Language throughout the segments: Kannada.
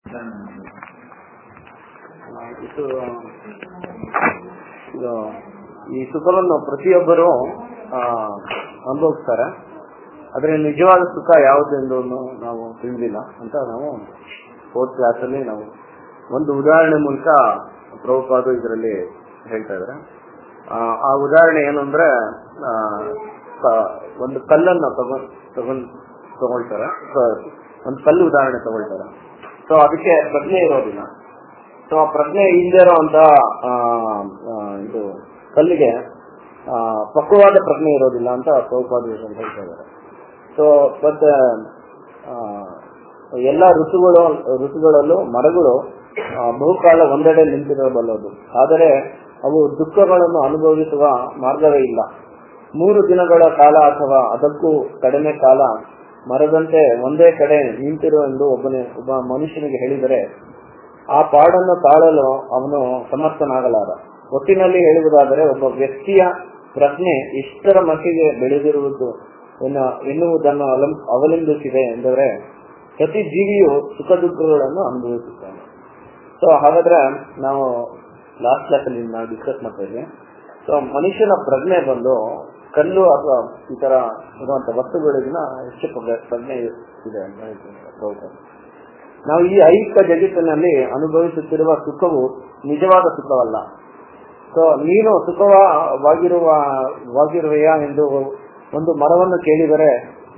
ಇದು ಇದು ಈ ಸುಖವನ್ನು ಪ್ರತಿಯೊಬ್ಬರು ಆ, ಅನುಭವಿಸ್ತಾರೆ ಆದ್ರೆ ನಿಜವಾದ ಸುಖ ಯಾವುದೆಂದು ನಾವು ತಿಳಿದಿಲ್ಲ ಅಂತ ನಾವು ಫೋರ್ತ್ ಕ್ಲಾಸ್ ಅಲ್ಲಿ ನಾವು ಒಂದು ಉದಾಹರಣೆ ಮೂಲಕ ಪ್ರಭುಪಾದ ಇದರಲ್ಲಿ ಹೇಳ್ತಾ ಇದ್ದಾರೆ ಆ, ಆ ಉದಾಹರಣೆ ಏನು ಅಂದ್ರೆ ಆ, ಕ- ಒಂದು ಕಲ್ಲನ್ನ ತಗೊಂಡ್ ತಗೊಂಡ್ ತಗೊಳ್ತಾರೆ ಕ- ಒಂದು ಕಲ್ಲು ಉದಾಹರಣೆ ತಗೊಳ್ತಾರೆ ಸೊ ಅದಕ್ಕೆ ಪ್ರಜ್ಞೆ ಇರೋದಿಲ್ಲ ಸೊ ಆ ಪ್ರಜ್ಞೆ ಇಲ್ಲದೆ ಇರುವಂತ ಇದು ಕಲ್ಲಿಗೆ ಆ, ಪಕ್ವವಾದ ಪ್ರಜ್ಞೆ ಇರೋದಿಲ್ಲ ಅಂತ ಪ್ರಭುಪಾದ ಹೇಳ್ತಾ ಇದ್ದಾರೆ ಸೊ ಮತ್ತೆ ಎಲ್ಲ ಋತುಗಳು ಋತುಗಳಲ್ಲೂ ಮರಗಳು ಆ, ಬಹುಕಾಲ ಒಂದೆಡೆ ನಿಂತಿರಬಲ್ಲದು ಆದರೆ ಅವು ದುಃಖಗಳನ್ನು ಅನುಭವಿಸುವ ಮಾರ್ಗವೇ ಇಲ್ಲ ಮೂರು ದಿನಗಳ ಕಾಲ ಅಥವಾ ಅದಕ್ಕೂ ಕಡಿಮೆ ಕಾಲ ಮರದಂತೆ ಒಂದೇ ಕಡೆ ನಿಂತಿರು ಎಂದು ಒಬ್ಬನೇ ಒಬ್ಬ ಮನುಷ್ಯನಿಗೆ ಹೇಳಿದರೆ ಆ ಪಾಡನ್ನು ತಾಳಲು ಅವನು ಸಮರ್ಥನಾಗಲಾರ ಒಟ್ಟಿನಲ್ಲಿ ಹೇಳುವುದಾದರೆ ಒಬ್ಬ ವ್ಯಕ್ತಿಯ ಪ್ರಜ್ಞೆ ಇಷ್ಟರ ಮಟ್ಟಿಗೆ ಬೆಳೆದಿರುವುದು ಎನ್ನ- ಎನ್ನುವುದನ್ನು ಅವಲಂ- ಅವಲಂಬಿಸಿದೆ ಎಂದರೆ ಪ್ರತಿ ಜೀವಿಯು ಸುಖ ದುಃಖಗಳನ್ನು ಅನುಭವಿಸುತ್ತಾನೆ ಸೊ ಹಾಗಾದ್ರೆ ನಾವು ಲಾಸ್ಟ್ ಕ್ಲಾಸ್ ಅಲ್ಲಿ ನಾವು ಡಿಸ್ಕಸ್ ಮಾಡ್ತಾ ಇದ್ವಿ ಸೊ ಮನುಷ್ಯನ ಪ್ರಜ್ಞೆ ಬಂದು ಕಲ್ಲು ಅಥವಾ ಈ ತರ ಇರುವಂತ ವಸ್ತುಗಳಿಗಿನ ಹೆಚ್ಚು ಪ್ರಜ್ಞೆ- ಪ್ರಜ್ಞೆ ಇದೆ ಅಂತ ಹೇಳ್ತೀನಿ ಪ್ರಭುಪಾದ. ನಾವು ಈ ಐಕ ಜಗತ್ತಿನಲ್ಲಿ ಅನುಭವಿಸುತ್ತಿರುವ ಸುಖವು ನಿಜವಾದ ಸುಖವಲ್ಲ ಸೊ ನೀನು ಸುಖವಾಗಿರುವ ವಾಗಿರುವೆಯಾ ಎಂದು ಒಂದು ಮರವನ್ನು ಕೇಳಿದರೆ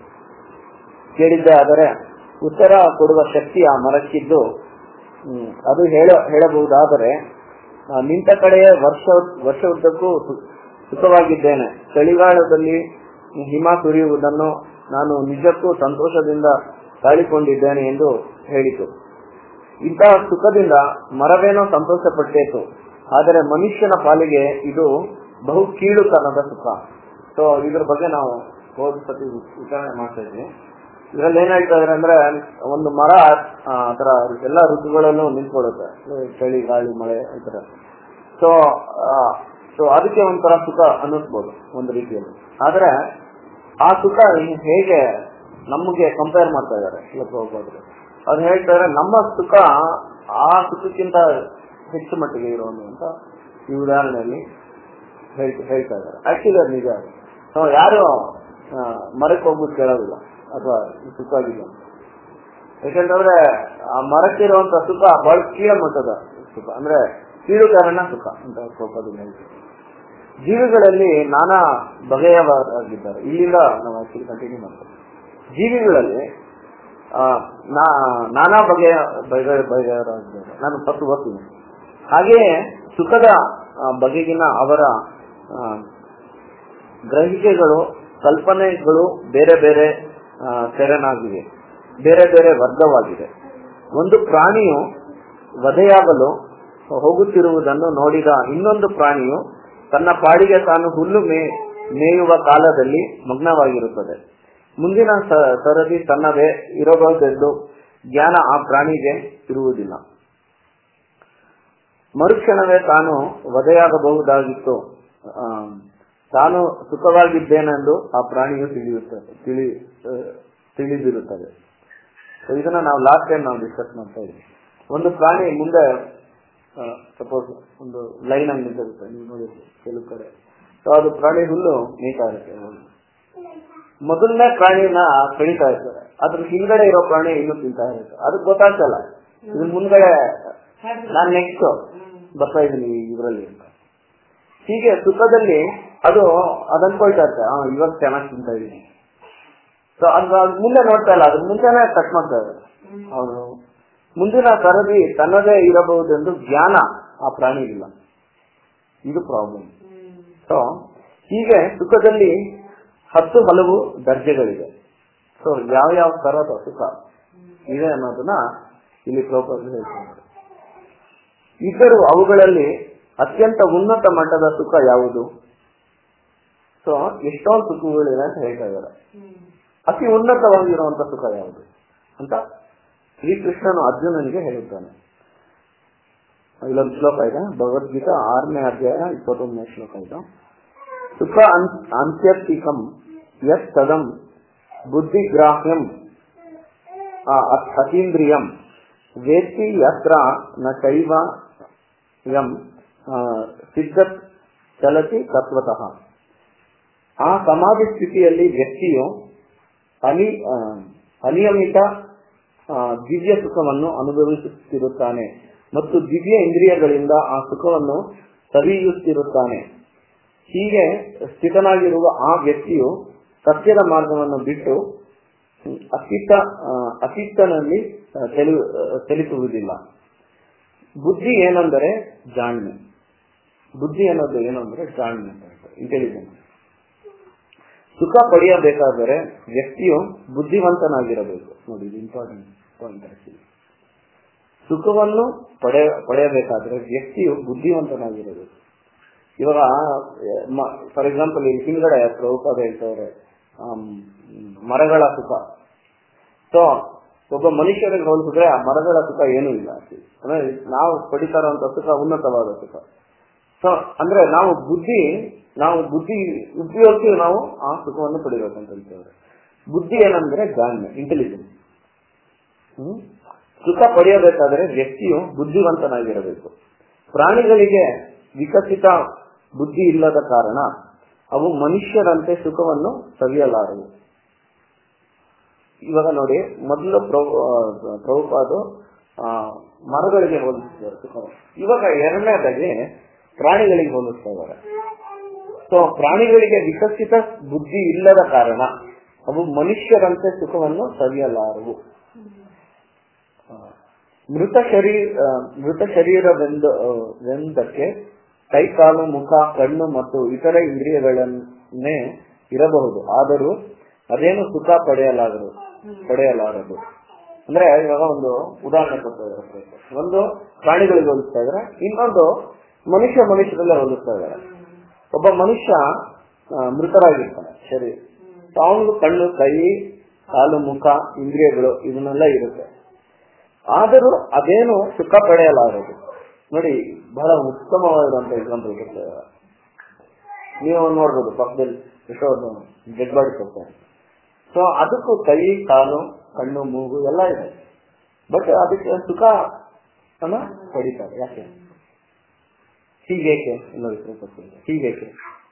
ಕೇಳಿದ್ದೆ ಆದರೆ ಉತ್ತರ ಕೊಡುವ ಶಕ್ತಿ ಆ ಮರಕ್ಕಿದ್ದು ಹ್ಮ್, ಅದು ಹೇಳ ಹೇಳಬಹುದಾದರೆ ಆ, ನಿಂತ ಕಡೆಯೇ ವರ್ಷ ವರ್ಷ ಉದ್ದಕ್ಕೂ ಸು- ಸುಖವಾಗಿದ್ದೇನೆ ಚಳಿಗಾಲದಲ್ಲಿ ಹಿಮ ಸುರಿಯುವುದನ್ನು ನಾನು ನಿಜಕ್ಕೂ ಸಂತೋಷದಿಂದ ತಾಳಿಕೊಂಡಿದ್ದೇನೆ ಎಂದು ಹೇಳಿತು ಇಂತಹ ಸುಖದಿಂದ ಮರವೇನೋ ಸಂತೋಷ ಪಟ್ಟೇತು ಆದರೆ ಮನುಷ್ಯನ ಪಾಲಿಗೆ ಇದು ಬಹು ಕೀಳುತನದ ಸುಖ ಸೊ ಇದ್ರ ಬಗ್ಗೆ ನಾವು ಹೋದ ಸತಿ ವಿಚಾರಣೆ ಮಾಡ್ತಾ ಇದ್ವಿ ಇದ್ರಲ್ಲಿ ಏನ್ ಹೇಳ್ತಾ ಇದಾರೆ ಅಂದ್ರೆ ಒಂದು ಮರ ಆ ತರ ಎಲ್ಲ ಋತುಗಳಲ್ಲೂ ನಿಂತ್ಕೊಳ್ಳುತ್ತೆ ಚಳಿ ಗಾಳಿ ಮಳೆ ಈ ತರ ಸೊ ಸೊ ಅದಕ್ಕೆ ಒಂಥರ ಸುಖ ಅನ್ನಿಸ್ಬೋದು ಒಂದು ರೀತಿಯಲ್ಲಿ ಆದ್ರೆ ಆ ಸುಖ ಹೇಗೆ ನಮಗೆ ಕಂಪೇರ್ ಮಾಡ್ತಾ ಇದಾರೆ ಹೋಗ್ಬೋದು ಅದು ಹೇಳ್ತಾ ಇದಾರೆ ನಮ್ಮ ಸುಖ ಆ ಸುಖಕ್ಕಿಂತ ಹೆಚ್ಚು ಮಟ್ಟಿಗೆ ಇರೋನು ಅಂತ ಈ ಉದಾಹರಣೆಯಲ್ಲಿ ಹೇಳ್- ಹೇಳ್ತಾ ಇದ್ದಾರೆ ಆಕ್ಚುಲಿ ಅದು ನಿಜ ಅದು. ನಾವು ಯಾರು ಆ, ಮರಕ್ಕೆ ಹೋಗ್ಬಿಟ್ಟು ಕೇಳೋದಿಲ್ಲ ಅಥವಾ ಸುಖ ಆಗಿದೆ ಅಂತ ಯಾಕಂತಂದ್ರೆ ಆ ಮರಕ್ಕಿರುವಂತ ಸುಖ ಬಹಳ ಕೀಳ ಮಟ್ಟದ ಸುಖ ಅಂದ್ರೆ ಕೀಳು ಕಾರಣ ಸುಖ ಅಂತ ಕೋಪದಿಂದ ಹೇಳ್ತೀವಿ ಜೀವಿಗಳಲ್ಲಿ ನಾನಾ ಬಗೆಯವಾಗಿದ್ದಾರೆ ಇಲ್ಲಿಂದ ನಾವು ಆಕ್ಚುಲಿ ಕಂಟಿನ್ಯೂ ಮಾಡ್ತೇವೆ ಜೀವಿಗಳಲ್ಲಿ ಆ, ನಾ- ನಾನಾ ಬಗೆಯ ಬಗೆ ಬಗೆಯವರಾಗಿದ್ದಾರೆ ನಾನು ಫಸ್ಟ್ ಓದ್ತೀನಿ ಹಾಗೆಯೇ ಸುಖದ ಆ, ಬಗೆಗಿನ ಅವರ ಆ, ಗ್ರಹಿಕೆಗಳು ಕಲ್ಪನೆಗಳು ಬೇರೆ ಬೇರೆ ಆ, ತೆರನಾಗಿವೆ ಬೇರೆ ಬೇರೆ ವರ್ಗವಾಗಿದೆ ಒಂದು ಪ್ರಾಣಿಯು ವಧೆಯಾಗಲು ಹೋಗುತ್ತಿರುವುದನ್ನು ನೋಡಿದ ಇನ್ನೊಂದು ಪ್ರಾಣಿಯು ತನ್ನ ಪಾಡಿಗೆ ತಾನು ಹುಲ್ಲು ಮೇ ಮೇಯುವ ಕಾಲದಲ್ಲಿ ಮಗ್ನವಾಗಿರುತ್ತದೆ ಮುಂದಿನ ಸ- ಸರದಿ ತನ್ನದೇ ಇರಬಹುದೆಂದು ಜ್ಞಾನ ಆ ಪ್ರಾಣಿಗೆ ಇರುವುದಿಲ್ಲ ಮರುಕ್ಷಣವೇ ತಾನು ವಧೆಯಾಗಬಹುದಾಗಿತ್ತು ಆ, ತಾನು ಸುಖವಾಗಿದ್ದೇನೆಂದು ಆ ಪ್ರಾಣಿಯು ತಿಳಿಯುತ್ತದೆ ತಿಳಿ ಆ, ತಿಳಿದಿರುತ್ತದೆ So ಇದನ್ನ ನಾವು ಲಾಸ್ಟ್ ಟೈಮ್ ನಾವು ಡಿಸ್ಕಸ್ ಮಾಡ್ತಾ ಇದ್ವಿ ಒಂದು ಪ್ರಾಣಿ ಮುಂದೆ ಸಪೋಸ್ ಒಂದು ಲೈನ್ ಆಗಿ ನಿಂತಿರುತ್ತೆ ನೀವು ನೋಡಿರ್ತೀವಿ ಕೆಲವು ಕಡೆ ಸೊ ಅದು ಪ್ರಾಣಿ ಹುಲ್ಲು ಮೇಯ್ತಾ ಇರುತ್ತೆ ಮೊದಲನೇ ಪ್ರಾಣಿನ ಕಡಿತಾ ಇರ್ತಾರೆ ಅದ್ರ ಹಿಂದ್ಗಡೆ ಇರೋ ಪ್ರಾಣಿ ಇನ್ನು ತಿಂತಾ ಇರುತ್ತೆ ಅದಕ್ಕೆ ಗೊತ್ತಾಗ್ತಲ್ಲ ಇದ್ರ ಮುಂದ್ಗಡೆ ನಾನ್ ನೆಕ್ಸ್ಟ್ ಬರ್ತಾ ಇದ್ದೀನಿ ಇದರಲ್ಲಿ ಅಂತ ಹೀಗೆ ಸುಖದಲ್ಲಿ ಅದು ಅದ್ ಅನ್ಕೊಳ್ತಾ ಇರುತ್ತೆ ಆ, ಇವಾಗ ಚೆನ್ನಾಗಿ ತಿಂತಾ ಇದೀನಿ ಸೊ ಅದು ಅದ್ ಮುಂದೆ ನೋಡ್ತಾ ಇಲ್ಲ ಅದ್ರ ಮುಂಚೆನೆ ಕಟ್ ಮಾಡ್ತಾ ಇದ್ದಾರೆ ಅವನು ಮುಂದಿನ ಸರದಿ ತನ್ನದೇ ಇರಬಹುದೆಂದು ಜ್ಞಾನ ಆ ಪ್ರಾಣಿಗಿಲ್ಲ ಇದು ಪ್ರಾಬ್ಲಮ್ ಸೊ ಹೀಗೆ ಸುಖದಲ್ಲಿ ಹತ್ತು ಹಲವು ದರ್ಜೆಗಳಿದೆ ಸೊ ಯಾವ ಯಾವ ತರದ ಸುಖ ಇದೆ ಅನ್ನೋದನ್ನ ಇಲ್ಲಿ ಪ್ರೋಪರ್ ಹೇಳ್ತಾರೆ ಇದ್ದರೂ ಅವುಗಳಲ್ಲಿ ಅತ್ಯಂತ ಉನ್ನತ ಮಟ್ಟದ ಸುಖ ಯಾವುದು ಸೊ ಎಷ್ಟೊಂದು ಸುಖಗಳಿವೆ ಅಂತ ಹೇಳ್ತಾ ಇದ್ದಾರೆ ಅತಿ ಉನ್ನತವಾಗಿರುವಂತ ಸುಖ ಯಾವುದು ಅಂತ ಶ್ರೀಕೃಷ್ಣನು ಅರ್ಜುನನಿಗೆ ಹೇಳುತ್ತಾನೆ ಇಲ್ಲೊಂದು ಶ್ಲೋಕ ಇದೆ ಭಗವದ್ಗೀತಾ ಆರನೇ ಅಧ್ಯಾಯ ಇಪ್ಪತ್ತೊಂದನೇ ಶ್ಲೋಕ ಇದು ಸುಖ ಅನ್- ಅಂತ್ಯರ್ಥಿಕಂ ಯತ್ ತದಂ ಬುದ್ಧಿಗ್ರಾಹ್ಯಂ ಆ, ಅತ್- ಅತೀಂದ್ರಿಯಂ ವೇತ್ತಿ ಯತ್ರ ನ ಚೈವ ಎಂ ಸಿದ್ಧ ಚಲತಿ ತತ್ವತಃ ಆ ಸಮಾಧಿ ಸ್ಥಿತಿಯಲ್ಲಿ ವ್ಯಕ್ತಿಯು ಅನಿ ಅನಿಯಮಿತ ದಿವ್ಯ ಸುಖವನ್ನು ಅನುಭವಿಸುತ್ತಿರುತ್ತಾನೆ ಮತ್ತು ದಿವ್ಯ ಇಂದ್ರಿಯಗಳಿಂದ ಆ ಸುಖವನ್ನು ಸವಿಯುತ್ತಿರುತ್ತಾನೆ ಹೀಗೆ ಸ್ಥಿತನಾಗಿರುವ ಆ ವ್ಯಕ್ತಿಯು ಸತ್ಯದ ಮಾರ್ಗವನ್ನು ಬಿಟ್ಟು ಅತಿತ್ತ ಅತಿತ್ತನಲ್ಲಿ ಚಲಿಸುವುದಿಲ್ಲ ಬುದ್ಧಿ ಏನಂದರೆ ಜಾಣ್ಮೆ ಬುದ್ಧಿ ಅನ್ನೋದು ಏನು ಅಂದ್ರೆ ಜಾಣ್ಮೆ ಇಂಟೆಲಿಜೆನ್ಸ್ ಸುಖ ಪಡೆಯಬೇಕಾದರೆ ವ್ಯಕ್ತಿಯು ಬುದ್ಧಿವಂತನಾಗಿರಬೇಕು ನೋಡಿ ಇದು ಇಂಪಾರ್ಟೆಂಟ್ ಪಾಯಿಂಟ್ ಆಕ್ಚುಲಿ ಸುಖವನ್ನು ಪಡೆಯ ಪಡೆಯಬೇಕಾದ್ರೆ ವ್ಯಕ್ತಿಯು ಬುದ್ಧಿವಂತನಾಗಿರಬೇಕು ಇವಾಗ ಫಾರ್ ಎಕ್ಸಾಂಪಲ್ ಇಲ್ಲಿ ಹಿಂದ್ಗಡೆ ಪ್ರಭುಪಾದ ಹೇಳ್ತವ್ರೆ ಮರಗಳ ಸುಖ ಸೊ ಒಬ್ಬ ಮನುಷ್ಯರಿಗೆ ಹೋಲಿಸಿದ್ರೆ ಆ ಮರಗಳ ಸುಖ ಏನೂ ಇಲ್ಲ ಅಂದ್ರೆ ನಾವು ಪಡಿತಾ ಇರುವಂತ ಸುಖ ಉನ್ನತವಾದ ಸುಖ ಸೊ ಅಂದ್ರೆ ನಾವು ಬುದ್ಧಿ ನಾವು ಬುದ್ಧಿ ಉಪಯೋಗಿಸಿ ನಾವು ಆ ಸುಖವನ್ನು ಪಡಿಬೇಕಂತ ಹೇಳ್ತೇವೆ ಬುದ್ಧಿ ಏನಂದ್ರೆ ಜಾಣ್ಮೆ ಇಂಟೆಲಿಜೆನ್ಸ್ ಹ್ಮ್ ಸುಖ ಪಡೆಯಬೇಕಾದರೆ ವ್ಯಕ್ತಿಯು ಬುದ್ಧಿವಂತನಾಗಿರಬೇಕು ಪ್ರಾಣಿಗಳಿಗೆ ವಿಕಸಿತ ಬುದ್ಧಿ ಇಲ್ಲದ ಕಾರಣ ಅವು ಮನುಷ್ಯರಂತೆ ಸುಖವನ್ನು ಸವಿಯಲಾರವು ಇವಾಗ ನೋಡಿ ಮೊದಲು ಪ್ರಭುಪಾದು ಮರಗಳಿಗೆ ಹೋಲಿಸ್ತಾರೆ ಸುಖವನ್ನು ಇವಾಗ ಎರಡನೇದಾಗಿ ಪ್ರಾಣಿಗಳಿಗೆ ಹೋಲಿಸ್ತಾ ಇದ್ದಾರೆ ಸೊ ಪ್ರಾಣಿಗಳಿಗೆ ವಿಕಸಿತ ಬುದ್ಧಿ ಇಲ್ಲದ ಕಾರಣ ಅವು ಮನುಷ್ಯರಂತೆ ಸುಖವನ್ನು ಸವಿಯಲಾರವು ಮೃತ ಶರೀರ ಮೃತ ಶರೀರವೆಂದು ವೆಂದಕ್ಕೆ ಕೈ ಕಾಲು ಮುಖ ಕಣ್ಣು ಮತ್ತು ಇತರ ಇಂದ್ರಿಯಗಳನ್ನೇ ಇರಬಹುದು ಆದರೂ ಅದೇನು ಸುಖ ಪಡೆಯಲಾಗದು ಪಡೆಯಲಾರದು ಅಂದ್ರೆ ಇವಾಗ ಒಂದು ಉದಾಹರಣೆ ಕೊಡ್ತಾ ಇದ್ದಾರೆ ಒಂದು ಪ್ರಾಣಿಗಳಿಗೆ ಹೋಲಿಸ್ತಾ ಇದ್ದಾರೆ ಇನ್ನೊಂದು ಮನುಷ್ಯ ಮನುಷ್ಯರಲ್ಲೇ ಹೋಲಿಸ್ತಾ ಇದ್ದಾರೆ ಒಬ್ಬ ಮನುಷ್ಯ ಮೃತರಾಗಿರ್ತಾನೆ ಸರಿ ಅವನಿಗೆ ಕಣ್ಣು ಕೈ ಕಾಲು ಮುಖ ಇಂದ್ರಿಯಗಳು ಇದನ್ನೆಲ್ಲ ಇರುತ್ತೆ ಆದರೂ ಅದೇನು ಸುಖ ಪಡೆಯಲಾರದು ನೋಡಿ ಬಹಳ ಉತ್ತಮವಾದಂತ ಎಕ್ಸಾಂಪಲ್ ಕೊಡ್ತಾರೆ ನೀವು ನೋಡ್ಬೋದು ಪಕ್ಕದಲ್ಲಿ ಎಷ್ಟೋ ಡೆಡ್ ಬಾಡಿ ಕೊಡ್ತಾರೆ ಸೊ ಅದಕ್ಕೂ ಕೈ ಕಾಲು ಕಣ್ಣು ಮೂಗು ಎಲ್ಲ ಇದೆ ಬಟ್ ಅದಕ್ಕೆ ಸುಖ ಅನ್ನ ಪಡಿತಾರೆ ಯಾಕೆ ಹೀಗೇಕೆ ಇನ್ನೊಂದು ಸ್ವಲ್ಪ ಹೀಗೇಕೆ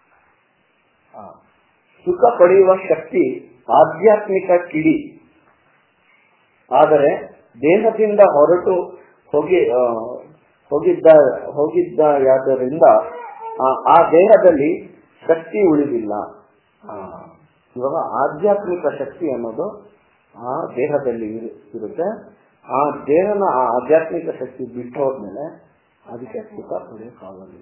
ಸುಖ ಪಡೆಯುವ ಶಕ್ತಿ ಆಧ್ಯಾತ್ಮಿಕ ಕಿಡಿ ಆದರೆ ದೇಹದಿಂದ ಹೊರಟು ಹೋಗಿ ಹೋಗಿದ್ದ ಹೋಗಿದ್ದಾದ್ದರಿಂದ ಆ ದೇಹದಲ್ಲಿ ಶಕ್ತಿ ಉಳಿದಿಲ್ಲ ಇವಾಗ ಆಧ್ಯಾತ್ಮಿಕ ಶಕ್ತಿ ಅನ್ನೋದು ಆ ದೇಹದಲ್ಲಿ ಇರುತ್ತೆ ಆ ದೇಹನ ಆ ಆಧ್ಯಾತ್ಮಿಕ ಶಕ್ತಿ ಬಿಟ್ಟು ಹೋದ್ಮೇಲೆ ಅದಕ್ಕೆ ಸುಖ ಪಡೆಯೋಕ್ಕಾಗೋದಿಲ್ಲ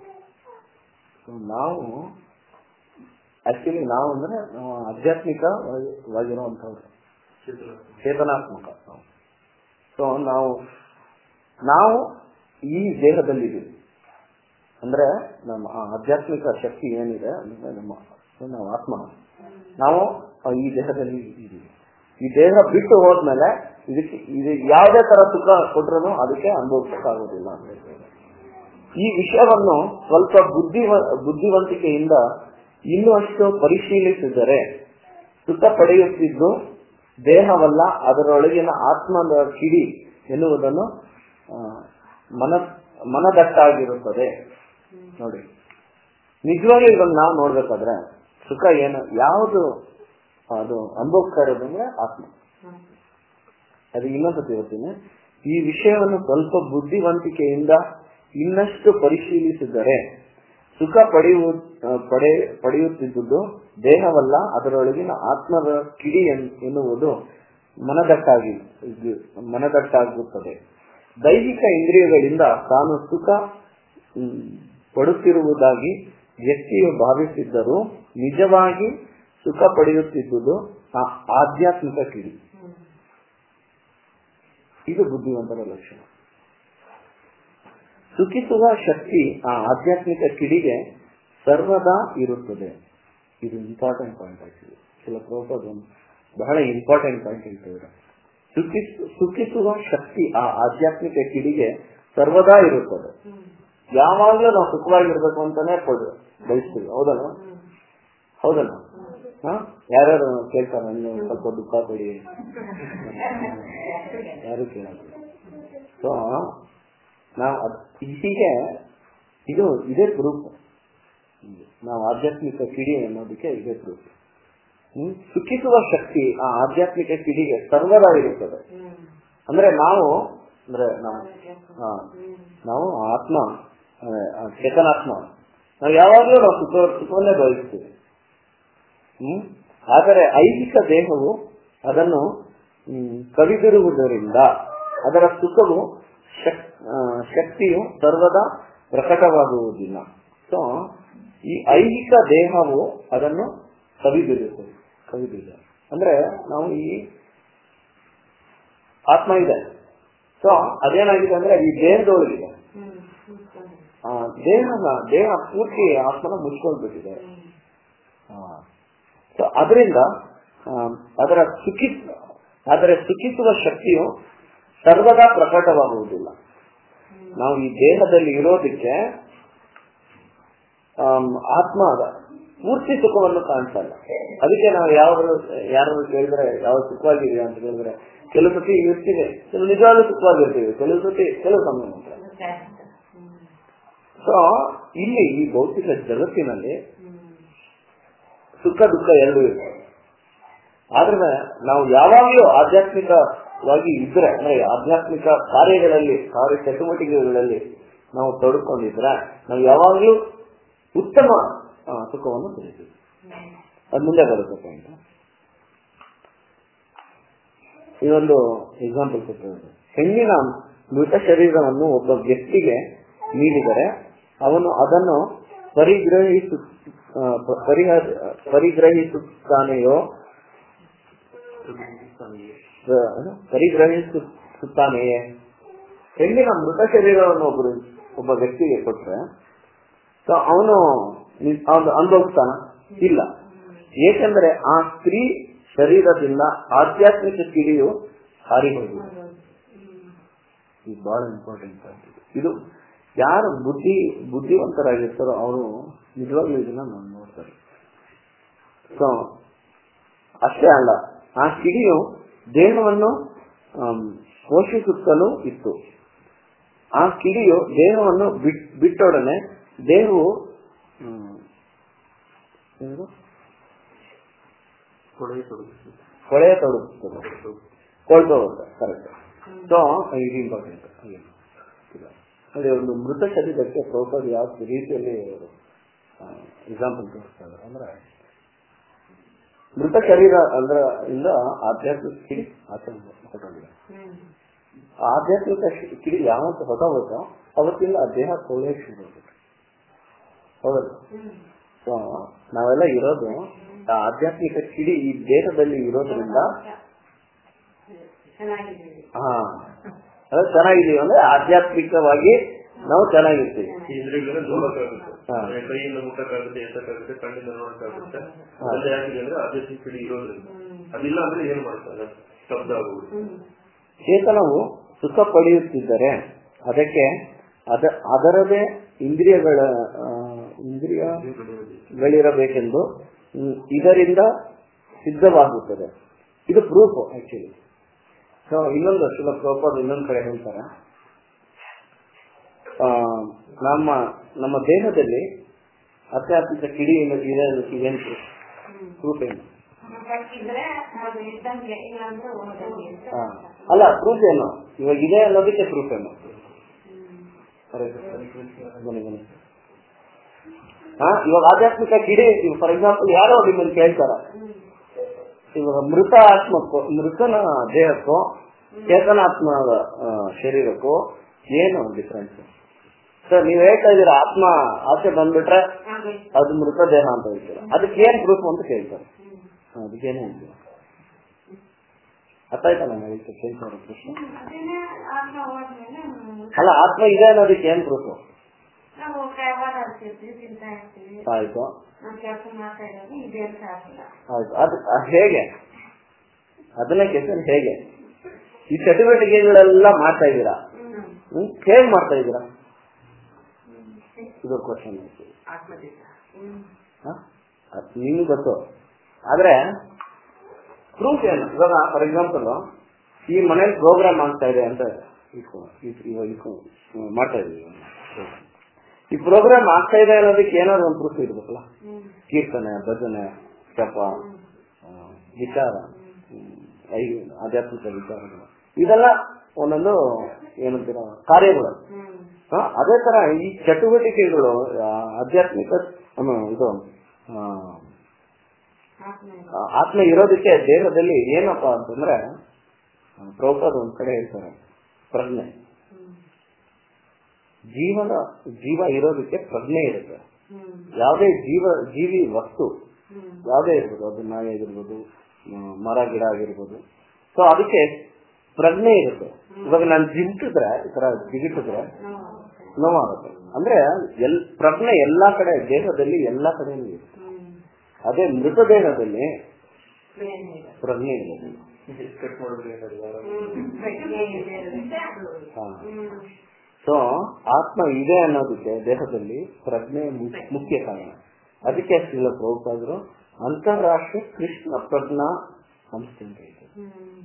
ನಾವು ಆಕ್ಚುಲಿ ನಾವು ಅಂದ್ರೆ ಆಧ್ಯಾತ್ಮಿಕವಾಗಿರುವಂತವ್ರು ಚೇತನಾತ್ಮಕ ಸೊ ನಾವು ನಾವು ಈ ದೇಹದಲ್ಲಿದ್ದೀವಿ ಅಂದ್ರೆ ನಮ್ಮ ಆಧ್ಯಾತ್ಮಿಕ ಶಕ್ತಿ ಏನಿದೆ ಅಂದ್ರೆ ನಮ್ಮ ನಾವು ಆತ್ಮ ನಾವು ಈ ದೇಹದಲ್ಲಿ ಇದ್ದೀವಿ ಈ ದೇಹ ಬಿಟ್ಟು ಹೋದ್ಮೇಲೆ ಇದಕ್ಕೆ ಇದು ಯಾವುದೇ ತರ ಸುಖ ಕೊಟ್ರು ಅದಕ್ಕೆ ಅನುಭವಿಸಕ್ಕಾಗೋದಿಲ್ಲ ಅಂತ ಈ ವಿಷಯವನ್ನು ಸ್ವಲ್ಪ ಬುದ್ಧಿ ಬುದ್ಧಿವಂತಿಕೆಯಿಂದ ಇನ್ನೂ ಅಷ್ಟು ಪರಿಶೀಲಿಸಿದರೆ ಸುಖ ಪಡೆಯುತ್ತಿದ್ದು ದೇಹವಲ್ಲ ಅದರೊಳಗಿನ ಆತ್ಮದ ಕಿಡಿ ಎನ್ನುವುದನ್ನು ಮನ ಮನದಟ್ಟಾಗಿರುತ್ತದೆ ನೋಡಿ ನಿಜವಾಗಿ ಇದನ್ನ ನಾವು ನೋಡ್ಬೇಕಾದ್ರೆ ಸುಖ ಏನು ಯಾವುದು ಅದು ಅನುಭವಿಸ್ತಾ ಇರೋದಂದ್ರೆ ಆತ್ಮ ಅದು ಇನ್ನೊಂದ್ಸತಿ ಹೇಳ್ತೀನಿ ಈ ವಿಷಯವನ್ನು ಸ್ವಲ್ಪ ಬುದ್ಧಿವಂತಿಕೆಯಿಂದ ಇನ್ನಷ್ಟು ಪರಿಶೀಲಿಸಿದರೆ ಸುಖ ಪಡೆಯುವ ಪಡೆ ಪಡೆಯುತ್ತಿದ್ದುದು ದೇಹವಲ್ಲ ಅದರೊಳಗಿನ ಆತ್ಮದ ಕಿಡಿ ಎನ್ನುವುದು ಮನದಟ್ಟಾಗಿ ಮನದಟ್ಟಾಗುತ್ತದೆ ದೈಹಿಕ ಇಂದ್ರಿಯಗಳಿಂದ ತಾನು ಸುಖ ಪಡುತ್ತಿರುವುದಾಗಿ ವ್ಯಕ್ತಿಯು ಭಾವಿಸಿದ್ದರೂ ನಿಜವಾಗಿ ಸುಖ ಪಡೆಯುತ್ತಿದ್ದುದು ಆ ಆಧ್ಯಾತ್ಮಿಕ ಕಿಡಿ ಇದು ಬುದ್ಧಿವಂತರ ಲಕ್ಷಣ ಸುಖಿಸುವ ಶಕ್ತಿ ಆ ಆಧ್ಯಾತ್ಮಿಕ ಕಿಡಿಗೆ ಸರ್ವದಾ ಇರುತ್ತದೆ ಇದು ಇಂಪಾರ್ಟೆಂಟ್ ಪಾಯಿಂಟ್ ಆಕ್ಚುಲಿ ಕೆಲ ಪ್ರಭುಪದ ಬಹಳ ಇಂಪಾರ್ಟೆಂಟ್ ಪಾಯಿಂಟ್ ಹೇಳ್ತಿದ್ದಾರೆ ಸುಖಿಸುವ ಶಕ್ತಿ ಆ ಆಧ್ಯಾತ್ಮಿಕ ಕಿಡಿಗೆ ಸರ್ವದಾ ಇರುತ್ತದೆ ಯಾವಾಗ್ಲೂ ನಾವು ಸುಖವಾಗಿರ್ಬೇಕು ಅಂತಾನೆ ಕೊಡು ಬಯಸ್ತೀವಿ ಹೌದಲ್ಲ ಹೌದಲ್ಲ ಹ ಯಾರ್ಯಾರು ಕೇಳ್ತಾರೆ ನೀವು ಸ್ವಲ್ಪ ದುಃಖ ಕೊಡಿ ಯಾರು ಕೇಳಲ್ಲ ಸೊ ನಾವು ಅದ್- ಹೀಗೆ ಇದು ಇದೇ ಪ್ರೂಫ್ ನಾವು ಆಧ್ಯಾತ್ಮಿಕ ಕಿಡಿ ಅನ್ನೋದಕ್ಕೆ ಇದೇ ಪ್ರೂಫ್ ಹ್ಮ್ ಸುಖಿಸುವ ಶಕ್ತಿ ಆ ಆಧ್ಯಾತ್ಮಿಕ ಕಿಡಿಗೆ ಸರ್ವದಾ ಇರುತ್ತದೆ ಅಂದ್ರೆ ನಾವು ಅಂದ್ರೆ ನಾವು ಹಾ, ನಾವು ಆತ್ಮ ಅಂದ್ರೆ ಆ ಚೇತನಾತ್ಮ ನಾವು ಯಾವಾಗಲೂ ನಾವು ಸುಖ ಸುಖವನ್ನೇ ಬಯಸ್ತೀವಿ ಹ್ಮ್ ಆದರೆ ಐಹಿಕ ದೇಹವು ಅದನ್ನು ಹ್ಮ್, ಕವಿದಿರುವುದರಿಂದ ಅದರ ಸುಖವು ಶಕ್- ಆ, ಶಕ್ತಿಯು ಸರ್ವದಾ ಪ್ರಕಟವಾಗುವುದಿಲ್ಲ ಸೊ ಈ ಐಹಿಕ ದೇಹವು ಅದನ್ನು ಕವಿದಿರುತ್ತದೆ ಕವಿದಿದೆ ಅಂದ್ರೆ ನಾವು ಈ ಆತ್ಮ ಇದೆ ಸೊ ಅದೇನಾಗಿದೆ ಅಂದ್ರೆ ಈ ದೇಹದೊಳಗಿದೆ ಆ ದೇಹನ ದೇಹ ಪೂರ್ತಿ ಆತ್ಮನ ಮುಚ್ಕೊಂಡ್ಬಿಟ್ಟಿದೆ ಸೊ ಅದರಿಂದ ಅದರ ಸುಖಿ ಅದರ ಸುಖಿಸುವ ಶಕ್ತಿಯು ಸರ್ವದಾ ಪ್ರಕಟವಾಗುವುದಿಲ್ಲ ನಾವು ಈ ದೇಹದಲ್ಲಿ ಇರೋದಕ್ಕೆ ಆಮ್, ಆತ್ಮ ಅದ ಪೂರ್ತಿ ಸುಖವನ್ನು ಕಾಣಿಸಲ್ಲ ಅದಕ್ಕೆ ನಾವು ಯಾವ ಯಾರು ಕೇಳಿದ್ರೆ ಯಾವ ಸುಖವಾಗಿದೆಯಾ ಅಂತ ಕೇಳಿದ್ರೆ ಕೆಲವು ಸತಿ ಇರ್ತೀವಿ ಕೆಲವು ನಿಜವಾಗ್ಲೂ ಸುಖವಾಗಿರ್ತೀವಿ ಕೆಲವು ಸತಿ ಕೆಲವು ಸಮಯ ಮಾತ್ರ ಸೊ ಇಲ್ಲಿ ಈ ಭೌತಿಕ ಜಗತ್ತಿನಲ್ಲಿ ಸುಖ ದುಃಖ ಎರಡೂ ಇರ್ತವೆ ಆದ್ರೆ ನಾವು ಯಾವಾಗಲೂ ಆಧ್ಯಾತ್ಮಿಕವಾಗಿ ಇದ್ರೆ ಅಂದ್ರೆ ಆಧ್ಯಾತ್ಮಿಕ ಕಾರ್ಯಗಳಲ್ಲಿ ಕಾರ್ಯ ಚಟುವಟಿಕೆಗಳಲ್ಲಿ ನಾವು ತೊಡಕೊಂಡಿದ್ರೆ ನಾವು ಯಾವಾಗಲೂ ಉತ್ತಮ ಆ, ಸುಖವನ್ನು ಪಡಿತೀವಿ ಅದು ಮುಂದೆ ಬರುತ್ತೆ ಪಾಯಿಂಟ್ ಈ ಒಂದು ಎಕ್ಸಾಂಪಲ್ ಕೊಟ್ಟಿರೋದು ಹೆಣ್ಣಿನ ಮೃತ ಶರೀರವನ್ನು ಒಬ್ಬ ವ್ಯಕ್ತಿಗೆ ನೀಡಿದರೆ ಅವನು ಅದನ್ನು ಪರಿಗ್ರಹಿಸು ಆ, ಪ- ಪರಿಹ- ಪರಿಗ್ರಹಿಸುತ್ತಾನೆಯೋ ಆ, ಪರಿಗ್ರಹಿಸುತ್ತಾನೆಯೇ ಹೆಣ್ಣಿನ ಮೃತ ಶರೀರವನ್ನು ಒಬ್ಬರು ಒಬ್ಬ ವ್ಯಕ್ತಿಗೆ ಕೊಟ್ರೆ ಸೊ ಅವನು ಅವನು ಅನುಭವಿಸ್ತಾನ ಇಲ್ಲ ಏಕೆಂದ್ರೆ ಆ ಸ್ತ್ರೀ ಶರೀರದಿಂದ ಆಧ್ಯಾತ್ಮಿಕ ಕಿಡಿಯು ಹಾರಿ ಹೋಗಿದೆ ಇದು ಬಹಳ ಇಂಪಾರ್ಟೆಂಟ್ ಇದು ಯಾರು ಬುದ್ಧಿ ಬುದ್ಧಿವಂತರಾಗಿರ್ತಾರೋ ಅವರು ನಿಜವಾಗ್ಲೂ ಇದನ್ನ ನಾವು ನೋಡ್ತಾರೆ ಸೊ ಅಷ್ಟೇ ಅಲ್ಲ ಆ ಕಿಡಿಯು ದೇಹವನ್ನು ಆಮ್, ಪೋಷಿಸುತ್ತಲೂ ಇತ್ತು ಆ ಕಿಡಿಯು ದೇಹವನ್ನು ಬಿಟ್- ಬಿಟ್ಟೊಡನೆ ದೇಹವು ಹ್ಮ್, ಏನದು? ಕೊಳೆಯ ತೊಡಗುತ್ತದೆ ಕೊಳ್ತೋಗುತ್ತೆ ಕರೆಕ್ಟ್ ಸೊ ಇದು ಇಂಪಾರ್ಟೆಂಟ್ ಅದೇ ಒಂದು ಮೃತ ಶರೀರಕ್ಕೆ ಪ್ರೋಪರ್ ಯಾವ ರೀತಿಯಲ್ಲಿ ಎಕ್ಸಾಂಪಲ್ ತೋರಿಸ್ತಾ ಇದ್ದಾರೆ ಅಂದ್ರೆ ಮೃತ ಶರೀರ ಅಂದ್ರೆ ಇಂದ ಆಧ್ಯಾತ್ಮಿಕ ಕಿಡಿ ಆಚೆ ಹೊರಟೋಗಿದೆ ಆ ಆಧ್ಯಾತ್ಮಿಕ ಶಿ- ಕಿಡಿ ಯಾವತ್ತು ಹೊರಟೋಗುತ್ತೋ ಅವತ್ತಿಂದ ಆ ದೇಹ ಕೊಳೆಯಕ್ಕೆ ಶುರು ಆಗುತ್ತೆ ಹೌದಲ್ಲ ಸೊ ನಾವೆಲ್ಲ ಇರೋದು ಆ ಆಧ್ಯಾತ್ಮಿಕ ಕಿಡಿ ಈ ದೇಹದಲ್ಲಿ ಇರೋದ್ರಿಂದ ಚೆನ್ನಾಗಿದ್ದೀವಿ ಹಾ ಅದು ಚೆನ್ನಾಗಿದೀವಿ ಅಂದ್ರೆ ಆಧ್ಯಾತ್ಮಿಕವಾಗಿ ನಾವು ಚೆನ್ನಾಗಿರ್ತೀವಿ ಇಂದ್ರಿಯಗಳನ್ನ ನೋಡಕ್ಕಾಗುತ್ತೆ ಹಾ. ಕೈಯಿಂದ ಮುಟ್ಟಕ್ಕಾಗುತ್ತೆ ಎತ್ತಕ್ಕಾಗುತ್ತೆ ಕಣ್ಣಿಂದ ನೋಡಕ್ಕಾಗುತ್ತೆ ಹಾ. ಅದೆಲ್ಲ ಯಾಕಿದೆ ಅಂದ್ರೆ ಆಧ್ಯಾತ್ಮಿಕ ಪಿಡಿ ಇರೋದ್ರಿಂದ ಅದಿಲ್ಲ ಅಂದ್ರೆ ಏನ್ ಮಾಡ್ತಾರೆ ಶಬ್ದ ಆಗುವುದು ಚೇತನವು ಸುಖ ಪಡೆಯುತ್ತಿದ್ದರೆ ಅದಕ್ಕೆ ಅದ ಅದರದೇ ಇಂದ್ರಿಯಗಳ ಆ, ಇಂದ್ರಿಯಗಳಿರಬೇಕೆಂದು ಹ್ಮ್, ಇದರಿಂದ ಸಿದ್ಧವಾಗುತ್ತದೆ ಇದು ಪ್ರೂಫ್ ಆಕ್ಚುಲಿ ಸೊ ಇನ್ನೊಂದು ಶಿಲ ಪ್ರೋಪರ್ ಇನ್ನೊಂದು ಕಡೆ ಹೇಳ್ತಾರೆ ಆ, ನಮ್ಮ ನಮ್ಮ ದೇಹದಲ್ಲಿ ಆಧ್ಯಾತ್ಮಿಕ ಕಿಡಿ ಇದೆ ಅನ್ನೋದಕ್ಕೆ ಏನ್ ಪ್ರೂಫ್ ಪ್ರೂಫ್ ಏನು ಕಟ್ಟಿದ್ರೆ ಅದು ಇದ್ದಂಗೆ ಇಲ್ಲ ಅಂದ್ರೆ ಹೋದಂಗೆ ಅಂತ ಹಾ. ಅಲ್ಲ ಪ್ರೂಫ್ ಏನು ಇವಾಗ ಇದೆ ಅನ್ನೋದಕ್ಕೆ ಪ್ರೂಫ್ ಏನು ಬನ್ನಿ ಬನ್ನಿ ಹಾ ಇವಾಗ ಆಧ್ಯಾತ್ಮಿಕ ಕಿಡಿ ಫಾರ್ ಎಕ್ಸಾಂಪಲ್ ಯಾರೋ ನಿಮ್ಮನ್ನು ಕೇಳ್ತಾರ ಇವಾಗ ಮೃತ ಆತ್ಮಕ್ಕೂ ಮೃತನ ದೇಹಕ್ಕೂ ಚೇತನಾತ್ಮದ ಆ, ಶರೀರಕ್ಕೂ ಏನು ಡಿಫ್ರೆನ್ಸ್ ಸರ್ ನೀವ್ ಹೇಳ್ತಾ ಇದೀರ ಆತ್ಮ ಆಚೆ ಬಂದ್ಬಿಟ್ರೆ ಆಗೋಯ್ತು. ಅದು ಮೃತ ದೇಹ ಅಂತ ಹೇಳ್ತೀರ ಅದಕ್ಕೆ ಏನ್ ಪ್ರೂಫ್ ಅಂತ ಕೇಳ್ತಾರೆ ಹಾ, ಅದಕ್ಕೇನು ಹೇಳ್ತೀರ ಅರ್ಥ ಆಯ್ತಾ ನಾನು ಹೇಳ್ತಾ ಕೇಳ್ತಾರೆ ಪ್ರಶ್ನೆ ಅದನ್ನೇ ಆತ್ಮ ಹೋದ್ಮೇಲೆ ಅಲ್ಲ ಆತ್ಮ ಇದೆ ಅನ್ನೋದಕ್ಕೆ ಏನ್ ಪ್ರೂಫ್ ನಾವು ವ್ಯವಹಾರ ಆಡ್ತಿರ್ತೀವಿ ತಿಂತಾ ಇರ್ತೀವಿ ಆಯ್ತು ನಾವು ಕೆಲಸ ಮಾಡ್ತಾ ಇರೋದು ಇದೆ ಅಂತ ಆಗಿಲ್ಲ ಆಯ್ತು ಅದು ಅದ್ ಹೇಗೆ ಅದನ್ನ ಕೆಸನ್ ಹೇಗೆ ಈ ಚಟುವಟಿಕೆಗಳೆಲ್ಲ ಮಾಡ್ತಾ ಇದ್ದೀರಾ ಹ್ಮ್ ಹ್ಮ್ ಹೇಗ್ ಮಾಡ್ತಾ ಇದ್ದೀರಾ ಇದು ಕ್ವಶನ್ ಆತ್ಮದಿಂದ ಹ್ಮ್ ನಿಮ್ಗೆ ಗೊತ್ತು ಆದ್ರೆ ಪ್ರೂಫ್ ಏನು ಇವಾಗ ಫಾರ್ ಎಕ್ಸಾಂಪಲ್ ಈ ಮನೇಲಿ ಪ್ರೋಗ್ರಾಮ್ ಆಗ್ತಾ ಇದೆ ಅಂತ ಇಟ್ಕೊ- ಇಟ್- ಇವಾಗ ಇಟ್ಕೊ- ಹ್ಮ್, ಮಾಡ್ತಾ ಇದೀವಿ ಇವಾಗ. ಈ ಪ್ರೋಗ್ರಾಮ್ ಆಗ್ತಾ ಇದೆ ಅನ್ನೋದಕ್ಕೆ ಏನಾದ್ರು ಒಂದು ಪ್ರೂಫ್ ಇರ್ಬೇಕಲ್ಲ ಹ್ಮ್ ಕೀರ್ತನೆ ಭಜನೆ ಜಪ ಆ, ವಿಚಾರ ಹ್ಮ್, ಐ- ಆಧ್ಯಾತ್ಮಿಕ ವಿಚಾರಗಳು ಇದೆಲ್ಲ ಒಂದೊಂದು ಏನಂತೀರ ಕಾರ್ಯಗಳು ಹ್ಮ್ ಆ, ಅದೇ ತರ ಈ ಚಟುವಟಿಕೆಗಳು ಆ, ಆಧ್ಯಾತ್ಮಿಕ ಏನು, ಇದು ಆ, ಆತ್ಮ ಆ, ಆತ್ಮ ಇರೋದಕ್ಕೆ ದೇಹದಲ್ಲಿ ಏನಪ್ಪಾ ಅಂತಂದ್ರೆ ಆ, ಪ್ರಭುಪಾದ ಒಂದ್ ಕಡೆ ಹೇಳ್ತಾರೆ ಪ್ರಜ್ಞೆ ಹ್ಮ್ ಜೀವನ ಜೀವ ಇರೋದಕ್ಕೆ ಪ್ರಜ್ಞೆ ಇರುತ್ತೆ ಹ್ಮ್ ಯಾವುದೇ ಜೀವ ಜೀವಿ ವಸ್ತು ಹ್ಮ್ ಯಾವುದೇ ಇರ್ಬೋದು ಅದು ನಾಯಿ ಆಗಿರ್ಬೋದು ಮ- ಮರ ಗಿಡ ಆಗಿರ್ಬೋದು ಸೊ ಅದಕ್ಕೆ ಪ್ರಜ್ಞೆ ಇರುತ್ತೆ ಇವಾಗ ನಾನು ಜಿಂಟಿದ್ರೆ ಈ ತರ ಜಿಗಿಟಿದ್ರೆ ನೋವು ನೋವಾಗುತ್ತೆ ಅಂದ್ರೆ ಎಲ್ ಪ್ರಜ್ಞೆ ಎಲ್ಲಾ ಕಡೆ ದೇಹದಲ್ಲಿ ಎಲ್ಲಾ ಕಡೆನೂ ಇದೆ ಹ್ಮ್ ಅದೇ ಮೃತದೇಹದಲ್ಲಿ ಬೇರೆ ಇದೆ. ಪ್ರಜ್ಞೆ ಇರೋದಿಲ್ಲ ಕಟ್ ಮಾಡಿದ್ರೆ ಏನಾದ್ರು ಹ್ಮ್ ಪ್ರಜ್ಞೆ ಇದೆ ಇರುತ್ತೆ. ಹಾ. ಹ್ಮ್ ಸೊ ಆತ್ಮ ಇದೆ ಅನ್ನೋದಕ್ಕೆ ದೇಹದಲ್ಲಿ ಪ್ರಜ್ಞೆ ಮು- ಮುಖ್ಯ ಕಾರಣ ಅದಕ್ಕೆ ಶ್ರೀಲ ಪ್ರಭುಪಾದರು ಅಂತಾರಾಷ್ಟ್ರೀಯ ಕೃಷ್ಣ ಪ್ರಜ್ಞಾ ಸಂಸ್ಥೆ ಅಂತ ಇದೆ ಹ್ಮ್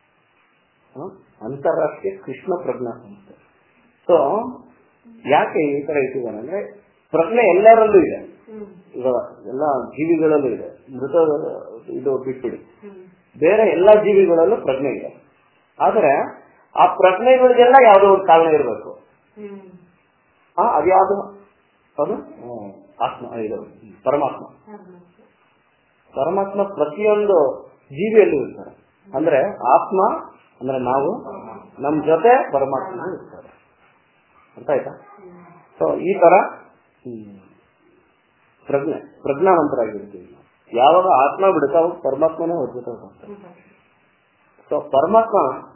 ಹ? ಅಂತಾರಾಷ್ಟ್ರೀಯ ಕೃಷ್ಣ ಪ್ರಜ್ಞಾ ಸಂಸ್ಥೆ ಸೊ ಯಾಕೆ ಈ ತರ ಇಟ್ಟಿದ್ದಾನೆ ಅಂದ್ರೆ ಪ್ರಜ್ಞೆ ಎಲ್ಲರಲ್ಲೂ ಇದೆ ಹ್ಮ್ ಇವಾಗ ಎಲ್ಲ ಜೀವಿಗಳಲ್ಲೂ ಇದೆ ಮೃತ ಇದು ಬಿಟ್ಬಿಡಿ ಹ್ಮ್ ಬೇರೆ ಎಲ್ಲಾ ಜೀವಿಗಳಲ್ಲೂ ಪ್ರಜ್ಞೆ ಇದೆ ಆದರೆ ಆ ಪ್ರಜ್ಞೆಗಳಿಗೆಲ್ಲ ಯಾವುದೋ ಒಂದು ಕಾರಣ ಇರಬೇಕು ಹ್ಮ್ ಆ ಅದ್ಯಾವುದು ಅದು ಹ್ಮ್, ಆತ್ಮ ಇದು ಪರಮಾತ್ಮ ಹೌದು. ಪರಮಾತ್ಮ ಪ್ರತಿಯೊಂದು ಜೀವಿಯಲ್ಲೂ ಇರ್ತಾರೆ ಅಂದ್ರೆ ಆತ್ಮ ಅಂದ್ರೆ ನಾವು ನಮ್ ಜೊತೆ ಪರಮಾತ್ಮ ಇರ್ತಾರೆ ಅರ್ಥ ಆಯ್ತಾ ಹ್ಮ್ ಸೊ ಈ ತರ ಹ್ಮ್, ಪ್ರಜ್ಞೆ ಪ್ರಜ್ಞಾವಂತರಾಗಿರ್ತೀವಿ ನಾವು. ಯಾವಾಗ ಆತ್ಮ ಬಿಡುತ್ತೆ ಅವಾಗ ಪರಮಾತ್ಮನೇ ಅವ್ರ ಜೊತೆ ಹೋಗ್ತಾರೆ ಹ್ಮ್ ಸೊ ಪರಮಾತ್ಮ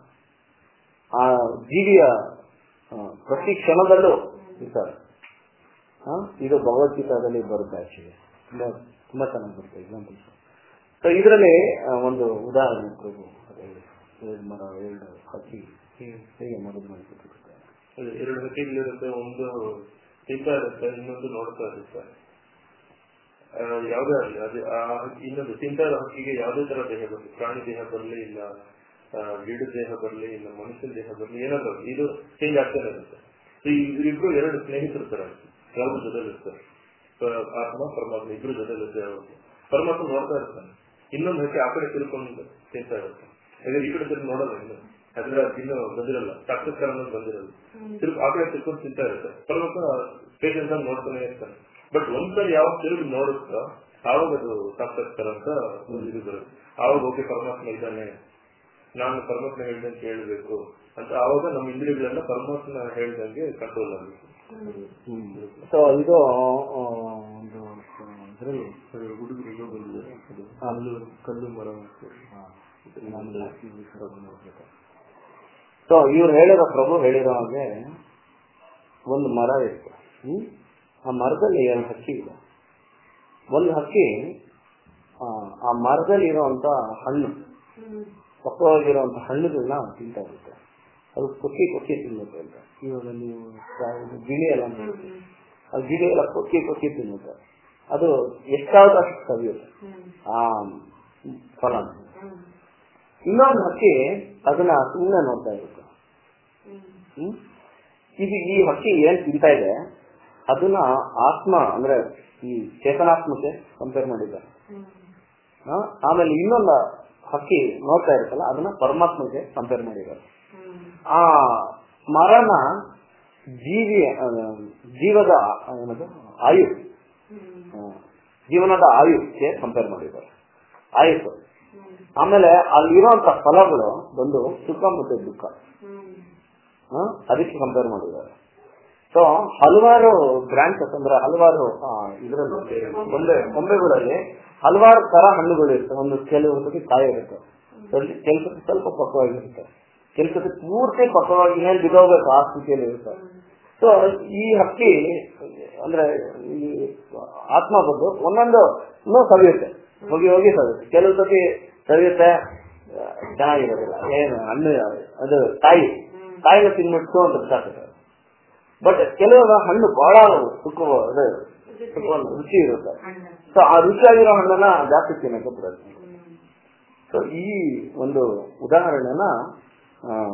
ಆ ಜೀವಿಯ ಆ, ಪ್ರತಿ ಕ್ಷಣದಲ್ಲೂ ಇರ್ತಾರೆ ಆ, ಇದು ಭಗವದ್ಗೀತಾದಲ್ಲಿ ಬರುತ್ತೆ ಆಕ್ಚುಲಿ ತುಂಬಾ ತುಂಬಾ ಚೆನ್ನಾಗಿ ಬರುತ್ತೆ ಎಕ್ಸಾಂಪಲ್ಸ್ ಸೊ ಇದರಲ್ಲಿ ಒಂದು ಉದಾಹರಣೆ ಪ್ರಭು ಅದು ಹೇಳಿ. ಎರಡು ಮರ ಎರಡು ಹಕ್ಕಿ ಹೇಗೆ ಮರದ ಮೇಲೆ ಕೂತಿರುತ್ತೆ ಅದೇ ಎರಡು ಹಕ್ಕಿಗಳಿರುತ್ತೆ ಒಂದು ತಿಂತಾ ಇರುತ್ತೆ ಇನ್ನೊಂದು ನೋಡ್ತಾ ಇರುತ್ತೆ ಆ, ಯಾವುದೇ ಆಗಲಿ ಅದು ಆ ಹಕ್ಕಿ- ಇನ್ನೊಂದು ತಿಂತಾ ಇರೋ ಹಕ್ಕಿಗೆ ಯಾವುದೇ ತರ ದೇಹ ಬರಲಿ ಪ್ರಾಣಿ ದೇಹ ಬರಲಿ ಇಲ್ಲ ಆ, ಗಿಡದ ದೇಹ ಬರಲಿ ಇಲ್ಲ ಮನುಷ್ಯನ ದೇಹ ಬರಲಿ ಏನಾದ್ರು ಆಗ್ಲಿ, ಇದು ಚೇಂಜ್ ಆಗ್ತಾನೆ ಇರುತ್ತೆ So, ಈ- ಇವರಿಬ್ರು ಎರಡು ಸ್ನೇಹಿತರು ತರ ಯಾವ್ದು ಜೊತೆಲಿ ಇರ್ತಾರೆ ಪ- ಆತ್ಮ ಪರಮಾತ್ಮ ಇಬ್ರು ಜೊತೆಲಿ ಇರ್ತಾರೆ ಯಾವತ್ತು ಪರಮಾತ್ಮ ನೋಡ್ತಾ ಇರ್ತಾನೆ ಇನ್ನೊಂದು ಹಕ್ಕಿ ಆ ಕಡೆ ತಿಳ್ಕೊಂಡು ತಿಂತಾ ಇರುತ್ತೆ ಯಾಕಂದ್ರೆ ಈ ಕಡೆ ತಿರುಗಿ ನೋಡಲ್ಲ ಇನ್ನು ಅದ್ರ ಇನ್ನು ಬಂದಿರಲ್ಲ ಸಾಕ್ಷಾತ್ಕಾರ ಅನ್ನೋದು ಬಂದಿರಲ್ಲ ತಿರುಗಿ ಆ ಕಡೆ ತಿರ್ಕೊಂಡು ತಿಂತಾ ಇರುತ್ತೆ ಪರಮಾತ್ಮ ಪೇಷನ್ಸ್ ಆಗಿ ನೋಡ್ತಾನೆ ಇರ್ತಾನೆ ಬಟ್ ಒಂದ್ಸರಿ ಯಾವ ತಿರುಗಿ ನೋಡುತ್ತೋ ಆವಾಗ ಅದು ಸಾಕ್ಷಾತ್ಕಾರ ಅಂತ ಒಂದು ಇದು ಬರುತ್ತೆ ಆವಾಗ ಓಕೆ ಪರಮಾತ್ಮ ಇದ್ದಾನೆ ನಾನು ಪರಮಾತ್ಮ ಹೇಳ್ದಂಗೆ ಕೇಳಬೇಕು ಅಂತ ಆವಾಗ ನಮ್ಮ ಇಂದ್ರಿಯಗಳೆಲ್ಲ ಪರಮಾತ್ಮ ಹೇಳ್ದಂಗೆ ಕಂಟ್ರೋಲ್ ಆಗಬೇಕು ಸೊ ಇದು ಆ, ಒಂದು ಇದರಲ್ಲಿ ಹುಡುಗರಿಗೆ ಬಂದಿದೆ ಕಲ್ಲು ಕಲ್ಲು ಮರ ಸೊ ಇವ್ರು ಹೇಳಿರೋ ಪ್ರಭು ಹೇಳಿರೋ ಹಾಗೆ ಒಂದು ಮರ ಇತ್ತು ಹ್ಮ್? ಆ ಮರದಲ್ಲಿ ಎರಡು ಹಕ್ಕಿ ಇದೆ ಒಂದು ಹಕ್ಕಿ ಆ, ಆ ಮರದಲ್ಲಿ ಇರುವಂತ ಹಣ್ಣು ಹ್ಮ್ ಪಕ್ವವಾಗಿರುವಂತ ಹಣ್ಣುಗಳನ್ನ ತಿಂತಾ ಇರುತ್ತೆ ಅದು ಕೊಕ್ಕಿ ಕೊಕ್ಕಿ ತಿನ್ನುತ್ತೆ ಅಂತ ಇವಾಗ ನೀವು ಸ- ಇದು ಗಿಳಿ ಎಲ್ಲ ನೋಡ್ತೀವಿ. ಆ ಗಿಳಿ ಎಲ್ಲ ಕೊಕ್ಕಿ ಕೊಕ್ಕಿ ತಿನ್ನುತ್ತೆ ಅದು ಎಷ್ಟಾದ್ರೂ ಅಷ್ಟು ಕವಿಯುತ್ತೆ ಹ್ಮ್ ಆ ಫಲ ಹ್ಮ್ ಇನ್ನೊಂದು ಹಕ್ಕಿ ಅದನ್ನ ಸುಮ್ಮನೆ ನೋಡ್ತಾ ಇರುತ್ತೆ ಹ್ಮ್ ಹ್ಮ್? ಇದು ಈ ಹಕ್ಕಿ ಏನ್ ತಿಂತಾ ಇದೆ ಅದನ್ನ ಆತ್ಮ ಅಂದ್ರೆ ಈ ಚೇತನಾತ್ಮಕ್ಕೆ ಕಂಪೇರ್ ಮಾಡಿದ್ದಾರೆ ಹ್ಮ್ ಆ, ಆಮೇಲೆ ಇನ್ನೊಂದು ಹಕ್ಕಿ ನೋಡ್ತಾ ಇರುತ್ತಲ್ಲ ಅದನ್ನ ಪರಮಾತ್ಮಗೆ ಕಂಪೇರ್ ಮಾಡಿದ್ದಾರೆ ಹ್ಮ್ ಆ ಮರನ ಜೀವಿ ಆ, ಜೀವದ ಆ, ಏನದು ಆಯು ಹ್ಮ್ ಆ, ಜೀವನದ ಆಯುಕ್ಕೆ ಕಂಪೇರ್ ಮಾಡಿದ್ದಾರೆ ಆಯುಸ್ಸು ಹ್ಮ್ ಆಮೇಲೆ ಅಲ್ಲಿರುವಂತ ಫಲಗಳು ಬಂದು ಸುಖ ಮತ್ತೆ ದುಃಖ ಹ್ಮ್ ಆ, ಅದಕ್ಕೆ ಕಂಪೇರ್ ಮಾಡಿದ್ದಾರೆ ಸೊ ಹಲವಾರು ಬ್ರಾಂಚಸ್ ಅಂದ್ರೆ ಹಲವಾರು ಇದರಲ್ಲಿ ಕೊಂಬೆ ಕೊಂಬೆಗಳಲ್ಲಿ ಹಲವಾರು ತರ ಹಣ್ಣುಗಳು ಇರ್ತವೆ ಒಂದು ಕೆಲವೊಂದ್ಸತಿ ಕಾಯಿ ಇರುತ್ತೆ ಸ್ವಲ್ಪ- ಕೆಲಸಕ್ಕೆ ಸ್ವಲ್ಪ ಪಕ್ವವಾಗಿರುತ್ತೆ ಕೆಲಸಕ್ಕೆ ಪೂರ್ತಿ ಪಕ್ವವಾಗಿ ಮೇಲೆ ಬಿದ್ದೋಗ್ಬೇಕು ಆ ಸ್ಥಿತಿಯಲ್ಲಿ ಇರುತ್ತೆ ಸೊ ಈ ಹಕ್ಕಿ ಅಂದ್ರೆ ಈ ಆತ್ಮ ಬಂದು ಒಂದೊಂದು ಇನ್ನೂ ಸವಿಯುತ್ತೆ ಹೋಗಿ ಹೋಗಿ ಸವಿಯುತ್ತೆ ಕೆಲವು ಸತಿ ಸವಿಯುತ್ತೆ ಆ, ಚೆನ್ನಾಗಿರೋದಿಲ್ಲ ಏನು ಹಣ್ಣು ಅದು ಕಾಯಿ ಕಾಯಿನ ತಿನ್ಬಿಟ್ಟು ಅಂತ ಬಿಸಾಕುತ್ತೆ ಬಟ್ ಕೆಲವು ಹಣ್ಣು ಬಹಳ ಸುಖ ಅದೇ ಸುಖ ರುಚಿ ಇರುತ್ತೆ ಹಣ್ಣು ಸೊ ಆ ರುಚಿಯಾಗಿರೋ ಹಣ್ಣನ್ನ ಜಾಸ್ತಿ ತಿನ್ನಕ್ಕೆ ಪ್ರಯತ್ನ ಹ್ಮ್ ಸೊ ಈ ಒಂದು ಉದಾಹರಣೆನ ಆ,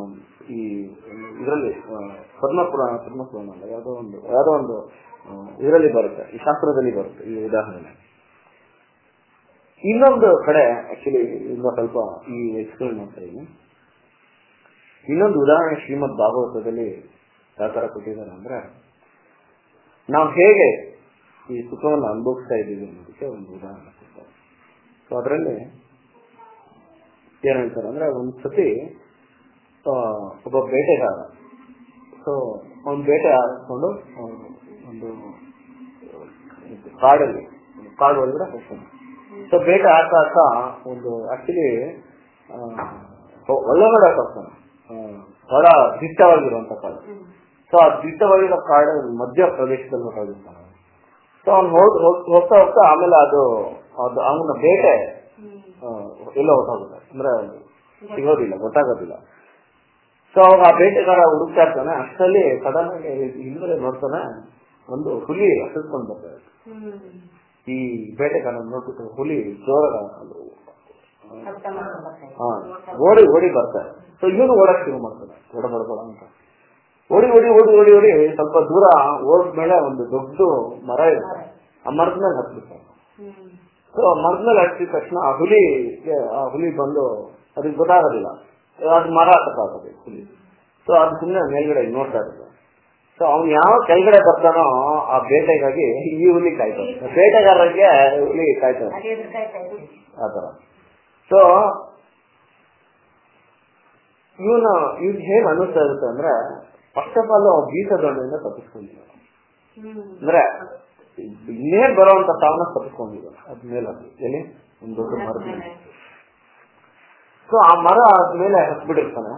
ಈ ಇದರಲ್ಲಿ ಪದ್ಮಪುರಾಣ ಪದ್ಮಪುರಾಣ ಅಲ್ಲ ಯಾವುದೋ ಒಂದು ಯಾವುದೋ ಒಂದು ಇದರಲ್ಲಿ ಬರುತ್ತೆ ಈ ಶಾಸ್ತ್ರದಲ್ಲಿ ಬರುತ್ತೆ ಈ ಉದಾಹರಣೆ ಇನ್ನೊಂದು ಕಡೆ ಆಕ್ಚುಲಿ ಈಗ ಸ್ವಲ್ಪ ಈ ಎಕ್ಸ್ಪ್ಲೇನ್ ಮಾಡ್ತಾ ಇದ್ದೀನಿ ಇನ್ನೊಂದು ಉದಾಹರಣೆ ಶ್ರೀಮದ್ ಭಾಗವತದಲ್ಲಿ ಯಾವ ತರ ಕೊಟ್ಟಿದ್ದಾರೆ ಅಂದ್ರೆ ನಾವು ಹೇಗೆ ಈ ಸುಖವನ್ನು ಅನುಭವಿಸ್ತಾ ಇದ್ದೀವಿ ಅನ್ನೋದಕ್ಕೆ ಒಂದು ಉದಾಹರಣೆ ಕೊಡ್ತಾರೆ ಸೊ ಅದರಲ್ಲಿ ಏನ್ ಹೇಳ್ತಾರೆ ಅಂದ್ರೆ ಒಂದ್ ಸತಿ ಆ, ಒಬ್ಬ ಬೇಟೆಗಾರ ಸೊ ಅವ್ನ್ ಬೇಟೆ ಆಡ್ಕೊಂಡು ಅವ್ನು ಒಂದು ಕಾಡಲ್ಲಿ ಕಾಡು ಒಳಗಡೆ ಹೋಗ್ತಾನೆ ಸೊ ಬೇಟೆ ಆಡ್ತಾ ಆಡ್ತಾ ಒಂದು ಆಕ್ಚುಲಿ ಒಳಗಡೆ ಹೋಗ್ತಾನೆ ಆ, ಬಹಳ ದಿಟ್ಟವಾಗಿರುವಂತ ಕಾಡು ಸೊ ಆ ದಿಟ್ಟವಾಗಿರೋ ಕಾಡು ಮಧ್ಯ ಪ್ರದೇಶದಲ್ಲಿ ಹೊರಟಿರ್ತಾನೆ ಸೊ ಅವ್ನು ಹೋಗ್ ಹೋಗ್- ಹೋಗ್ತಾ ಹೋಗ್ತಾ ಆಮೇಲೆ ಅದು ಅದು ಅವನ ಬೇಟೆ ಆ, ಎಲ್ಲ ಹೊರಟೋಗುತ್ತೆ ಅಂದ್ರೆ ಸಿಗೋದಿಲ್ಲ ಗೊತ್ತಾಗೋದಿಲ್ಲ ಸೊ ಅವಾಗ ಆ ಬೇಟೆಗಾರ ಹುಡುಕ್ತಾ ಇರ್ತಾನೆ ಅಷ್ಟರಲ್ಲಿ ಸಡನ್ ಆಗಿ ಹಿಂದೆ ನೋಡ್ತಾನೆ ಒಂದು ಹುಲಿ ಹಸಿಸ್ಕೊಂಡ್ ಬರ್ತದೆ ಈ ಬೇಟೆಗಾರ ನೋಡ್ಬಿಟ್ಟು ಹುಲಿ ಜೋರ ಹಾ ಓಡಿ ಓಡಿ ಬರ್ತಾರೆ ಸೊ ಇವನು ಓಡಕ್ ಶುರು ಮಾಡ್ತಾನೆ ಓಡ ಬಡಬಡ ಅಂತ ಓಡಿ ಓಡಿ ಓಡಿ ಓಡಿ ಓಡಿ ಸ್ವಲ್ಪ ದೂರ ಹೋದ್ಮೇಲೆ ಒಂದು ದೊಡ್ಡ ಮರ ಇರುತ್ತೆ ಆ ಮರದ ಮೇಲೆ ಹತ್ಬಿಡ್ತಾನೆ ಸೊ ಮರದ ಮೇಲೆ ಹತ್ತಿದ ತಕ್ಷಣ ಆ ಹುಲಿ ಆ ಹುಲಿ ಬಂದು ಅದಕ್ಕೆ ಗೊತ್ತಾಗೋದಿಲ್ಲ ಅದು ಮರ ಹತ್ತಕ್ಕಾಗೋದು ಹುಲಿ ಸೊ ಅದು ಸುಮ್ಮನೆ ಮೇಲ್ಗಡೆ ನೋಡ್ತಾ ಇರುತ್ತೆ ಸೊ ಅವ್ನು ಯಾವ ಕೆಳಗಡೆ ಬರ್ತಾನೋ ಆ ಬೇಟೆಗಾಗಿ ಈ ಹುಲಿ ಕಾಯ್ತಾನೆ ಬೇಟೆಗಾರರಿಗೆ ಹುಲಿ ಕಾಯ್ತಾನೆ ಅದೇ ಎದುರ್ಕಾಯ್ತಾ ಇದ್ವಿ ಆತರ ಸೊ ಇವನ ಇವ್ ಹೇಗ್ ಅನ್ನಿಸ್ತಾ ಇರುತ್ತೆ ಅಂದ್ರೆ ಫಸ್ಟ್ ಆಫ್ ಆಲ್ ಬೀಸ ದಂಡೆಯಿಂದ ತಪ್ಪಿಸ್ಕೊಂಡಿದ್ದಾನೆ ಅಂದ್ರೆ ಇನ್ನೇನ್ ಬರೋಂತ ಸಾವನ್ನ ತಪ್ಪಿಸ್ಕೊಂಡಿದ್ದಾನೆ ಅದ್ಮೇಲೆ ಅದು ಎಲ್ಲಿ ಒಂದು ದೊಡ್ಡ ಮರದಿಂದ ಸೊ ಆ ಮರ ಆದ್ಮೇಲೆ ಹತ್ಬಿಟ್ಟಿರ್ತಾನೆ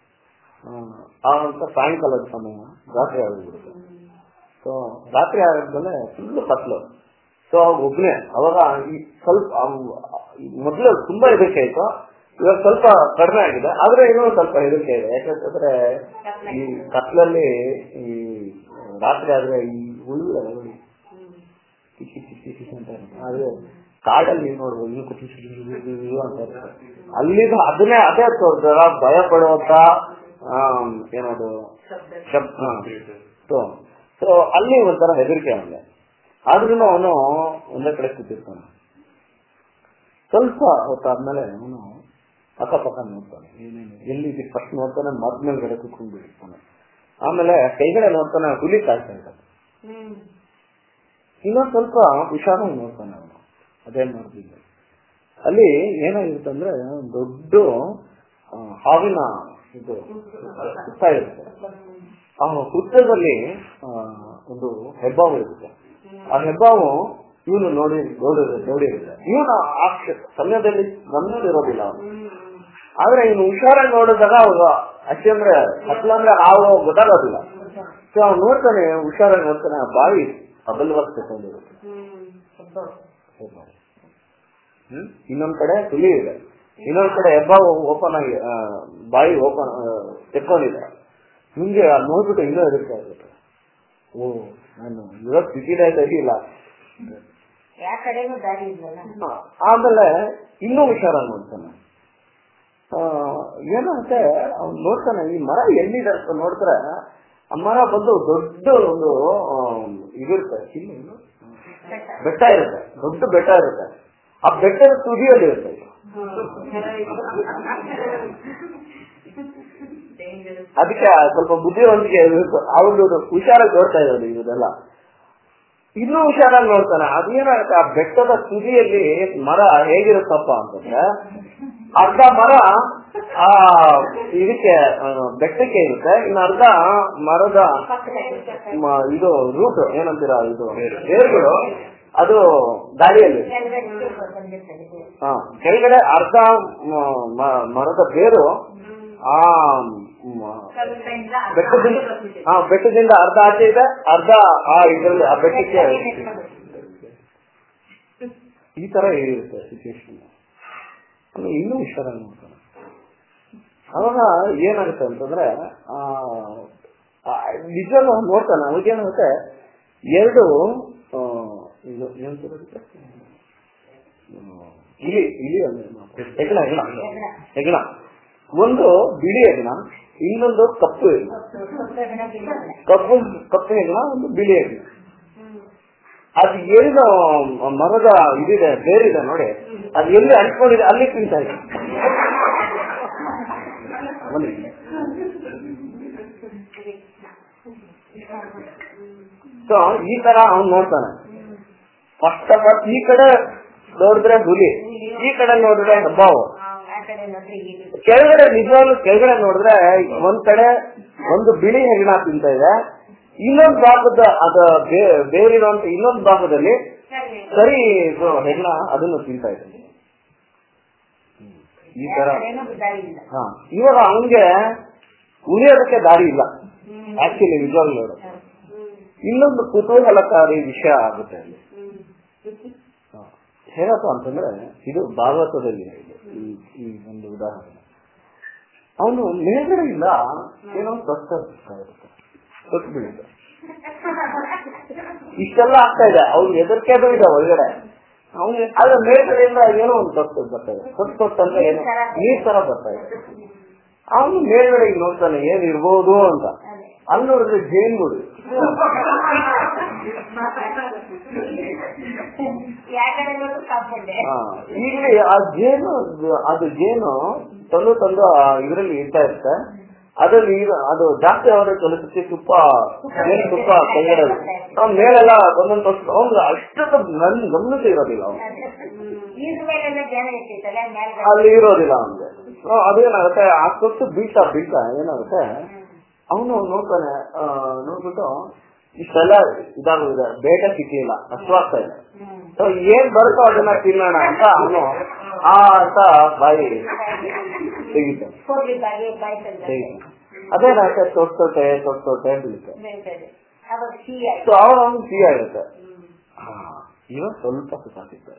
ಆ ಅಂತ ಸಾಯಂಕಾಲದ ಸಮಯ ರಾತ್ರಿ ಆಗಿಬಿಡುತ್ತೆ ಸೊ ರಾತ್ರಿ ಆದ್ಮೇಲೆ ಫುಲ್ ಕತ್ಲು ಸೊ ಅವಾಗ ಒಬ್ನೇ ಅವಾಗ ಈ ಸ್ವಲ್ಪ ಅವ್- ಈ ಮೊದ್ಲು ತುಂಬಾ ಹೆದರಿಕೆ ಆಯ್ತು ಇವಾಗ ಸ್ವಲ್ಪ ಕಡಿಮೆ ಆಗಿದೆ ಆದ್ರೆ ಇನ್ನೂ ಸ್ವಲ್ಪ ಹೆದರಿಕೆ ಇದೆ ಯಾಕಂತಂದ್ರೆ ಈ ಕತ್ಲಲ್ಲಿ ಈ ರಾತ್ರಿ ಆದ್ರೆ ಈ ಹುಳುಗಳ ನೋಡಿ ಕಿಚಿ ಕಿಚಿ ಕಿಚಿ ಅಂತ ಇರುತ್ತೆ. ಆದ್ರೆ ಕಾಡಲ್ಲಿ ನೀವು ನೋಡ್ಬೋದು ಇನ್ನು ಕಿಚಿ ಕಿಚಿ ಕಿಚಿ ಕಿಚಿ ಕಿಚಿ ಅಂತ ಇರುತ್ತೆ. ಅಲ್ಲಿಂದ ಅದನ್ನೇ ಅದೇ ತೋರ್ಸ್ತಾರ ಭಯ ಪಡುವಂತ ಆಮ್, ಏನದು ಶಬ್ದ ಸೊ ಸೊ ಅಲ್ಲಿ ಒಂಥರ ಹೆದರಿಕೆ ಅವನಿಗೆ ಆದ್ರೂ ಅವನು ಒಂದೇ ಕಡೆ ಕೂತಿರ್ತಾನೆ ಸ್ವಲ್ಪ ಹೊತ್ತಾದ್ಮೇಲೆ ಅವನು ಅಕ್ಕಪಕ್ಕ ನೋಡ್ತಾನೆ ಏನೇನು ಎಲ್ಲಿ ಫಸ್ಟ್ ನೋಡ್ತಾನೆ ಮದ್ ಮೇಲ್ಗಡೆ ಕೂತ್ಕೊಂಡು ಬಿಟ್ಟಿರ್ತಾನೆ ಆಮೇಲೆ ಕೈಗಡೆ ನೋಡ್ತಾನೆ ಹುಲಿ ಕಾಯ್ತಾ ಇದ್ದಾನೆ ಇನ್ನೊಂದ್ ಸ್ವಲ್ಪ ಹುಷಾರಾಗಿ ನೋಡ್ತಾನೆ ಅವನು ಅದೇ ಮಾಡ್ತಿದ್ದೆ ಅಲ್ಲಿ ಏನಾಗಿರುತ್ತೆ ಅಂದ್ರೆ ದೊಡ್ಡ ಆ, ಹಾವಿನ ಇದು ಹುತ್ತ ಇರುತ್ತೆ ಆ ಹುತ್ತದಲ್ಲಿ ಆ, ಒಂದು ಹೆಬ್ಬಾವು ಇರುತ್ತೆ ಆ ಹೆಬ್ಬಾವು ಇವನು ನೋಡಿ ನೋಡಿ ನೋಡಿರುತ್ತೆ ಇವನು ಆ ಕ್ಷ- ಸಮಯದಲ್ಲಿ ಗಮನದಲ್ಲಿರೋದಿಲ್ಲ ಅವನು ಆದ್ರೆ ಇವನು ಹುಷಾರಾಗಿ ನೋಡಿದಾಗ ಅವಾಗ ಅಷ್ಟೇ ಅಂದ್ರೆ ಹತ್ಲ ಅಂದ್ರೆ ಹಾವು ಗೊತ್ತಾಗೋದಿಲ್ಲ ಸೊ ಅವ್ನು ನೋಡ್ತಾನೆ ಹುಷಾರಾಗಿ ನೋಡ್ತಾನೆ ಆ ಬಾಯಿ ಅಗಲವಾಗಿ ತಗೊಂಡಿರುತ್ತೆ ಹೆಬ್ಬಾವು. ಹ್ಮ್? ಇನ್ನೊಂದ್ ಕಡೆ ಹುಲಿ ಇದೆ ಇನ್ನೊಂದ್ ಕಡೆ ಹೆಬ್ಬಾವು ಓಪನ್ ಆಗಿ ಆ, ಬಾಯಿ ಓಪನ್ ತೆಕ್ಕೊಂಡಿದೆ ನಿಮ್ಗೆ ಅದ್ ನೋಡ್ಬಿಟ್ಟು ಇನ್ನೂ ಹೆದರ್ತಾ ಇರುತ್ತೆ ಓ ನಾನು ಇವತ್ತು ಸ್ಥಿತಿನೇ ಸರಿಯಿಲ್ಲ ಯಾವ ಕಡೆನೂ ದಾರಿ ಇಲ್ವಲ್ಲ ಹ, ಆಮೇಲೆ ಇನ್ನೂ ಹುಷಾರಾಗಿ ನೋಡ್ತಾನೆ ಆ, ಏನಾಗುತ್ತೆ ಅವ್ನು ನೋಡ್ತಾನೆ ಈ ಮರ ಎಲ್ಲಿದೆ ಅಂತ ನೋಡಿದ್ರೆ ಆ ಮರ ಬಂದು ದೊಡ್ಡ ಒಂದು ಆ, ಇದಿರುತ್ತೆ ಇಲ್ಲಿ ಏನು? ಬೆಟ್ಟ ಇರುತ್ತೆ ದೊಡ್ಡ ಬೆಟ್ಟ ಇರುತ್ತೆ ಆ ಬೆಟ್ಟದ ತುದಿಯಲ್ಲಿ ಇರುತ್ತೆ ಇದು. ಅದಕ್ಕೆ ಸ್ವಲ್ಪ ಬುದ್ಧಿವಂತಿಕೆ ಇರ್ಬೇಕು ಅವ್ರು ಹುಷಾರಾಗಿ ನೋಡ್ತಾ ಇರೋದು ಇದೆಲ್ಲ ಇನ್ನೂ ಹುಷಾರಾಗಿ ನೋಡ್ತಾನೆ ಅದೇನಾಗುತ್ತೆ ಆ ಬೆಟ್ಟದ ತುದಿಯಲ್ಲಿ ಮರ ಹೇಗಿರುತ್ತಪ್ಪ ಅಂತಂದ್ರೆ ಅರ್ಧ ಮರ ಆ ಇದಕ್ಕೆ ಆ, ಬೆಟ್ಟಕ್ಕೆ ಇರುತ್ತೆ ಇನ್ನು ಅರ್ಧ ಮರದ ಮ- ಇದು ರೂಟ್ ಏನಂತೀರ ಇದು ಬೇರುಗಳು ಅದು ಗಾಳಿಯಲ್ಲಿ ಹಾ ಕೆಳಗಡೆ ಅರ್ಧ ಮ- ಮ- ಮರದ ಬೇರು ಆ ಮ- ಬೆಟ್ಟದಿಂದ ಹಾ ಬೆಟ್ಟದಿಂದ ಅರ್ಧ ಆಚೆ ಇದೆ ಅರ್ಧ ಆ ಇದರಲ್ಲಿ ಆ ಬೆಟ್ಟಕ್ಕೆ ಈ ತರ ಇರುತ್ತೆ ಸಿಚುವೇಶನ್ ಇನ್ನೂ ಹುಷಾರಾಗಿ ನೋಡ್ತಾನೆ ಅವಾಗ ಏನಾಗುತ್ತೆ ಅಂತಂದ್ರೆ ಆ ಆ, ನಿಜವಾಗ್ಲೂ ಅವ್ನು ನೋಡ್ತಾನೆ ಅವಾಗೇನಾಗುತ್ತೆ ಎರಡು ಆ, ಇದು ಏನಂತಾರೆ ಅದಕ್ಕೆ? ಆ, ಇಲಿ ಇಲಿ ಅಂದ್ರೆ ಹೆಗ್ಣ ಹೆಗ್ಣ ಹೆಗ್ಣ ಒಂದು ಬಿಳಿ ಹೆಗ್ಣ ಇನ್ನೊಂದು ಕಪ್ಪು ಹೆಗ್ಣ ಕಪ್ಪು ಕಪ್ಪು ಹೆಗ್ಣ ಒಂದು ಬಿಳಿ ಹೆಗ್ಣ ಅದು ಏನು ಮರದ ಇದಿದೆ ಬೇರಿದೆ ನೋಡಿ ಅದು ಎಲ್ಲಿ ಅಂಟ್ಕೊಂಡಿದೆ ಅಲ್ಲಿ ತಿಂತಾ ಇದೆ ಬನ್ನಿ. ಸೊ ಈ ತರ ಅವ್ನು ನೋಡ್ತಾನೆ ಫಸ್ಟ್ ಆಫ್ ಆಲ್ ಈ ಕಡೆ ನೋಡಿದ್ರೆ ಹುಲಿ ಈ ಕಡೆ ನೋಡಿದ್ರೆ ಹೆಬ್ಬಾವು ಕೆಳಗಡೆ ನಿಜವಾಗ್ಲೂ ಕೆಳಗಡೆ ನೋಡಿದ್ರೆ ಒಂದ್ ಕಡೆ ಒಂದು ಬಿಳಿ ಹೆಗ್ಣ ತಿಂತ ಇದೆ ಇನ್ನೊಂದು ಭಾಗದ ಅದ ಬೇ- ಬೇರಿರುವಂತ ಇನ್ನೊಂದು ಭಾಗದಲ್ಲಿ ಸರಿ ಇದು ಹೆಗ್ಣ ಅದನ್ನು ತಿಂತ ಇದೆ ಈ ತರ ಹಾ ಇವಾಗ ಅವನ್ಗೆ ಉಳಿಯೋದಕ್ಕೆ ದಾರಿ ಇಲ್ಲ ಆಕ್ಚುಲಿ ನಿಜವಾಗ್ಲೂ ನೋಡು ಇನ್ನೊಂದು ಕುತೂಹಲಕಾರಿ ವಿಷಯ ಆಗುತ್ತೆ ಅಲ್ಲಿ ಹಾ. ಹೇಗಪ್ಪ ಅಂತಂದ್ರೆ ಇದು ಭಾಗವತದಲ್ಲಿ ಇದೆ ಈ- ಈ ಒಂದು ಉದಾಹರಣೆ ಅವನು ಮೇಲ್ಗಡೆ ಇಲ್ಲ ಏನೋ ಸ್ವಚ್ಛ ಇರುತ್ತೆ ಸ್ವಚ್ಛ ಬೀಳುತ್ತೆ ಇಷ್ಟೆಲ್ಲ ಆಗ್ತಾ ಇದೆ ಅವ್ನು ಹೆದರಿಕೆದು ಇದೆ ಒಳಗಡೆ ಅವ್ನಿಗೆ ಅದ್ರ ಮೇಲ್ಗಡೆಯಿಂದ ಏನೋ ಒಂದು ತೊಟ್ಟು ಬರ್ತಾ ಇದೆ ತೊಟ್ಟು ತೊಟ್ಟು ಅಂದ್ರೆ ಏನೋ ನೀರ್ ತರ ಬರ್ತಾ ಇದೆ ಅವನು ಮೇಲ್ಗಡೆ ಹಿಂಗ್ ನೋಡ್ತಾನೆ ಏನ್ ಇರ್ಬೋದು ಅಂತ ಅಲ್ಲಿ ನೋಡಿದ್ರೆ ಜೇನುಗಳು ಹಾ, ಇಲ್ಲಿ ಆ ಜೇನು ಅದು ಜೇನು ತಂದು ತಂದು ಇದರಲ್ಲಿ ಇರ್ತಾ ಇರುತ್ತೆ ಅದ್ರಲ್ಲಿ ಇದು- ಅದು ಜಾಸ್ತಿ ಆದ್ರೆ ಕೆಲಸಕ್ಕೆ ತುಪ್ಪ ಜೇನು ತುಪ್ಪ ಕೆಳಗಡೆ ಅವ್ನ ಮೇಲೆಲ್ಲ ಒಂದೊಂದು ವರ್ಷ ಅವ್ನು ಅಷ್ಟೊಂದು ನನ್ ಗಮನಕ್ಕೆ ಇರೋದಿಲ್ಲ ಅವ್ನು ಅಲ್ಲಿ ಇರೋದಿಲ್ಲ ಅವನಿಗೆ ಅದೇನಾಗುತ್ತೆ ಆ ಕೊಟ್ಟು ಬೀಳ್ತಾ ಬೀಳ್ತಾ ಏನಾಗುತ್ತೆ ಅವನು ನೋಡ್ತಾನೆ ಆ, ನೋಡ್ಬಿಟ್ಟು ಇಷ್ಟೆಲ್ಲ ಇದಾಗಿದೆ ಬೇಟ ಸಿಕ್ಲಿಲ್ಲ ಅಶ್ವಾಗ್ತಾ ಇದೆ ಸೊ ಏನ್ ಬರುತ್ತೋ ಅದನ್ನ ತಿನ್ನೋಣ ಅಂತ ಅವನು ಆ ಅಂತ ಬಾಯಿ ತೆಗಿತಾನೆ ತೆಗಿತಾನೆ ಅದೇನಾಗುತ್ತೆ ತೊಟ್ಟೊಟ್ಟೆ ತೊಟ್ಟೊಟ್ಟೆ ಬೀಳುತ್ತೆ ಸೊ ಅವನು ಅವ್ನು ಸಿಹಿ ಆಗುತ್ತೆ ಹಾ, ಇವಾಗ ಸ್ವಲ್ಪ ಸುಖ ಸಿಗ್ತದೆ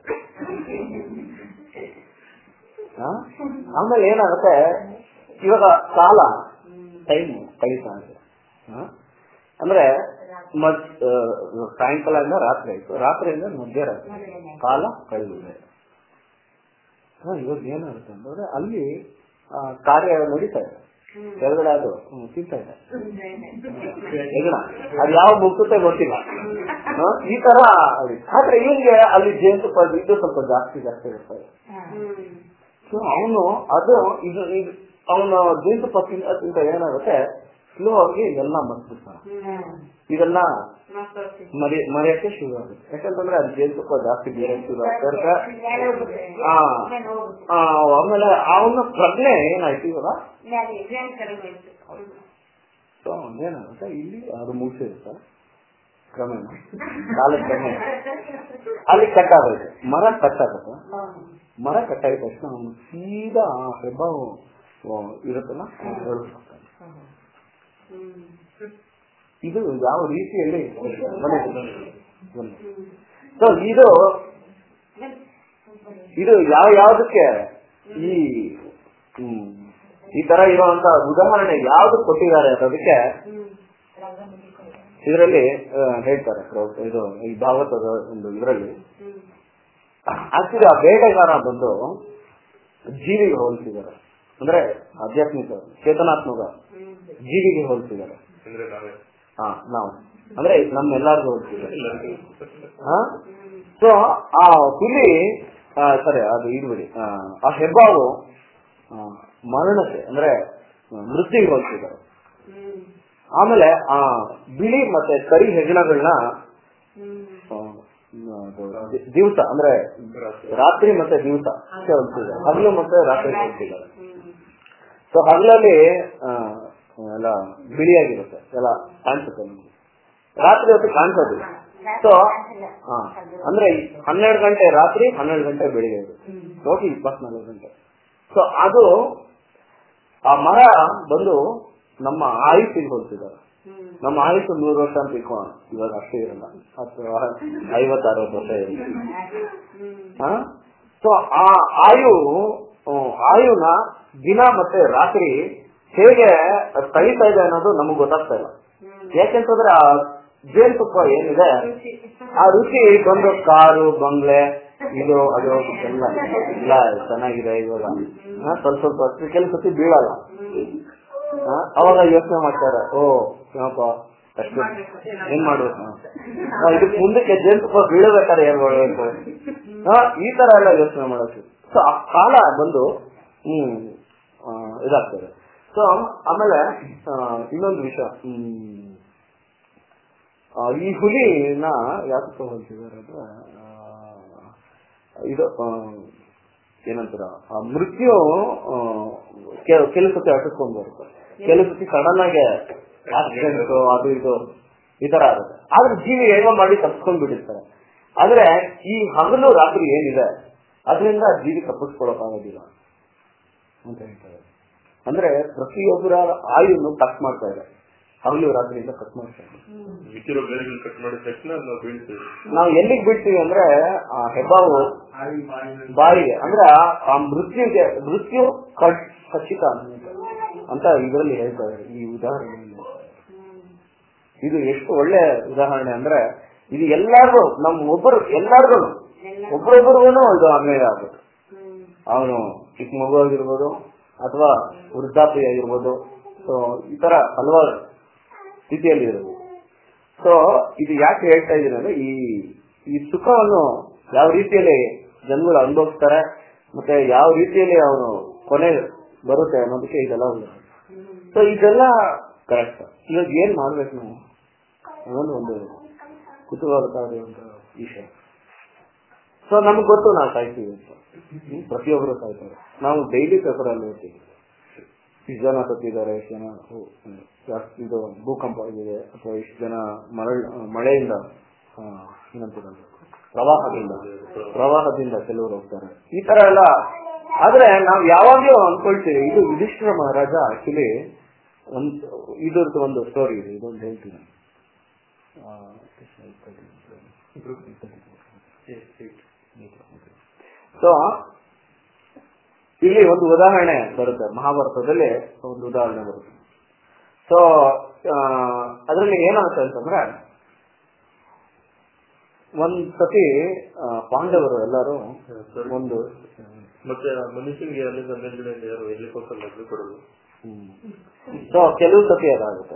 ಹಾ? ಆಮೇಲೆ ಏನಾಗುತ್ತೆ ಇವಾಗ ಕಾಲ ಟೈಮ್ ಕಳೀತಾ ಇದೆ ಹಾ? ಅಂದ್ರೆ ಮದ್ ಆ, ಸಾಯಂಕಾಲದಿಂದ ರಾತ್ರಿ ಆಯ್ತು ರಾತ್ರಿಯಿಂದ ಮಧ್ಯರಾತ್ರಿ ಕಾಲ ಕಳೆದಿದೆ ಹಾ, ಇವಾಗ ಏನಾಗುತ್ತೆ ಅಂತಂದ್ರೆ ಅಲ್ಲಿ ಆ, ಕಾರ್ಯ ನಡೀತಾ ಇದೆ ಕೆಳಗಡೆ ಅದು ಹ್ಮ್, ತಿಂತಾ ಇದೆ ಹೆಗಣ ಅದು ಯಾವ ಮುಗ್ಸುತ್ತೆ ಗೊತ್ತಿಲ್ಲ ಹಾ? ಈ ತರ ಆಗಿದೆ. ಆದ್ರೆ ಇವನ್ಗೆ ಅಲ್ಲಿ ಜೇನುತುಪ್ಪ ಇದು ಸ್ವಲ್ಪ ಜಾಸ್ತಿ ಜಾಸ್ತಿ ಇರ್ತದೆ ಸೊ ಅವನು ಅದು ಇದು ಅವನು ಜೇನುತುಪ್ಪ ತಿಂತ ತಿಂತ ಏನಾಗುತ್ತೆ ಸ್ಲೋ ಆಗಿ ಇದೆಲ್ಲ ಮರ್ಸ್ಬಿಡ್ತಾನೆ ಇದೆಲ್ಲ ಮರಿ ಮರೆಯಕ್ಕೆ ಶುರು ಆಗುತ್ತೆ ಯಾಕಂತಂದ್ರೆ ಅದು ಜೇನುತುಪ್ಪ ಜಾಸ್ತಿ ಬೇರೆ ಶುರು ಆಗ್ತಾ ಹಾ ಆ, ಆಮೇಲೆ ಅವನ ಪ್ರಜ್ಞೆ ಏನಾಯ್ತು ಇವಾಗ ಸೊ ಏನಾಗುತ್ತೆ ಇಲ್ಲಿ ಅದು ಮುಗಿಸಿರುತ್ತೆ ಕ್ರಮೇಣ ಕಾಲ ಕ್ರಮೇಣ ಅಲ್ಲಿ ಕಟ್ ಆಗುತ್ತೆ ಮರ ಕಟ್ ಆಗುತ್ತೆ ಮರ ಕಟ್ಟಾದ ತಕ್ಷಣ ಅವನು ಸೀದಾ ಆ ಹೆಬ್ಬಾವು ಆ, ಇರುತ್ತಲ್ಲ ಅವ್ನು ಹೊರಗೆ ಹೋಗ್ತಾನೆ. ಇದು ಯಾವ ರೀತಿಯಲ್ಲಿ ಸೊ ಇದು ಇದು ಯಾವ ಯಾವ್ದಕ್ಕೆ ಈ ಹ್ಮ್, ಈ ತರ ಇರುವಂತ ಉದಾಹರಣೆ ಯಾವ್ದು ಕೊಟ್ಟಿದ್ದಾರೆ ಅನ್ನೋದಕ್ಕೆ ಇದರಲ್ಲಿ ಹೇಳ್ತಾರೆ ಪ್ರೊ- ಇದು ಈ ಭಾಗವತದ ಒಂದು ಇದರಲ್ಲಿ ಆಕ್ಚುಲಿ ಆ ಬೇಟೆಗಾರ ಬಂದು ಜೀವಿಗೆ ಹೋಲಿಸಿದ್ದಾರೆ ಅಂದ್ರೆ ಆಧ್ಯಾತ್ಮಿಕ ಚೇತನಾತ್ಮಕ ಜೀವಿಗೆ ಹೋಲಿಸಿದ್ದಾರೆ ಅಂದ್ರೆ ನಾವೇ ಹಾ ನಾವು ಅಂದ್ರೆ ನಮ್ಮೆಲ್ಲರಿಗೂ ಹೋಲಿಸಿದ್ದಾರೆ ಎಲ್ಲರಿಗೂ ಸೊ ಆ ಹುಲಿ ಸರಿ ಅದು ಇದು ಬಿಡಿ ಆ, ಆ ಹೆಬ್ಬಾವು ಆ, ಮರಣಕ್ಕೆ ಅಂದ್ರೆ ಮೃತ್ಯುಗೆ ಹೋಲಿಸಿದ್ದಾರೆ ಆಮೇಲೆ ಆ ಬಿಳಿ ಮತ್ತೆ ಕರಿ ಹೆಗ್ಣಗಳನ್ನ ದಿವಸ ಅಂದ್ರೆ ರಾತ್ರಿ ಮತ್ತೆ ದಿವಸ ಹೋಲಿಸಿದ್ದಾರೆ ಹಗಲು ಮತ್ತೆ ರಾತ್ರಿ ಹೋಲಿಸಿದ್ದಾರೆ ಸೊ ಹಗಲಲ್ಲಿ ಆ, ಎಲ್ಲ ಬಿಳಿಯಾಗಿರುತ್ತೆ ಎಲ್ಲ ಕಾಣಿಸುತ್ತೆ ನಮ್ಗೆ ರಾತ್ರಿ ಹೊತ್ತು ಕಾಣಿಸೋದಿಲ್ಲ ಸೊ ಹಾ ಅಂದ್ರೆ ಹನ್ನೆರಡು ಗಂಟೆ ರಾತ್ರಿ ಹನ್ನೆರಡು ಗಂಟೆ ಬೆಳಿಗ್ಗೆ ಇದು ಟೋಟಲ್ ಇಪ್ಪತ್ನಾಲ್ಕು ಗಂಟೆ ಸೊ ಅದು ಆ ಮರ ಬಂದು ನಮ್ಮ ಆಯುಸ್ಸಿಗೆ ಹೋಲಿಸಿದ್ದಾರೆ ನಮ್ಮ ಆಯುಸ್ಸು ನೂರು ವರ್ಷ ಅಂತ ಇಟ್ಕೋಣ ಇವಾಗ ಅಷ್ಟೇ ಇರಲ್ಲ ಹತ್ತು ಐವತ್ತು ಅರವತ್ತು ವರ್ಷ ಇರುತ್ತೆ ಸೊ ಆ ಆಯು ಹ್ಮ್, ಆಯುನ ದಿನ ಮತ್ತೆ ರಾತ್ರಿ ಹೇಗೆ ಕಳೀತಾ ಇದೆ ಅನ್ನೋದು ನಮಗ್ ಗೊತ್ತಾಗ್ತಾ ಇಲ್ಲ ಯಾಕೆಂತಂದ್ರೆ ಆ ಜೇನುತುಪ್ಪ ಏನಿದೆ ಆ ರುಚಿ ಬಂದು ಕಾರು ಬಂಗ್ಲೆ ಇದು ಅದು ಎಲ್ಲ ಇಲ್ಲ ಚೆನ್ನಾಗಿದೆ ಇವಾಗ ಹಾ, ಸ್ವಲ್ಪ ಸ್ವಲ್ಪ ಕೆಲವು ಸತಿ ಬೀಳಲ್ಲ ಆ, ಅವಾಗ ಯೋಚನೆ ಮಾಡ್ತಾರೆ ಓ ಏನಪ್ಪ ಅಷ್ಟು ಏನ್ ಮಾಡ್ಬೇಕು ಆ, ಇದಕ್ ಮುಂದಕ್ಕೆ ಜೇನುತುಪ್ಪ ಬೀಳಬೇಕಾದ್ರೆ ಏನ್ ಮಾಡ್ಬೇಕು ಆ, ಈ ತರ ಎಲ್ಲ ಯೋಚನೆ ಮಾಡೋದು ಸೊ ಆ ಕಾಲ ಬಂದು ಹ್ಮ್ ಆ, ಇದಾಗ್ತದೆ ಸೊ ಆಮೇಲೆ ಆ, ಇನ್ನೊಂದು ವಿಷಯ ಹ್ಮ್ ಆ, ಈ ಹುಲಿನ ಯಾಕೆ ಹೋಲ್ತಿದ್ದಾರೆ ಅಂದ್ರೆ ಆ, ಇದು ಆ, ಏನಂತೀರ ಆ ಮೃತ್ಯು ಆ, ಕೆಲ- ಕೆಲವು ಸತಿ ಅಟಸ್ಕೊಂಡ್ ಬರುತ್ತೆ ಕೆಲವು ಸತಿ ಸಡನ್ ಆಗಿ ಆಕ್ಸಿಡೆಂಟ್ ಅದು ಇದು ಈ ತರ ಆಗುತ್ತೆ ಆದ್ರೆ ಜೀವಿ ಹೇಗೋ ಮಾಡಿ ತಪ್ಪಿಸ್ಕೊಂಡ್ ಬಿಟ್ಟಿರ್ತಾರೆ ಆದ್ರೆ ಈ ಹಗಲು ರಾತ್ರಿ ಏನಿದೆ ಅದರಿಂದ ಜೀವಿ ತಪ್ಪಿಸ್ಕೊಳಕ್ಕಾಗೋದಿಲ್ಲ ಅಂತ ಹೇಳ್ತಾರೆ ಅಂದ್ರೆ ಪ್ರತಿಯೊಬ್ಬರ ಆಯುನ್ನು ಕಟ್ ಮಾಡ್ತಾ ಇದೆ ಹಗಲು ರಾತ್ರಿಯಿಂದ ಕಟ್ ಮಾಡ್ತಾ ಇದೆ ಮಿಕ್ಕಿರೋ ಬೇರೆಗಳು ಕಟ್ ಮಾಡಿದ ತಕ್ಷಣ ನಾವು ಬೀಳ್ತೀವಿ ನಾವು ಎಲ್ಲಿಗೆ ಬಿಡ್ತೀವಿ ಅಂದ್ರೆ ಆ ಹೆಬ್ಬಾವು ಬಾಯಿಗೆ ಅಂದ್ರೆ ಆ- ಆ ಮೃತ್ಯುಗೆ ಮೃತ್ಯು ಕಟ್ ಖಚಿತ ಅಂತ ಇದರಲ್ಲಿ ಹೇಳ್ತಾ ಇದ್ದಾರೆ ಈ ಉದಾಹರಣೆಯಲ್ಲಿ ಇದು ಎಷ್ಟು ಒಳ್ಳೆ ಉದಾಹರಣೆ ಅಂದ್ರೆ ಇದು ಎಲ್ಲಾರ್ಗು ನಮ್ ಒಬ್ಬರು ಎಲ್ಲಾರ್ಗು ಒಬ್ಬರೊಬ್ಬರಿಗೂ ಇದು ಅನ್ವಯ ಆಗುತ್ತೆ ಅವನು ಚಿಕ್ಕ ಮಗು ಆಗಿರ್ಬೋದು ಅಥವಾ ವೃದ್ಧಾಪ್ಯ ಆಗಿರ್ಬೋದು ಸೊ ಈ ತರ ಹಲವಾರು ಸ್ಥಿತಿಯಲ್ಲಿ ಇರೋದು ಸೊ ಇದು ಯಾಕೆ ಹೇಳ್ತಾ ಇದ್ದೀನಿ ಅಂದ್ರೆ ಈ ಈ ಸುಖವನ್ನು ಯಾವ ರೀತಿಯಲ್ಲಿ ಜನಗಳು ಅನುಭವಿಸ್ತಾರೆ ಮತ್ತೆ ಯಾವ ರೀತಿಯಲ್ಲಿ ಅವನು ಕೊನೆ ಬರುತ್ತೆ ಅನ್ನೋದಕ್ಕೆ ಇದೆಲ್ಲ ಸೊ ಇದೆಲ್ಲ ಕರೆಕ್ಟ್ ಇವಾಗ ಏನ್ ಮಾಡ್ಬೇಕು ನಾವು ಅನ್ನೋದು ಒಂದು ಕುತೂಹಲಕಾರಿ ಒಂದು ವಿಷಯ ಸೊ ನಮ್ಗೆ ಗೊತ್ತು ನಾವು ಸಾಯ್ತೀವಿ ಅಂತ ಹ್ಮ್, ಪ್ರತಿಯೊಬ್ಬರು ಸಾಯ್ತಾರೆ ನಾವು ಡೈಲಿ ಪೇಪರ್ ಅಲ್ಲಿ ಓದ್ತೀವಿ ಇಷ್ಟು ಜನ ಸತ್ತಿದ್ದಾರೆ ಎಷ್ಟು ಜನ ಓ, ಹ್ಮ್, ಜಾಸ್ತಿ ಇದು ಭೂಕಂಪ ಆಗಿದೆ ಅಥವಾ ಇಷ್ಟು ಜನ ಮರಳ್ ಮಳೆಯಿಂದ ಆ, ಏನಂತೀರದು ಪ್ರವಾಹದಿಂದ ಪ್ರವಾಹದಿಂದ ಕೆಲವರು ಹೋಗ್ತಾರೆ ಈ ತರ ಎಲ್ಲ ಆದ್ರೆ ನಾವು ಯಾವಾಗ್ಲೂ ಅನ್ಕೊಳ್ತೀವಿ ಇದು ಯುಧಿಷ್ಠಿರ ಮಹಾರಾಜ ಆಕ್ಚುಲಿ ಒಂದ್ ಇದ್ರದ್ದು ಒಂದು ಸ್ಟೋರಿ ಇದೆ ಇದೊಂದು ಹೇಳ್ತೀನಿ ಆ, ಸೊ ಇಲ್ಲಿ ಒಂದು ಉದಾಹರಣೆ ಬರುತ್ತೆ ಮಹಾಭಾರತದಲ್ಲಿ ಒಂದು ಉದಾಹರಣೆ ಬರುತ್ತೆ ಸೊ ಅದರಲ್ಲಿ ಏನಾಗುತ್ತೆ ಅಂತಂದ್ರೆ ಒಂದ್ ಸತಿ ಆ, ಪಾಂಡವರು ಎಲ್ಲರೂ ಒಂದು ಮತ್ತೆ ಆ ಮನುಷ್ಯನಿಗೆ ಅಲ್ಲಿಂದ ಮೇಲ್ಗಡೆಯಿಂದ ಯಾರು ಹೆಲಿಕಾಪ್ಟರ್ ಲಗ್ಗೆ ಕೊಡೋದು ಸೊ ಕೆಲವು ಸತಿ ಅದಾಗುತ್ತೆ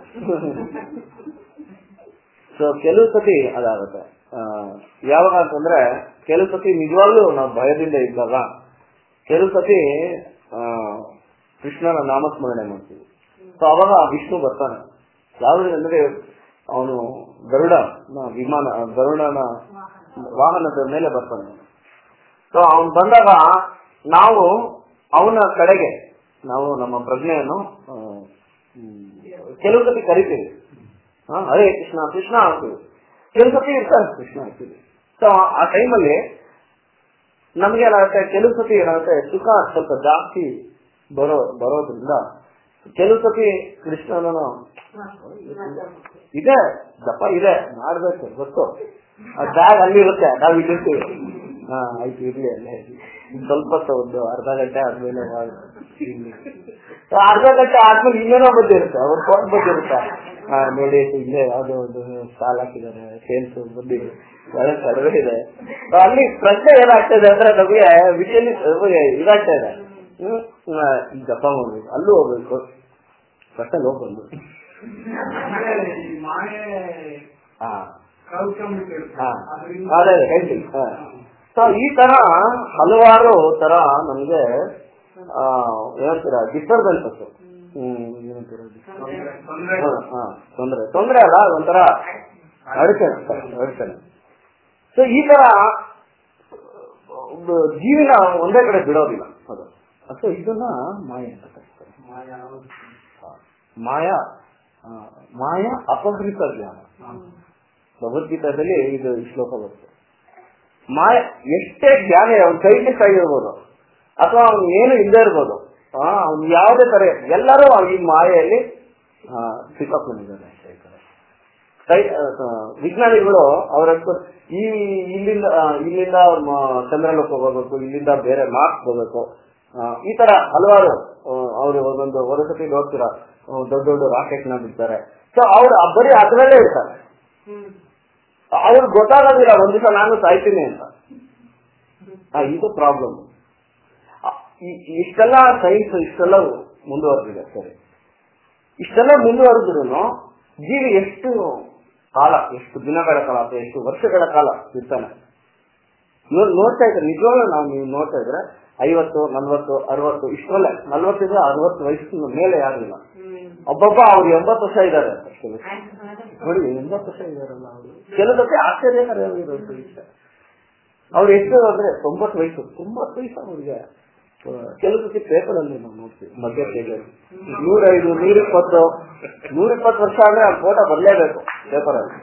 ಸೊ ಕೆಲವು ಸತಿ ಅದಾಗುತ್ತೆ ಆ, ಯಾವಾಗ ಅಂತಂದ್ರೆ ಕೆಲವು ಸತಿ ನಿಜವಾಗ್ಲೂ ನಾವು ಭಯದಿಂದ ಇದ್ದಾಗ ಕೆಲವು ಸತಿ ಆ, ಕೃಷ್ಣನ ನಾಮಸ್ಮರಣೆ ಮಾಡ್ತೀವಿ ಸೊ ಅವಾಗ ವಿಷ್ಣು ಬರ್ತಾನೆ ಯಾವ್ದ್ರಿಂದ ಅವನು ಗರುಡ ವಿಮಾನ ಗರುಡನ ವಾಹನದ ಮೇಲೆ ಬರ್ತಾನೆ ಸೊ ಅವನು ಬಂದಾಗ ನಾವು ಅವನ ಕಡೆಗೆ ನಾವು ನಮ್ಮ ಪ್ರಜ್ಞೆಯನ್ನು ಆ, ಹ್ಮ್, ಕೆಲವು ಸತಿ ಕರಿತೀವಿ ಹಾ, ಹರೇ ಕೃಷ್ಣ ಕೃಷ್ಣ ಅಂತೀವಿ ಕೆಲವು ಸತಿ ಇರ್ತಾರೆ ಕೃಷ್ಣ ಅಂತೀವಿ ಸೊ ಆ ಟೈಮಲ್ಲಿ ನಮ್ಗೆ ಏನಾಗುತ್ತೆ ಕೆಲವು ಸತಿ ಏನಾಗುತ್ತೆ ಸುಖ ಸ್ವಲ್ಪ ಜಾಸ್ತಿ ಬರೋ ಬರೋದ್ರಿಂದ ಕೆಲವು ಸತಿ ಕೃಷ್ಣನನ್ನು ಇದೆ ದಪ್ಪ ಇದೆ ಮಾಡ್ಬೇಕು ಗೊತ್ತು ಆ ಬ್ಯಾಗ್ ಅಲ್ಲಿ ಇರುತ್ತೆ ನಾವು ಇಲ್ಲಿರ್ತೀವಿ ಹಾ ಆಯ್ತು ಇರ್ಲಿ ಅಲ್ಲೇ ಇನ್ ಸ್ವಲ್ಪ ಹೊತ್ತು ಒಂದು ಅರ್ಧ ಗಂಟೆ ಆದ್ಮೇಲೆ ಮಾಡು. ಇಲ್ಲಿ. ಸೊ ಅರ್ಧ ಗಂಟೆ ಆದ್ಮೇಲೆ ಇನ್ನೇನೋ ಬಂದಿರುತ್ತೆ ಅವ್ರ ಫೋನ್ ಬಂದಿರುತ್ತೆ ಹಾ ನೋಡಿ ಇಲ್ಲೇ ಯಾವ್ದೋ ಒಂದು ಸಾಲ್ ಹಾಕಿದ್ದಾರೆ ಸೇಲ್ಸ್ ಬಂದಿ ಒಳ್ಳೆ ಕಡಿಮೆ ಇದೆ So ಅಲ್ಲಿ ಪ್ರಶ್ನೆ ಏನಾಗ್ತದೆ ಅಂದ್ರೆ ನಮಗೆ ವಿಷಯಲ್ಲಿ ನಮಗೆ ಇದಾಗ್ತಾ ಇದೆ ಹ್ಮ್ ಆ, ಈ ದಪ್ಪ ಮಾಡ್ಬೇಕು ಅಲ್ಲೂ ಹೋಗ್ಬೇಕು ಪ್ರಶ್ನೆ ಹೋಗ್ಬಂದು ಹಾ ಹಾ ಅದೇ ಅದೇ ಹೇಳ್ತೀನಿ ಸೊ ಈ ತರ ಹಲವಾರು ತರ ನಮ್ಗೆ ಆ, ಏನಂತೀರ ಡಿಸ್ಟರ್ಬೆನ್ಸಸ್ ಹ್ಮ್ ಏನಂತೀರ ಹಾ, ಹಾ, ತೊಂದ್ರೆ ತೊಂದ್ರೆ ಅಲ್ಲ ಒಂಥರ ಅಡಚಣೆ ಅಡಚಣೆ ಸೊ ಈ ತರ ಒಂದು ಜೀವಿನ ಒಂದೇ ಕಡೆ ಬಿಡೋದಿಲ್ಲ ಅದು ಸೊ ಇದನ್ನ ಮಾಯ ಅಂತ ಕರೀತಾರೆ ಹಾ. ಮಾಯ ಆ, ಮಾಯ ಅಪಹೃತ ಜ್ಞಾನ ಭಗವದ್ಗೀತಾದಲ್ಲಿ ಇದು ಈ ಶ್ಲೋಕ ಬರುತ್ತೆ ಮಾಯ ಎಷ್ಟೇ ಜ್ಞಾನ ಅವ್ನ ಸೈಂಟಿಸ್ಟ್ ಆಗಿರ್ಬೋದು ಅಥವಾ ಅವ್ನು ಏನು ಇಲ್ಲದೆ ಇರ್ಬೋದು ಅವ್ನು ಯಾವುದೇ ತರ ಎಲ್ಲರೂ ಈ ಮಾಯೆಯಲ್ಲಿ ಆ, ಸಿಕ್ಕಾಕೊಂಡಿದ್ದಾರೆ ಅಂತ ಹೇಳ್ತಾರೆ ಸೈ- ಆ, ವಿಜ್ಞಾನಿಗಳು ಅವರ ಈ ಇಲ್ಲಿಂದ ಆ, ಇಲ್ಲಿಂದ ಮ- ಚಂದ್ರಲೋಕ ಹೋಗ್ಬೇಕು ಇಲ್ಲಿಂದ ಬೇರೆ ಮಾರ್ಕ್ಸ್ ಹೋಗ್ಬೇಕು ಆ, ಈ ತರ ಹಲವಾರು ಅವರು ಒಂದೊಂದು ವರಸತಿ ನೋಡ್ತೀರಾ ಆ, ದೊಡ್ಡ ದೊಡ್ಡ ರಾಕೆಟ್ ನ ಬಿಡ್ತಾರೆ ಸೊ ಅವ್ರು ಬರೀ ಅದರಲ್ಲೇ ಇರ್ತಾರೆ ಅವ್ರಿಗೆ ಗೊತ್ತಾಗೋದಿಲ್ಲ ಒಂದ್ ದಿವಸ ನಾನು ಸಾಯ್ತೀನಿ ಅಂತ ಆ, ಇದು ಪ್ರಾಬ್ಲಮ್ ಇಷ್ಟೆಲ್ಲ ಸೈನ್ಸ್ ಇಷ್ಟೆಲ್ಲ ಮುಂದುವರೆದಿದೆ ಸರಿ ಇಷ್ಟೆಲ್ಲ ಮುಂದುವರೆದ್ರು ಜೀವಿ ಎಷ್ಟು ಕಾಲ ಎಷ್ಟು ದಿನಗಳ ಕಾಲ ಅಥವಾ ಎಷ್ಟು ವರ್ಷಗಳ ಕಾಲ ಇರ್ತಾನೆ ಇವಾಗ ನೋಡ್ತಾ ಇದ್ರೆ ನಿಜವಾಗ್ಲೂ ನಾವು ನೀವು ನೋಡ್ತಾ ಇದ್ರೆ ಐವತ್ತು ನಲ್ವತ್ತು ಅರವತ್ತು ಇಷ್ಟರಲ್ಲೇ ನಲ್ವತ್ತಿಂದ ಅರವತ್ತು ವಯಸ್ಸಿನ ಮೇಲೆ ಯಾರಿಲ್ಲ ಒಬ್ಬೊಬ್ಬ ಅವ್ರು ಎಂಬತ್ತು ವರ್ಷ ಇದ್ದಾರೆ ಕೆಲವು ನೋಡಿ ಎಂಬತ್ತು ವರ್ಷ ಇದಾರಲ್ಲ ಅವರು ಕೆಲವಕ್ಕೆ ಆಶ್ಚರ್ಯಕರ ಇರೋದು ಇಷ್ಟ ಅವ್ರು ಎಷ್ಟು ಅಂದ್ರೆ ತೊಂಬತ್ತು ವಯಸ್ಸು ತೊಂಬತ್ತು ವಯಸ್ಸು ಅವ್ರಿಗೆ ಕೆಲಸಕ್ಕೆ ಪೇಪರ್ ಅಲ್ಲಿ ನಾವು ನೋಡ್ತೀವಿ ಮಧ್ಯ ಪೇಜಲ್ಲಿ ನೂರೈದು ನೂರಿಪ್ಪತ್ತು ನೂರಿಪ್ಪತ್ತು ವರ್ಷ ಆದ್ರೆ ಆ ಫೋಟೋ ಬರ್ಲೇಬೇಕು ಪೇಪರ್ ಅಲ್ಲಿ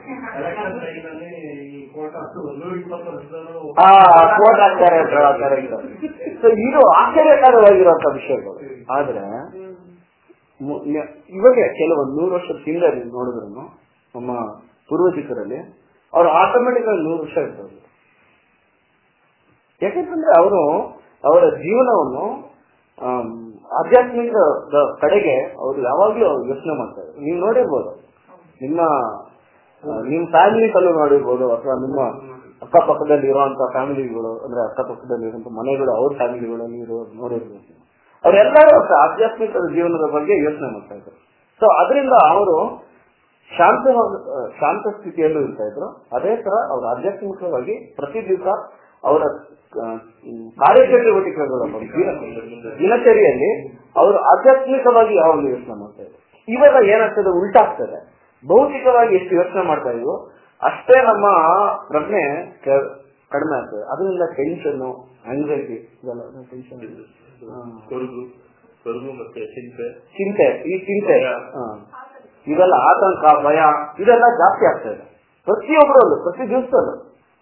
ಆ ಫೋಟೋ ಹಾಕ್ತಾರೆ ಕರೆಕ್ಟ್ ಸೊ ಇದು ಆಶ್ಚರ್ಯಕರವಾಗಿರುವಂತ ವಿಷಯಗಳು ಆದ್ರೆ ಮು- ನ- ಇವಾಗ ಕೆಲವೊಂದು ನೂರು ವರ್ಷದ ಹಿಂದೆ ನೀವು ನೋಡಿದ್ರು ನಮ್ಮ ಪೂರ್ವಜಿಕರಲ್ಲಿ ಅವ್ರು ಆಟೋಮೆಟಿಕ್ ಆಗಿ ನೂರು ವರ್ಷ ಇರ್ತಾರೆ ಯಾಕಂತಂದ್ರೆ ಅವರು ಅವರ ಜೀವನವನ್ನು ಆಮ್, ಆಧ್ಯಾತ್ಮಿಕ ಕಡೆಗೆ ಅವರು ಯಾವಾಗ್ಲೂ ಯೋಚನೆ ಮಾಡ್ತಾರೆ ನೀವು ನೋಡಿರ್ಬೋದು ನಿಮ್ಮ ಆ, ನಿಮ್ಮ ಫ್ಯಾಮಿಲಿ ಕಲ್ಲು ನೋಡಿರ್ಬೋದು ಅಥವಾ ನಿಮ್ಮ ಅಕ್ಕಪಕ್ಕದಲ್ಲಿ ಇರುವಂತ ಫ್ಯಾಮಿಲಿಗಳು ಅಂದ್ರೆ ಅಕ್ಕಪಕ್ಕದಲ್ಲಿ ಇರುವಂತ ಮನೆಗಳು ಅವ್ರ ಫ್ಯಾಮಿಲಿಗಳು ನೀವು ನೋಡಿರ್ಬೋದು ಅವರೆಲ್ಲರೂ ಅಷ್ಟೇ ಆಧ್ಯಾತ್ಮಿಕ ಜೀವನದ ಬಗ್ಗೆ ಯೋಚನೆ ಮಾಡ್ತಾ ಇದ್ರು ಸೊ ಅದರಿಂದ ಅವರು ಶಾಂತ ಶಾಂತ ಸ್ಥಿತಿಯಲ್ಲೂ ಇರ್ತಾ ಇದ್ರು ಅದೇ ತರ ಅವರು ಆಧ್ಯಾತ್ಮಿಕವಾಗಿ ಪ್ರತಿ ದಿವಸ ಅವರ ಆ, ಹ್ಮ್, ಕಾರ್ಯಚಟುವಟಿಕೆಗಳ ಬಗ್ಗೆ ದಿನ- ದಿನಚರಿಯಲ್ಲಿ ಅವರು ಆಧ್ಯಾತ್ಮಿಕವಾಗಿ ಯಾವಾಗಲೂ ಯೋಚನೆ ಮಾಡ್ತಾ ಇದ್ರು ಇವಾಗ ಏನಾಗ್ತದೆ ಉಲ್ಟಾಗ್ತದೆ ಭೌತಿಕವಾಗಿ ಎಷ್ಟು ಯೋಚನೆ ಮಾಡ್ತಾ ಇದೀವೋ ಅಷ್ಟೇ ನಮ್ಮ ಪ್ರಜ್ಞೆ ಕ- ಕಡಿಮೆ ಆಗ್ತದೆ ಅದರಿಂದ ಟೆನ್ಷನ್ ಆಂಗ್ಸೈಟಿ ಇದೆಲ್ಲ ಟೆನ್ಷನ್ ಕೊರಗು ಕೊರಗು ಮತ್ತೆ ಚಿಂತೆ ಚಿಂತೆ ಈ ಚಿಂತೆ ಹ. ಇವೆಲ್ಲ ಆತಂಕ ಭಯ ಇದೆಲ್ಲ ಜಾಸ್ತಿ ಆಗ್ತಾ ಇದೆ ಪ್ರತಿಯೊಬ್ಬರಲ್ಲೂ ಪ್ರತಿ ದಿವಸದಲ್ಲೂ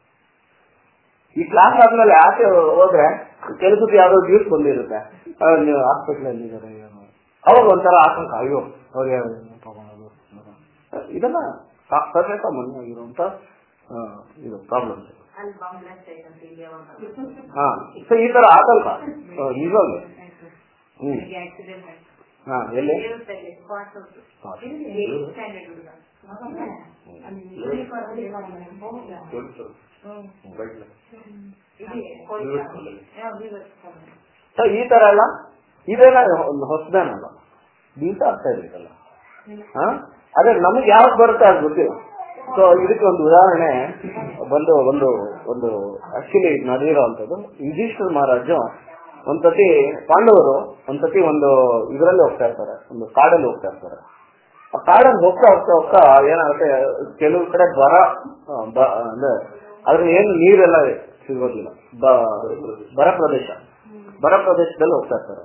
ಈ ಕ್ಲಾಸ್ ಆದ್ಮೇಲೆ ಆಚೆ ಹೋದ್ರೆ ಕೆಲಸಕ್ಕೆ ಯಾವ್ದೋ ಜ್ಯೂಸ್ ಬಂದಿರುತ್ತೆ ಅವಾಗ ನೀವು ಹಾಸ್ಪಿಟಲ್ ಅಲ್ಲಿ ಇದಾರೆ ಏನೋ. ಅವಾಗ ಒಂಥರ ಆತಂಕ ಅಯ್ಯೋ ಅವ್ರಿಗೆ ತಗೊಳೋದು ಇದೆಲ್ಲ ಸಾ- ಸರ್ವೇ ಸಾಮಾನ್ಯವಾಗಿರುವಂತ ಆ, ಇದು ಪ್ರಾಬ್ಲಮ್ ಅಲ್ಲಿ ಬಾಂಬ್ ಬ್ಲಾಸ್ಟ್ ಆಯ್ತಂತೆ ಇಲ್ಲಿ ಅವಾಗ ಹಾ ಸೊ ಈ ತರ ಆತಂಕ ಆ, ನಿಜವಾಗ್ಲು ಹ್ಮ್ ಆಕ್ಸಿಡೆಂಟ್ ಆಯ್ತು ಹಾ ಎಲ್ಲಿ ದೇವಸ್ಥಾನ ಸ್ಪಾಟ್ Spot. ಏಟ್ ಸ್ಟ್ಯಾಂಡರ್ಡ್ ಹುಡುಗ ಅಲ್ಲಿ ಯೂನಿಫಾರ್ಮ್ ಅಲ್ಲಿ ಹೋಗಿಲ್ಲ. ತೋರಿಸು ಹ್ಮ್. ಮೊಬೈಲ್ ಇಲ್ಲಿ ಹೋಯ್ತಾ? ಯಾವ ವಿವರ್ಸ್ ಕಾಲೇಜ್. ಸೊ ಈ ತರ ಎಲ್ಲ ಇದೆಲ್ಲ ಒಂದು ಹೊಸದೇನಲ್ಲ ದಿವಸ ಆಗ್ತಾ ಇದೆಯಲ್ಲ ಹಾ ಅದೇ ನಮಗೆ ಯಾವ್ದು ಬರುತ್ತೆ ಅದು ಗೊತ್ತಿಲ್ಲ ಸೊ ಇದಕ್ಕೆ ಒಂದು ಉದಾಹರಣೆ ಬಂದು ಒಂದು ಒಂದು ಆಕ್ಚುಲಿ ನಡೆದಿರೋವಂಥದ್ದು ಯುಧಿಷ್ಠಿರ ಮಹಾರಾಜು ಒಂದ್ಸತಿ ಪಾಂಡವರು ಒಂದ್ಸತಿ ಒಂದು ಇದರಲ್ಲಿ ಹೋಗ್ತಾ ಇರ್ತಾರೆ ಒಂದು ಕಾಡಲ್ಲಿ ಹೋಗ್ತಾ ಇರ್ತಾರೆ ಆ ಕಾಡಲ್ಲಿ ಹೋಗ್ತಾ ಹೋಗ್ತಾ ಹೋಗ್ತಾ ಏನಾಗುತ್ತೆ ಕೆಲವು ಕಡೆ ಬರ ಆ, ಬ- ಅಂದ್ರೆ ಅದ್ರ ಏನು ನೀರೆಲ್ಲ ಸಿಗೋದಿಲ್ಲ ಬ- ಬರ ಪ್ರದೇಶ ಬರ ಪ್ರದೇಶದಲ್ಲಿ ಹೋಗ್ತಾ ಇರ್ತಾರೆ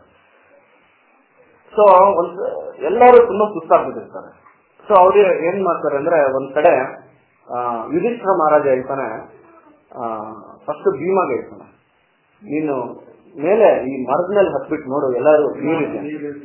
ಸೊ ಒಂದ್ ಎಲ್ಲರೂ ತುಂಬಾ ಸುಸ್ತಾಗ್ಬಿಟ್ಟಿರ್ತಾರೆ ಸೊ ಅವ್ರು ಏನ್ ಮಾಡ್ತಾರೆ ಅಂದ್ರೆ ಒಂದ್ ಕಡೆ ಆ, ಯುಧಿಷ್ಠಿರ ಮಹಾರಾಜ ಹೇಳ್ತಾನೆ ಫಸ್ಟ್ ಭೀಮಾಗೆ ಹೇಳ್ತಾನೆ ನೀನು ಮೇಲೆ ಈ ಮರದ ಮೇಲೆ ಹತ್ಬಿಟ್ಟು ನೋಡು ಎಲ್ಲರೂ ನೀರಿದೆ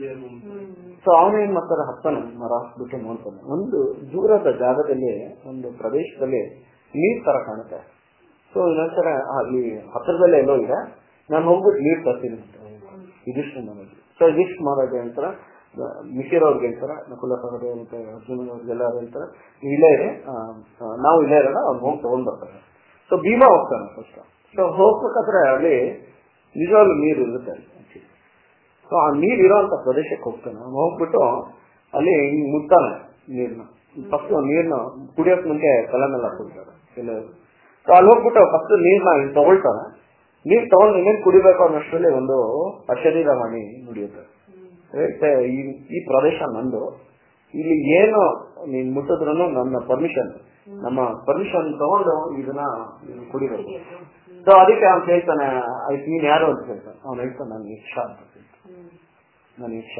ಸೊ ಅವನು ಏನ್ ಮಾಡ್ತಾರೆ ಹತ್ತಾನೆ ಮರ ಹತ್ಬಿಟ್ಟು ನೋಡ್ತಾನೆ ಒಂದು ದೂರದ ಜಾಗದಲ್ಲಿ ಒಂದು ಪ್ರದೇಶದಲ್ಲಿ ನೀರ್ ತರ ಕಾಣುತ್ತೆ ಸೊ ಇನ್ನೊಂದ್ಸರ ಅಲ್ಲಿ ಹತ್ರದಲ್ಲೇ ಎಲ್ಲೋ ಇದೆ ನಾನು ಹೋಗ್ಬಿಟ್ಟು ನೀರ್ ತರ್ತೀನಿ ಅಂತ ಯುಧಿಷ್ಠ ಮಹಾರಾಜ ಸೊ ಯುಧಿಷ್ಠ ಮಹಾರಾಜ ಅಂತಾರ ಮಿಶಿರ್ ಅವ್ರಿಗೆ ಹೇಳ್ತಾರ ನಕುಲ ಸಹೋದರ ಮತ್ತೆ ಅರ್ಜುನ ಅವ್ರಿಗೆಲ್ಲ ಹೇಳ್ತಾರೆ ನೀವು ಇಲ್ಲೇ ಇರಿ ಆ, ಆ, ನಾವು ಇಲ್ಲೇ ಇರೋಣ ಅವ್ರು ಹೋಗಿ ತಗೊಂಡ್ ಬರ್ತಾರೆ ಸೊ ಭೀಮಾ ಹೋಗ್ತಾನೆ ಫಸ್ಟ್ ಸೊ ಹೋಗ್ಬೇಕಾದ್ರೆ ಅಲ್ಲಿ ನಿಜವಾಗ್ಲೂ ನೀರು ಇರುತ್ತೆ ಅಲ್ಲಿ ಸೊ ಆ ನೀರ್ ಇರೋಂತ ಪ್ರದೇಶಕ್ಕೆ ಹೋಗ್ತಾನೆ ಅವ್ನು ಹೋಗ್ಬಿಟ್ಟು ಅಲ್ಲಿ ಹಿಂಗ್ ಮುಟ್ತಾನೆ ನೀರ್ನ ಫಸ್ಟ್ ನೀರ್ನ ಕುಡಿಯೋಕ್ ಮುಂಚೆ ತಲೆ ಮೇಲೆ ಹಾಕ್ಬಿಡ್ತಾರೆ ಕೆಲವರು ಸೊ ಅಲ್ಲಿ ಹೋಗ್ಬಿಟ್ಟು ಫಸ್ಟ್ ನೀರ್ನ ಇಲ್ಲಿ ತಗೊಳ್ತಾನೆ ನೀರ್ ತಗೊಂಡು ಇನ್ನೇನ್ ಕುಡಿಬೇಕು ಅನ್ನೋಷ್ಟರಲ್ಲಿ ಒಂದು ಅಶರೀರವಾಣಿ ನುಡಿಯುತ್ತೆ ಹೇಳ್ತೆ, ಈ ಈ ಪ್ರದೇಶ ನಂದು ಇಲ್ಲಿ ಏನು ನೀನ್ ಮುಟ್ಟಿದ್ರು ನನ್ನ ಪರ್ಮಿಷನ್ ನಮ್ಮ ಪರ್ಮಿಷನ್ ತಗೊಂಡು ಇದನ್ನ ನೀನು ಕುಡಿಬೇಕು ಸೊ ಅದಕ್ಕೆ ಅವ್ನು ಹೇಳ್ತಾನೆ ಆಯ್ತು ನೀನ್ ಯಾರು ಅಂತ ಹೇಳ್ತಾನೆ ಅವ್ನು ಹೇಳ್ತಾನೆ ನಾನು ಯಕ್ಷ ಅಂತ ಹೇಳ್ತಾನೆ ನಾನು ಯಕ್ಷ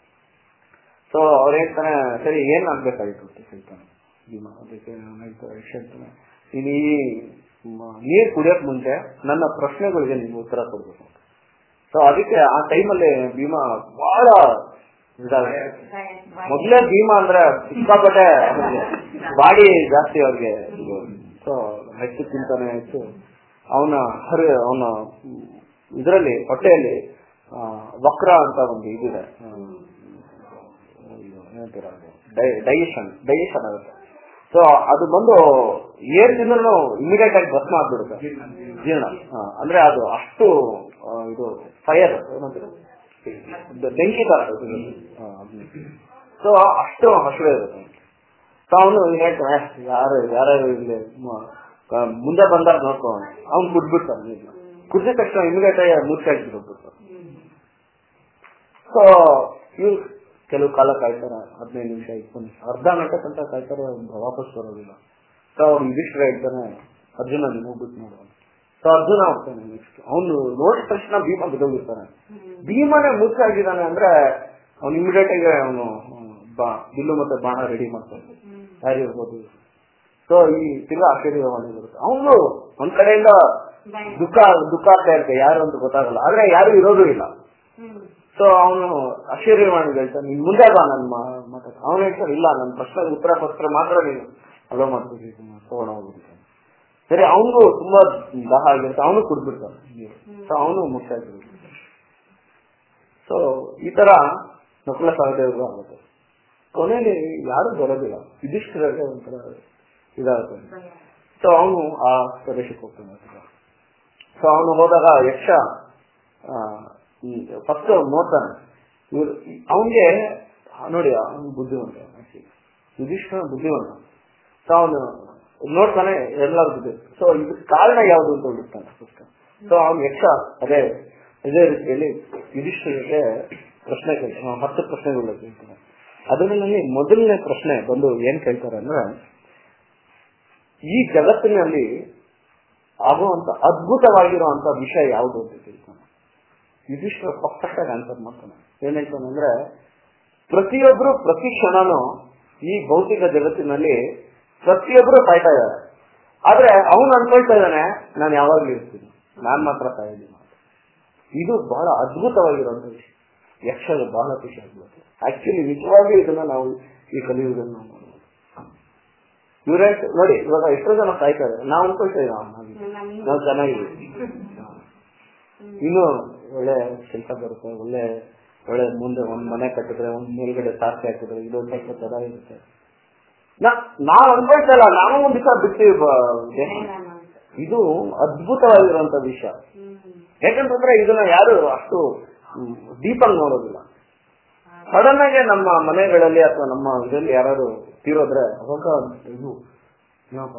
ಸೊ ಅವ್ರು ಹೇಳ್ತಾನೆ ಸರಿ ಏನ್ ಆಗ್ಬೇಕಾಗಿತ್ತು ಅಂತ ಹೇಳ್ತಾನೆ ಭೀಮ ಅದಕ್ಕೆ ಅವ್ನು ಹೇಳ್ತಾನೆ ಯಕ್ಷ ಹೇಳ್ತಾನೆ ನೀನ್ ಈ ಮ- ನೀರ್ ಕುಡಿಯೋಕ್ ಮುಂಚೆ ನನ್ನ ಪ್ರಶ್ನೆಗಳಿಗೆ ನೀವು ಉತ್ತರ ಕೊಡ್ಬೇಕು ಸೊ ಅದಕ್ಕೆ ಆ ಟೈಮಲ್ಲಿ ಭೀಮ ಬಹಳ ಇದಾವೆ ಮೊದ್ಲೇ ಭೀಮ ಅಂದ್ರೆ ಸಿಕ್ಕಾಪಟ್ಟೆ ಬಾಡಿ ಜಾಸ್ತಿ ಅವ್ರಿಗೆ ಸೊ ಹೆಚ್ಚು ತಿಂತಾನೆ ಹೆಚ್ಚು ಅವನ ಹರಿ ಅವನ ಇದರಲ್ಲಿ ಹೊಟ್ಟೆಯಲ್ಲಿ ಆ, ವಕ್ರ ಅಂತ ಒಂದು ಇದಿದೆ ಡೈಜೆಷನ್ ಡೈಜೆಷನ್ ಆಗುತ್ತೆ ಸೊ ಅದು ಬಂದು ಏನ್ ತಿಂದ್ರು ಇಮಿಡಿಯೇಟ್ ಆಗಿ ಭಸ್ಮ ಆಗ್ಬಿಡುತ್ತೆ ಜೀರ್ಣ ಹಾ, ಅಂದ್ರೆ ಅದು ಅಷ್ಟು ಆ, ಇದು ಫೈರ್ ಏನಂತಾರೆ ದ- ಬೆಂಕಿ ತರ ಸೊ ಅಷ್ಟು ಹಸಿವೆ ಇರುತ್ತೆ ಸೊ ಅವನು ಹೇಳ್ತಾನೆ ಯಾರು ಯಾರು ಇಲ್ಲಿ ಮ- ಆ, ಮುಂದೆ ಬಂದಾಗ ನೋಡ್ಕೋಣ ಅವ್ನು ಕುಡ್ಬಿಡ್ತಾನೆ ನೀರ್ನ ಕುಡಿದ ತಕ್ಷಣ ಇಮಿಡಿಯೇಟ್ ಆಗಿ ಮೂರ್ಛೆ ಆಗಿಬಿಡ್ತಾರೆ ಸೊ ಇವ್ರು ಕೆಲವು ಕಾಲ ಕಾಯ್ತಾರೆ ಹದಿನೈದು ನಿಮಿಷ ಇಪ್ಪತ್ತು ನಿಮಿಷ ಅರ್ಧ ಗಂಟೆ ತನಕ ಕಾಯ್ತಾರೆ ಅವ್ನು ವಾಪಸ್ ಬರೋದಿಲ್ಲ ಸೊ ಅವ್ನು ಯುಧಿಷ್ಠಿರ ಹೇಳ್ತಾನೆ ಅರ್ಜುನ ನೀನು ಹೋಗ್ಬಿಟ್ಟು ನೋಡು ಸೊ ಅರ್ಜುನ ಹೋಗ್ತಾನೆ ನೆಕ್ಸ್ಟ್ ಅವನು ನೋಡಿದ ತಕ್ಷಣ ಭೀಮ ಬಿದ್ದೋಗಿರ್ತಾನೆ ಭೀಮನೇ ಮೂರ್ಛೆ ಆಗಿದ್ದಾನೆ ಅಂದ್ರೆ ಅವ್ನು ಇಮಿಡಿಯೇಟ್ ಆಗಿ ಅವನು ಬಾ ಬಿಲ್ಲು ಮತ್ತೆ ಬಾಣ ರೆಡಿ ಮಾಡ್ತಾನೆ ಯಾರು ಇರ್ಬೋದು ಸೊ ಈ ತಿರ್ಗಾ ಆಶ್ಚರ್ಯವಾಣಿ ಬರುತ್ತೆ ಅವನು ಒಂದ್ ಕಡೆಯಿಂದ ದುಃಖ ದುಃಖ ಆಗ್ತಾ ಇರುತ್ತೆ ಯಾರು ಅಂತ ಗೊತ್ತಾಗಲ್ಲ ಆದ್ರೆ ಯಾರು ಇರೋದು ಇಲ್ಲ ಸೊ ಅವನು ಆಶ್ಚರ್ಯವಾಣಿ ಹೇಳ್ತಾನೆ ನೀನ್ ಮುಂದೆ ಬಾ ನನ್ ಮಾತಾಡ ಅವನು ಹೇಳ್ತಾನೆ ಇಲ್ಲ ನನ್ನ ಪ್ರಶ್ನೆ ಉತ್ತರ ಪತ್ರ ಮಾತ್ರ ನೀನು ಅಲೋ ಮಾಡ್ತೀವಿ ತಗೊಂಡ ಹೋಗ್ಬಿಡ್ತಾನೆ ಸರಿ ಅವನಿಗೂ ತುಂಬಾ ದಾಹ ಆಗಿರುತ್ತೆ ಅವನು ಕುಡ್ಬಿಡ್ತಾನೆ ಸೊ ಅವನು ಮುಖ್ಯ ಸೊ ಈ ತರ ನಕಲ ಸಹದೇವರು ಆಗುತ್ತೆ ಕೊನೆಯಲ್ಲಿ ಯಾರು ಬರೋದಿಲ್ಲ ಯುಧಿಷ್ಠಿರಗೆ ಒಂಥರ ಇದಾಗುತ್ತೆ ಸೊ ಅವನು ಆ ಪ್ರದೇಶಕ್ಕೆ ಹೋಗ್ತಾನೆ ಸೊ ಅವನು ಹೋದಾಗ ಯಕ್ಷ ಫಸ್ಟ್ ನೋಡ್ತಾನೆ ಇವ್ರು ಅವನಿಗೆ ನೋಡಿ ಅವನು ಬುದ್ಧಿವಂತ ಯುಧಿಷ್ಠಿರ ಬುದ್ಧಿವಂತ ಸೊ ಅವನು ನೋಡ್ತಾನೆ ಎಲ್ಲರ ಬುದ್ಧಿ ಸೊ ಇದಕ್ಕೆ ಕಾರಣ ಯಾವುದು ಅಂತ ಹುಡುಕ್ತಾನೆ ಫಸ್ಟ್ ಸೊ ಅವನು ಯಕ್ಷ ಅದೇ ಇದೇ ರೀತಿಯಲ್ಲಿ ಯುಧಿಷ್ಠಿರಕ್ಕೆ ಪ್ರಶ್ನೆ ಕೇಳ್ತಾನೆ ಹತ್ತು ಪ್ರಶ್ನೆಗಳು ಕೇಳ್ತಾನೆ ಅದರಲ್ಲಿ ಮೊದಲನೇ ಪ್ರಶ್ನೆ ಬಂದು ಏನ್ ಕೇಳ್ತಾರೆ ಅಂದ್ರೆ ಈ ಜಗತ್ತಿನಲ್ಲಿ ಆಗುವಂತ ಅದ್ಭುತವಾಗಿರುವಂತ ವಿಷಯ ಯಾವುದು ಅಂತ ಕೇಳ್ತಾನೆ ಯುಧಿಷ್ಠಿರ ಪರ್ಫೆಕ್ಟ್ ಆಗಿ ಆನ್ಸರ್ ಮಾಡ್ತಾನೆ ಏನ್ ಹೇಳ್ತಾನೆ ಅಂದ್ರೆ ಪ್ರತಿಯೊಬ್ರು ಪ್ರತಿ ಕ್ಷಣನೂ ಈ ಭೌತಿಕ ಜಗತ್ತಿನಲ್ಲಿ ಪ್ರತಿಯೊಬ್ರು ಸಾಯ್ತಾ ಇದ್ದಾರೆ ಆದ್ರೆ ಅವನು ಅನ್ಕೊಳ್ತಾ ಇದ್ದಾನೆ ನಾನು ಯಾವಾಗ್ಲೂ ಇರ್ತೀನಿ ನಾನ್ ಮಾತ್ರ ಸಾಯೋದಿಲ್ಲ ಇದು ಬಹಳ ಅದ್ಭುತವಾಗಿರುವಂತ ವಿಷಯ ಯಕ್ಷಗೆ ಬಹಳ ಖುಷಿ ಆಗ್ಬೇಕು ಆಕ್ಚುಲಿ ನಿಜವಾಗಿ ಇದನ್ನ ನಾವು ಈ ಕಲಿಯುಗದಲ್ಲಿ ನಾವು ನೋಡ್ಬೋದು ಇವ್ರೆ ನೋಡಿ ಇವಾಗ ಎಷ್ಟೋ ಜನ ಸಾಯ್ತಾ ಇದ್ದಾರೆ ನಾವು ಅನ್ಕೊಳ್ತಾ ಇದ್ದೀವಿ ನಾವು ಚೆನ್ನಾಗಿದ್ದೀವಿ ಇನ್ನು ಒಳ್ಳೆ ಕೆಲಸ ಬರುತ್ತೆ ಒಳ್ಳೆ ಒಳ್ಳೆ ಮುಂದೆ ಒಂದ್ ಮನೆ ಕಟ್ಟಿದ್ರೆ ಒಂದ್ ಮೇಲ್ಗಡೆ ಸಾರ್ಥಿ ಹಾಕಿದ್ರೆ ಇದೊಂದು ಸ್ವಲ್ಪ ಚೆನ್ನಾಗಿರುತ್ತೆ ನಾವ್ ಅನ್ಕೊಳ್ತಾ ಇಲ್ಲ ನಾವು ಒಂದ್ ದಿವಸ ಬಿಡ್ತೀವಿ ದೇಹ ಇದು ಅದ್ಭುತವಾಗಿರುವಂತ ವಿಷಯ ಯಾಕಂತಂದ್ರೆ ಇದನ್ನ ಯಾರು ಅಷ್ಟು ಡೀಪ್ ಆಗಿ ನೋಡೋದಿಲ್ಲ ಸಡನ್ ಆಗಿ ನಮ್ಮ ಮನೆಗಳಲ್ಲಿ ಅಥವಾ ನಮ್ಮ ಇದರಲ್ಲಿ ಯಾರು ತೀರೋದ್ರೆ ಅವಾಗ ಇದು ಏನಪ್ಪ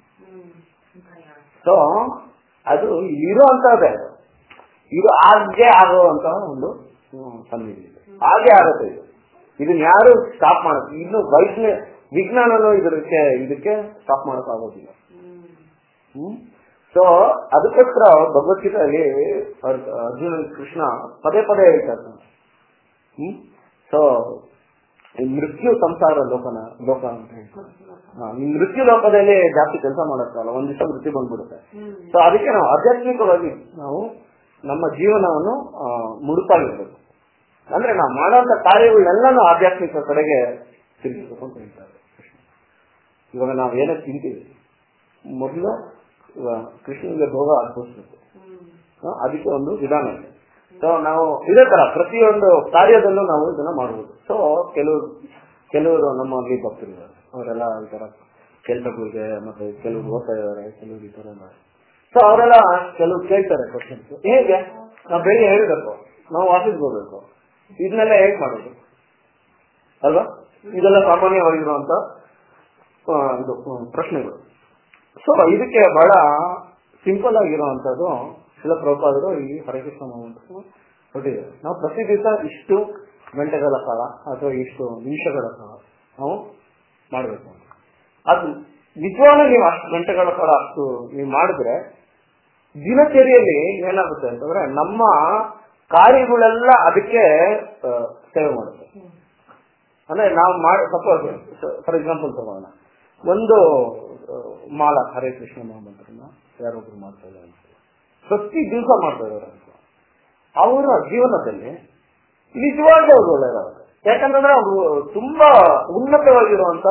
ಸೊ ಅದು ಇರುವಂತದೇ ಇದು ಹಾಗೆ ಆಗುವಂತ ಒಂದು ಸನ್ನಿಧಿ ಹಾಗೆ ಆಗುತ್ತೆ ಇದು ಇದನ್ನ ಯಾರು ಸ್ಟಾಪ್ ಮಾಡಕ್ ಇನ್ನು ವೈಜ್ಞ ವಿಜ್ಞಾನನು ಇದಕ್ಕೆ ಇದಕ್ಕೆ ಸ್ಟಾಪ್ ಮಾಡಕ್ ಆಗೋದಿಲ್ಲ ಹ್ಮ್ ಸೊ ಅದಕ್ಕೋಸ್ಕರ ಭಗವದ್ಗೀತೆಯಲ್ಲಿ ಅರ್ಜುನ ಕೃಷ್ಣ ಪದೇ ಪದೇ ಹೇಳ್ತಾರೆ ಹ್ಮ್ ಸೊ ಮೃತ್ಯು ಸಂಸಾರ ಲೋಕನ ಲೋಕ ಅಂತ ಹೇಳ್ತಾರೆ ಈ ಮೃತ್ಯು ಲೋಕದಲ್ಲಿ ಜಾಸ್ತಿ ಕೆಲಸ ಮಾಡಕ್ಕಲ್ಲ ಒಂದ್ ದಿವಸ ಮೃತ್ಯು ಬಂದ್ಬಿಡುತ್ತೆ ಸೊ ಅದಕ್ಕೆ ನಾವು ಆಧ್ಯಾತ್ಮಿಕವಾಗಿ ನಾವು ನಮ್ಮ ಜೀವನವನ್ನು ಮುಡುಪಾಗಿರ್ಬೇಕು ಅಂದ್ರೆ ನಾವು ಮಾಡುವಂತ ಕಾರ್ಯಗಳೆಲ್ಲನೂ ಆಧ್ಯಾತ್ಮಿಕ ಕಡೆಗೆ ತಿರುಗಿಸ್ಬೇಕು ಅಂತ ಹೇಳ್ತಾರೆ ಇವಾಗ ನಾವು ಏನೇ ತಿಂತೀವಿ ಮೊದಲು ಕೃಷ್ಣನಿಗೆ ಭೋಗ ಅನುಭವಿಸ್ಬೇಕು ಅದಕ್ಕೆ ಒಂದು ವಿಧಾನ ಇದೆ ಸೊ ನಾವು ಇದೇ ತರ ಪ್ರತಿಯೊಂದು ಕಾರ್ಯದಲ್ಲೂ ನಾವು ಇದನ್ನ ಮಾಡಬಹುದು ಸೊ ಕೆಲವರು ಕೆಲವರು ನಮ್ಮಲ್ಲಿ ಭಕ್ತರಿದ್ದಾರೆ ಅವರೆಲ್ಲ ಈ ತರ ಕೆಲಸಗಳಿಗೆ ಮತ್ತೆ ಕೆಲವರು ಓದ್ತಾ ಇದ್ದಾರೆ ಕೆಲವರು ಈ ತರ ಸೊ ಅವರೆಲ್ಲ ಕೆಲವು ಕೇಳ್ತಾರೆ ಕ್ವಶನ್ಸ್ ಹೇಗೆ ನಾವು ಬೆಳಿಗ್ಗೆ ಹೇಳ್ಬೇಕು ನಾವು ಆಫೀಸ್ಗೆ ಹೋಗ್ಬೇಕು ಇದನ್ನೆಲ್ಲ ಹೇಗ್ ಮಾಡೋದು ಅಲ್ವಾ ಇದೆಲ್ಲ ಸಾಮಾನ್ಯವಾಗಿರುವಂತ ಇದು ಪ್ರಶ್ನೆಗಳು ಸೊ ಇದಕ್ಕೆ ಬಹಳ ಸಿಂಪಲ್ ಆಗಿರುವಂತದ್ದು ಶಿಲ ಪ್ರಭುಪಾದರು ಈ ಹರೇಕೃಷ್ಣ ಹೊಟ್ಟಿದ್ದಾರೆ ನಾವು ಪ್ರತಿ ದಿವಸ ಇಷ್ಟು ಗಂಟೆಗಳ ಕಾಲ ಅಥವಾ ಇಷ್ಟು ನಿಮಿಷಗಳ ಕಾಲ ನಾವು ಮಾಡಬೇಕು ಅದು ನಿಜವಾಗ್ಲೂ ನೀವು ಅಷ್ಟು ಗಂಟೆಗಳ ಕಾಲ ಅಷ್ಟು ನೀವು ಮಾಡಿದ್ರೆ ದಿನಚರಿಯಲ್ಲಿ ಏನಾಗುತ್ತೆ ಅಂತಂದ್ರೆ ನಮ್ಮ ಕಾರ್ಯಗಳೆಲ್ಲ ಅದಕ್ಕೆ ಸೇವೆ ಮಾಡುತ್ತೆ ಅಂದ್ರೆ ನಾವು ಮಾಡಿ ಸಪೋಸ್ ಫಾರ್ ಎಕ್ಸಾಂಪಲ್ ತಗೋಣ ಒಂದು ಮಾಲ ಹರೇ ಕೃಷ್ಣ ಮಹಾಮಂತ್ರನ ಯಾರೊಬ್ರು ಮಾಡ್ತಾ ಇದ್ದಾರೆ ಪ್ರತಿ ದಿವಸ ಮಾಡ್ತಾ ಇದ್ದಾರೆ ಅಂತ ಅವರ ಜೀವನದಲ್ಲಿ ನಿಜವಾಗ್ಲೂ ಅವ್ರು ಒಳ್ಳೆಯದಾಗುತ್ತೆ ಯಾಕಂತಂದ್ರೆ ಅವರು ತುಂಬಾ ಉನ್ನತವಾಗಿರುವಂತ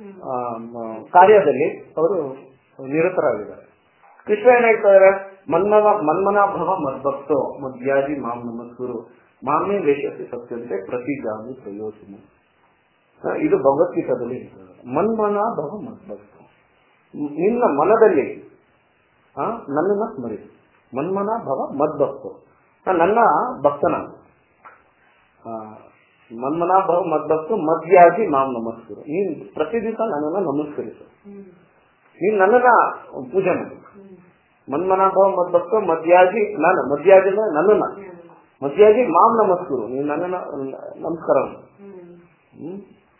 ಕಾರ್ಯದಲ್ಲಿ ಅವರು ನಿರತರಾಗಿದ್ದಾರೆ ಕೃಷ್ಣ ಏನ್ ಹೇಳ್ತಾರೆ ಮನ್ಮನ ಮನ್ಮನ ಭವ ಮದ್ಭಕ್ತೋ ಮದ್ಯಾದಿ ಮಾಂ ನಮಸ್ಕುರು ಮಾಮೇ ವೇಷಕ್ಕೆ ಸತ್ಯಂತೆ ಪ್ರತಿ ಜಾಮಿ ಪ್ರಯೋಜನ ಇದು ಭಗವದ್ಗೀತಾದಲ್ಲಿ ಮನ್ಮನ ಭವ ಮದ್ಭಕ್ತ ನಿನ್ನ ಮನದಲ್ಲಿ ನನ್ನನ್ನ ಸ್ಮರಿ ಮನ್ಮನ ಭವ ಮದ್ಭಕ್ತ ನನ್ನ ಭಕ್ತನ ಮನ್ಮನ ಭವ ಮದ್ಭಕ್ತು ಮಧ್ಯಾಗಿ ಮಾಮ್ ನಮಸ್ಕರು ನೀನ್ ಪ್ರತಿ ದಿವಸ ನನ್ನನ್ನ ನಮಸ್ಕರಿಸು ಹ್ಮ್ ನೀನ್ ನನ್ನನ್ನ ಪೂಜೆ ಮಾಡು ಹ್ಮ್ ಮನ್ಮನ ಭವ ಮದ್ಭಕ್ತು ಮಧ್ಯಾಗಿ ನಾನು ಮಧ್ಯಾಗಿ ನನ್ನನ್ನ ಮಧ್ಯಾಗಿ ಮಾಮ್ ನಮಸ್ಕರು ನೀನ್ ನನ್ನನ್ನ ನಮಸ್ಕಾರ ಮಾಡು. ಹ್ಮ್ ಹ್ಮ್?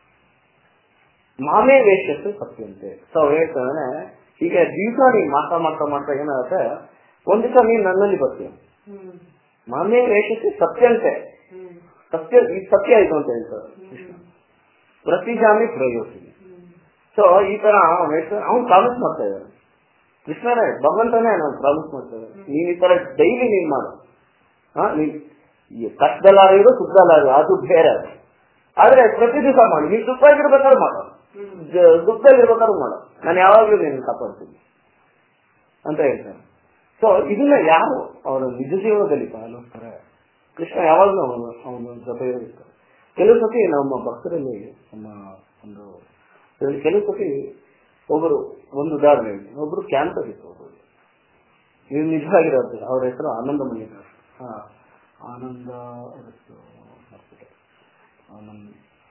ಮಾಮೇ ವೇಷತ್ತು ಸತ್ಯಂತೆ ಸೊ ಹೇಳ್ತಾನೆ ಈಗ ದಿವಸ ನೀನ್ ಮಾತಾ ಮಾಡ್ತಾ ಮಾಡ್ತಾ ಏನಾಗುತ್ತೆ ಒಂದ್ ದಿವಸ ನೀನ್ ನನ್ನಲ್ಲಿ ಬರ್ತೀಯ ಹ್ಮ್ ಮಾಮೇ ವೇಷಕ್ಕೆ ಸತ್ಯಂತೆ ಹ್ಮ್ ಸತ್ಯ ಇದು ಸತ್ಯ ಆಯ್ತು ಅಂತ ಹೇಳ್ತಾರೆ ಕೃಷ್ಣ ಪ್ರತಿಜಾಮಿ ಪ್ರಯೋಗಿಸಿ ಹ್ಮ್ ಸೊ ಈ ತರ ಅವ್ನು ಹೇಳ್ತಾನೆ ಅವ್ನು ಪ್ರಾಮಿಸ್ ಮಾಡ್ತಾ ಇದ್ದಾನೆ ಕೃಷ್ಣನೇ ಭಗವಂತನೇ ನಾವು ಪ್ರಾಮಿಸ್ ಮಾಡ್ತಾ ಇದ್ದಾನೆ ನೀನ್ ಈ ತರ ಡೈಲಿ ನೀನ್ ಮಾಡು ಹಾ ನೀನ್ ಈ ಕಷ್ಟದಲ್ಲಾಗಿರೋ ಸುಖದಲ್ಲಾಗಿರೋ ಅದು ಬೇರೆ ಅದು. ಆದ್ರೆ ಪ್ರತಿ ದಿವಸ ಮಾಡಿ ನೀನ್ ಸುಖವಾಗಿರ್ಬೇಕಾದ್ರೆ ಮಾಡು ಹ್ಮ್ ಜ- ದುಃಖದಲ್ಲಿರ್ಬೇಕಾದ್ರೂ ಮಾಡು ನಾನು ಯಾವಾಗ್ಲೂ ನೀನು ಕಾಪಾಡ್ತೀನಿ ಅಂತ ಹೇಳ್ತಾನೆ ಸೊ ಇದನ್ನ ಯಾರು ಅವರ ನಿಜ ಜೀವನದಲ್ಲಿ ಪಾಲಿಸ್ತಾರೆ ಕೃಷ್ಣ ಯಾವಾಗಲೂ ಅವನು ಅವನ ಜೊತೆ ಇರ್ತಾರೆ ಕೆಲವು ಸತಿ ನಮ್ಮ ಭಕ್ತರಲ್ಲಿ ನಮ್ಮ ಒಂದು ಇದ್ರಲ್ಲಿ ಕೆಲವು ಸತಿ ಒಬ್ಬರು ಒಂದು ಉದಾಹರಣೆ ಹೇಳ್ತೀನಿ ಒಬ್ರು ಕ್ಯಾನ್ಸರ್ ಇತ್ತು ಒಬ್ಬರು ಇದು ನಿಜವಾಗಿರೋದು ಅವ್ರ ಹೆಸರು ಆನಂದಮಯ್ಯ ಹಾ ಆನಂದ ಅವರದ್ದು ಮರ್ತ್ಬಿಟ್ಟೆ. ಆನಂದ್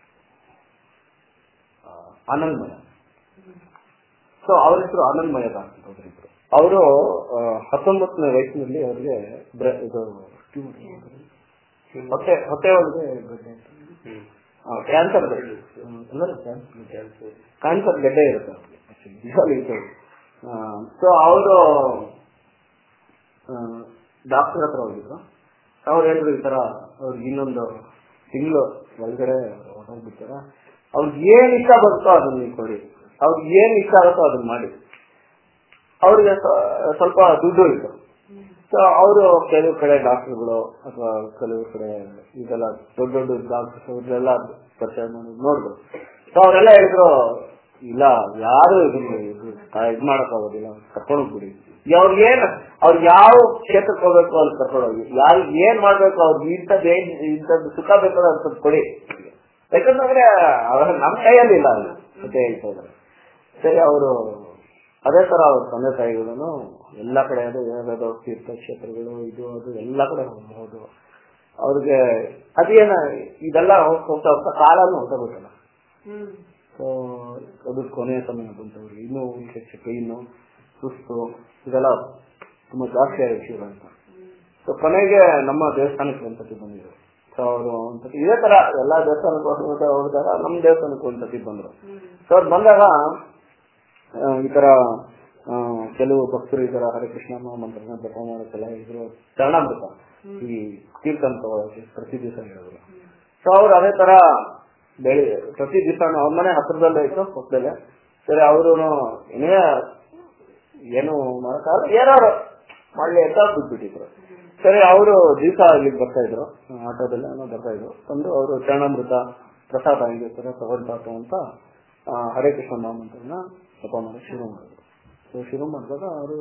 ಆ, ಆನಂದಮಯ ಸೊ ಅವ್ರ ಹೆಸರು ಆನಂದಮಯ ದಾಸ್ ಅಂತ ಒಬ್ಬರಿದ್ರು ಅವರು ಹತ್ತೊಂಬತ್ತನೇ ವಯಸ್ಸಿನಲ್ಲಿ ಅವ್ರಿಗೆ ಬ್ರ- ಇದು tumor ಏನಿದೆ? ಹೊಟ್ಟೆ ಹೊಟ್ಟೆ ಒಳಗೆ ಹ್ಮ್ ಕ್ಯಾನ್ಸರ್ ಕ್ಯಾನ್ಸರ್ ಕ್ಯಾನ್ಸರ್ ಗೆಡ್ಡೆ ಇರುತ್ತೆ ಸೊ ಅವರು ಡಾಕ್ಟರ್ ಹತ್ರ ಹೋಗಿದ್ರು ಅವ್ರು ಹೇಳಿದ್ರು ಈ ತರ ಅವ್ರಿಗೆ ಇನ್ನೊಂದು ತಿಂಗಳು ಒಳಗಡೆ ಹೊರಟೋಗ್ಬಿಡ್ತಾರ ಅವ್ರಿಗೆ ಏನ್ ಇಷ್ಟ ಬರುತ್ತೋ ಅದನ್ನ ನೀವು ಕೊಡಿ ಅವ್ರಿಗೆ ಏನ್ ಇಷ್ಟ ಆಗುತ್ತೋ ಅದನ್ನ ಮಾಡಿ ಅವ್ರಿಗೆ ಸ್ವ- ಸ್ವಲ್ಪ ದುಡ್ಡು ಇತ್ತು ಸೊ ಅವರು ಕೆಲವು ಕಡೆ ಡಾಕ್ಟರ್ಗಳು ಅಥವಾ ಕೆಲವು ಕಡೆ ಇದೆಲ್ಲ ದೊಡ್ಡ ದೊಡ್ಡ ಡಾಕ್ಟರ್ಸ್ ಅವ್ರೆಲ್ಲ ಪರಿಚಯ ಮಾಡಿ ನೋಡಿದ್ರು ಸೊ ಅವರೆಲ್ಲ ಹೇಳಿದ್ರು ಇಲ್ಲ ಯಾರು ಇದನ್ನ ಇದು ಇದ್ ಮಾಡಕ್ ಆಗೋದಿಲ್ಲ ಕರ್ಕೊಂಡು ಹೋಗ್ಬಿಡಿ ಅವ್ರಿಗೆ ಏನ್ ಅವ್ರಿಗೆ ಯಾವ ಕ್ಷೇತ್ರಕ್ಕೆ ಹೋಗ್ಬೇಕು ಅಲ್ಲಿ ಕರ್ಕೊಂಡು ಹೋಗಿ ಯಾರು ಏನ್ ಮಾಡ್ಬೇಕು ಅವ್ರಿಗೆ ಇಂಥದ್ದು ಏನ್ ಇಂಥದ್ದು ಸುಖ ಬೇಕು ಅಂತದ್ ಕೊಡಿ ಯಾಕಂದ್ರೆ ಅವ್ರ ನಮ್ ಕೈಯಲ್ಲಿ ಇಲ್ಲ ಅದು ಅಂತ ಹೇಳ್ತಾ ಇದ್ದಾರೆ ಸರಿ ಅವರು ಅದೇ ತರ ಅವ್ರ ತಂದೆ ತಾಯಿಗಳನ್ನು ಎಲ್ಲಾ ಕಡೆ ಅದು ಯಾವ್ಯಾವ್ದೋ ತೀರ್ಥಕ್ಷೇತ್ರಗಳು ಇದು ಅದು ಎಲ್ಲಾ ಕಡೆ ಹೋಗ್ಬೋದು ಅವ್ರಿಗೆ ಅದೇನ ಇದೆಲ್ಲ ಹೋಗ್ತಾ ಹೋಗ್ತಾ ಹೋಗ್ತಾ ಕಾಲನು ಹೊರಟೋಗುತ್ತಲ್ಲ ಹ್ಮ್ ಸೊ ಅದು ಕೊನೆಯ ಸಮಯ ಬಂತವ್ರಿಗೆ ಇನ್ನೂ ಹೆಚ್ಚು ಕೈನು ಸುಸ್ತು ಇದೆಲ್ಲ ತುಂಬಾ ಜಾಸ್ತಿ ಆಗಿದೆ ಶಿವ ಅಂತ ಸೊ ಕೊನೆಗೆ ನಮ್ಮ ದೇವಸ್ಥಾನಕ್ಕೆ ಒಂದ್ಸತಿ ಬಂದಿದ್ರು ಸೊ ಅವರು ಒಂದ್ಸತಿ ಇದೇ ತರ ಎಲ್ಲಾ ದೇವಸ್ಥಾನಕ್ಕೂ ಹೋದ- ಹೋದಾಗ ನಮ್ಮ ದೇವಸ್ಥಾನಕ್ಕೂ ಒಂದ್ಸತಿ ಬಂದ್ರು ಹ್ಮ್ ಸೊ ಅವ್ರು ಬಂದಾಗ ಆ, ಈ ತರ ಆ, ಕೆಲವು ಭಕ್ತರು ಈ ತರ ಹರೇ ಕೃಷ್ಣ ಮಂತ್ರನ ಜಪ ಮಾಡಕ್ಕೆಲ್ಲ ಇದ್ರು ಚರಣಾಮೃತ ಈ ಕೀರ್ತನ ತಗೊಳಕ್ಕೆ ಪ್ರತಿ ದಿವಸ ಹೇಳಿದ್ರು ಸೊ ಅವ್ರು ಅದೇ ತರ ಬೆಳಿ ಪ್ರತಿ ದಿವಸ ಅವ್ರ ಮನೆ ಹತ್ರದಲ್ಲೇ ಇತ್ತು ಪಕ್ಕದಲ್ಲೇ ಸರಿ ಅವರು ಏನೇ ಏನು ಮಾಡಕ್ಕಾಗಲ್ಲ ಏನಾರು ಮಾಡ್ಲಿ ಅಂತ ಬಿಟ್ಬಿಟ್ಟಿದ್ರು ಸರಿ ಅವರು ದಿವಸ ಇಲ್ಲಿಗೆ ಬರ್ತಾ ಇದ್ರು ಆಟೋದಲ್ಲಿ ಏನೋ ಬರ್ತಾ ಇದ್ರು ಬಂದು ಅವರು ಚರಣಾಮೃತ ಪ್ರಸಾದ ಹಿಂಗೆ ತರ ತಗೊಳ್ಬಾರ್ದು ಅಂತ ಆ, ಹರೇ ಕೃಷ್ಣ ಮಹಾಮಂತ್ರನ ಜಪ ಮಾಡಕ್ ಶುರು ಮಾಡಿದ್ರು ಸೊ ಶುರು ಮಾಡಿದಾಗ ಅವರು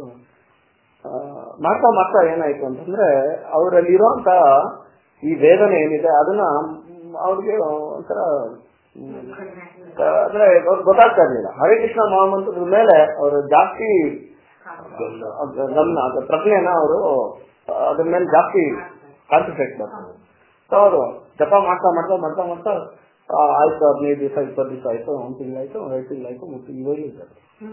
ಮಾಡ್ತಾ ಮಾಡ್ತಾ ಏನಾಯ್ತು ಅಂತಂದ್ರೆ ಅವರಲ್ಲಿ ಇರುವಂತ ಈ ವೇದನೆ ಏನಿದೆ ಅದನ್ನ ಮ್, ಅವ್ರಿಗೆ ಒಂಥರ ಮ್, ಅಂದ್ರೆ ಅವ್ರಿಗೆ ಗೊತ್ತಾಗ್ತಾ ಇರ್ಲಿಲ್ಲ ಹರೇ ಕೃಷ್ಣ ಮಹಾಮಂತ್ರದ ಮೇಲೆ ಅವರು ಜಾಸ್ತಿ ಅದ್ ಗಮನ ಅದ್ರ ಪ್ರಜ್ಞೆನ ಅವರು ಅದ್ರ ಮೇಲೆ ಜಾಸ್ತಿ ಕಾನ್ಸಂಟ್ರೇಟ್ ಮಾಡ್ತಾರೆ ಸೊ ಅವರು ಜಪ ಮಾಡ್ತಾ ಮಾಡ್ತಾ ಮಾಡ್ತಾ ಮಾಡ್ತಾ ಆ, ಆಯ್ತು ಹದಿನೈದು ದಿವಸ ಇಪ್ಪತ್ತು ದಿವಸ ಆಯ್ತು ಒಂದ್ ತಿಂಗಳಾಯ್ತು ಎರಡು ತಿಂಗಳಾಯ್ತು ಮತ್ತು ಇವಾಗಲೂ ಇದ್ದಾರೆ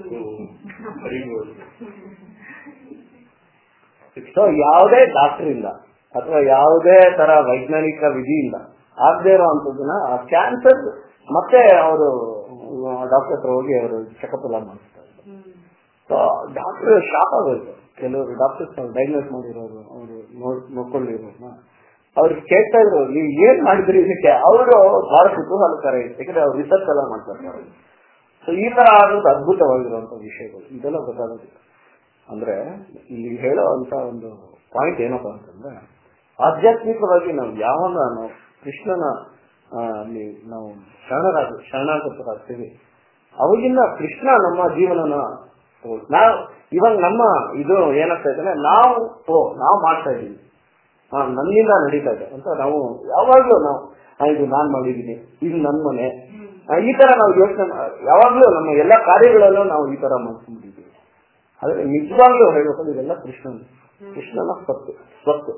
ಸೊ ಯಾವುದೇ ಡಾಕ್ಟರ್ ಇಲ್ಲ ಅಥವಾ ಯಾವುದೇ ತರ ವೈಜ್ಞಾನಿಕ ವಿಧಿ ಇಲ್ಲ ಆಗದೆ ಇರುವಂತದನ್ನ ಆ ಕ್ಯಾನ್ಸರ್ ಮತ್ತೆ ಅವರು ಡಾಕ್ಟರ್ ಹತ್ರ ಹೋಗಿ ಅವರು ಚೆಕಪ್ ಎಲ್ಲ ಮಾಡಿಸ್ತಾರೆ ಸೊ ಡಾಕ್ಟರ್ ಶಾಕ್ ಆಗೋಯ್ತು ಕೆಲವರು ಡಾಕ್ಟರ್ಸ್ ಡಯಾಗ್ನೋಸ್ ಮಾಡಿರೋರು ಅವರು ನೋಡ್ಕೊಂಡಿರೋರ್ನ ಅವ್ರಿಗೆ ಕೇಳ್ತಾ ಇದ್ರು ನೀವು ಏನ್ ಮಾಡಿದ್ರಿ ಇದಕ್ಕೆ ಅವರು ಬಹಳ ಕುತೂಹಲಕಾರ ಇತ್ತು ಯಾಕಂದ್ರೆ ಅವ್ರು ರಿಸರ್ಚ್ ಎಲ್ಲ ಮಾಡ್ತಾರೆ ಸೊ ಈ ತರ ಆಗೋದು ಅದ್ಭುತವಾಗಿರುವಂತ ವಿಷಯಗಳು ಇದೆಲ್ಲ ಗೊತ್ತಾಗೋದಿಲ್ಲ ಅಂದ್ರೆ ಇಲ್ಲಿ ಹೇಳೋ ಅಂತ ಒಂದು ಪಾಯಿಂಟ್ ಏನಪ್ಪಾ ಅಂತಂದ್ರೆ ಆಧ್ಯಾತ್ಮಿಕವಾಗಿ ನಾವು ಯಾವಾಗ ನಾವು ಕೃಷ್ಣನ ಆ, ಅಲ್ಲಿ ನಾವು ಶರಣರಾಗ ಶರಣಾಗತರಾಗ್ತೀವಿ ಅವಾಗಿಂದ ಕೃಷ್ಣ ನಮ್ಮ ಜೀವನನ ತಗೊಳ್- ನಾವು ಇವಾಗ ನಮ್ಮ ಇದು ಏನಾಗ್ತಾ ಇದೆ ನಾವು ಓ ನಾವು ಮಾಡ್ತಾ ಇದೀವಿ ಹಾ ನನ್ನಿಂದ ನಡೀತಾ ಇದೆ ಅಂತ ನಾವು ಯಾವಾಗ್ಲೂ ನಾವು ಆ, ಇದು ನಾನ್ ಮಾಡಿದೀನಿ ಇದು ನನ್ ಮನೆ ಆ, ಈ ತರ ನಾವು ಯೋಚನೆ ಯಾವಾಗ್ಲೂ ನಮ್ಮ ಎಲ್ಲಾ ಕಾರ್ಯಗಳಲ್ಲೂ ನಾವು ಈ ತರ ಮಾಡ್ಕೊಂಡಿದ್ದೀವಿ ಆದ್ರೆ ನಿಜವಾಗ್ಲೂ ಹೇಳ್ಬೇಕಂದ್ರೆ ಇದೆಲ್ಲ ಕೃಷ್ಣನ ಕೃಷ್ಣನ ಸ್ವತ್ತು ಸ್ವತ್ತು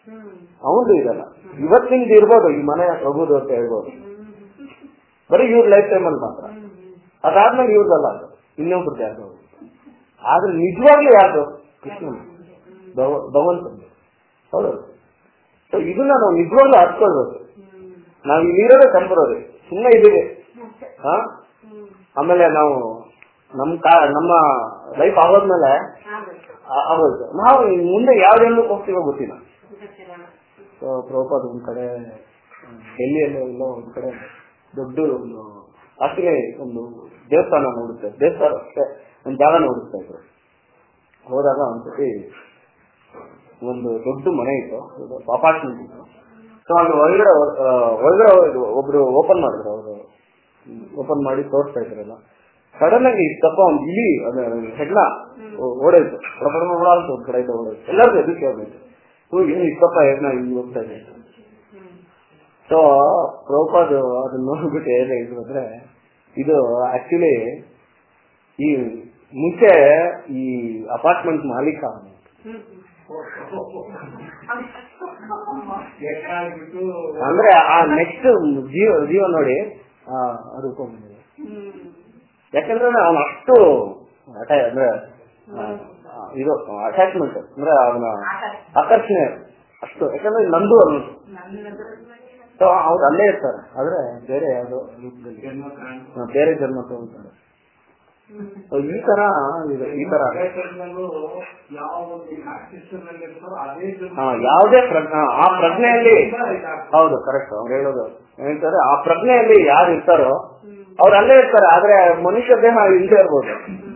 ಹ್ಮ್ ಅವನು ಇದಲ್ಲ ಇವತ್ತಿಂದ ಇರ್ಬೋದು ಈ ಮನೆ ಹೋಗುದು ಅಂತ ಹೇಳ್ಬೋದು ಹ್ಮ್ ಬರೀ ಇವ್ರ ಲೈಫ್ ಟೈಮ್ ಅಲ್ಲಿ ಮಾತ್ರ ಹ್ಮ್ ಅದಾದ್ಮೇಲೆ ಇವ್ರದಲ್ಲ ಅದು ಇನ್ನೊಬ್ರದ್ದು ಯಾರ್ದು ಆದ್ರೆ ನಿಜವಾಗ್ಲೂ ಯಾರ್ದು ಕೃಷ್ಣ ಭಗವಂತ ಹೌದು ಸೊ ಇದನ್ನ ನಾವು ನಿಜವಾಗ್ಲೂ ಅರ್ತ್ಕೊಳ್ಬೇಕು ಹ್ಮ್ ನಾವು ಇಲ್ಲಿರೋದೇ ಕಂಬರೋದು ಸುಮ್ಮನೆ ಇದ್ದೀವಿ ಹಾ ಹ್ಮ್ ಆಮೇಲೆ ನಾವು ನಮ್ ಕಾ ನಮ್ಮ ಲೈಫ್ ಆಗೋದ್ಮೇಲೆ ಆಗ್ಬೇಕು ಆ- ಆಗೋಯ್ತು ನಾವು ಇನ್ ಮುಂದೆ ಯಾವ ಜನ್ಮಕ್ಕೆ ಹೋಗ್ತೀವೋ ಗೊತ್ತಿಲ್ಲ ಗೊತ್ತಿಲ್ಲ ಸೊ ಪ್ರಭುಪಾದ್ ಒಂದ್ ಕಡೆ ಡೆಲ್ಲಿಯಲ್ಲಿ ಎಲ್ಲೋ ಒಂದ್ ಕಡೆ ದೊಡ್ಡ ಒಂದು ಅಷ್ಟೇ ಒಂದು ದೇವಸ್ಥಾನ ನೋಡುತ್ತೆ ದೇವಸ್ಥಾನ ಅಷ್ಟೇ ಒಂದ್ ಜಾಗ ನೋಡುತ್ತಾ ಇದ್ರು ಹೋದಾಗ ಒಂದ್ಸತಿ ಒಂದು ದೊಡ್ಡ ಮನೆ ಇತ್ತು ಅಪಾರ್ಟ್ಮೆಂಟ್ ಇತ್ತು ಸೊ ಅಲ್ಲಿ ಒಳಗಡೆ ಆ, ಒಳಗಡೆ ಇದು ಒಬ್ರು ಓಪನ್ ಮಾಡಿದ್ರು ಅವರು ಓಪನ್ ಮಾಡಿ ತೋರಿಸ್ತಾ ಇದ್ರಲ್ಲ ಸಡನ್ ಆಗಿ ತಪ್ಪ ಒಂದು ಇಲಿ ಅದ ಹೆಗ್ಲ ಓಡಾಯ್ತು ಪ್ರಕರಣ ಓಡಾಡ್ತು ಒಂದ್ ಕಡೆ ಓಡಾಯ್ತು ಎಲ್ಲರಿಗೂ ಎದುರು ಕೇಳಬೇಕು ಸೊ ಏನು ಇಷ್ಟಪ್ಪ ಹೆಗ್ನ ಇಲ್ಲಿ ಹೋಗ್ತಾ ಇದೆ ಹ್ಮ್ ಸೊ ಪ್ರಭುಪಾದ್ ಅದನ್ನ ನೋಡ್ಬಿಟ್ಟು ಏನ್ ಹೇಳಿದ್ರು ಅಂದ್ರೆ ಇದು ಆಕ್ಚುಲಿ ಈ ಮುಂಚೆ ಈ ಅಪಾರ್ಟ್ಮೆಂಟ್ ಮಾಲೀಕ ಅವ್ನು. ಹ್ಮ್ ಅಂದ್ರೆ ಆ ನೆಕ್ಸ್ಟ್ ಜೀವ ಜೀವ ನೋಡಿ ಆ ರೂಪ ಬಂದಿದೆ ಹ್ಮ್ ಯಾಕಂದ್ರೆ ಅವನು ಅಷ್ಟು ಅಟ ಅಂದ್ರೆ ಆ, ಆ, ಇದು ಅಟ್ಯಾಚ್ಮೆಂಟ್ ಅಂದ್ರೆ ಅವನ ಆಕರ್ಷಣೆ ಅಷ್ಟು ಯಾಕಂದ್ರೆ ನಂದು ಅವನು ಸೊ ಅವ್ರು ಅಲ್ಲೇ ಇರ್ತಾರೆ ಆದ್ರೆ ಬೇರೆ ಯಾವ್ದೋ ರೂಪದಲ್ಲಿ ಹಾ, ಬೇರೆ ಜನ್ಮ ತಗೊಂತಾರೆ So, ಈ ತರ ಇದೆ, ಈ ತರ ಹಾ, ಯಾವುದೇ ಪ್ರಜ್ಞೆ ಆ ಪ್ರಜ್ಞೆಯಲ್ಲಿ ಹೌದು ಕರೆಕ್ಟ್ ಅವ್ರು ಹೇಳೋದು ಹೇಳ್ತಾರೆ ಆ ಪ್ರಜ್ಞೆಯಲ್ಲಿ ಯಾರು ಇರ್ತಾರೋ ಅವ್ರು ಅಲ್ಲೇ ಇರ್ತಾರೆ ಆದ್ರೆ ಮನುಷ್ಯ ದೇಹ ಇಲ್ಲದೆ ಇರ್ಬೋದು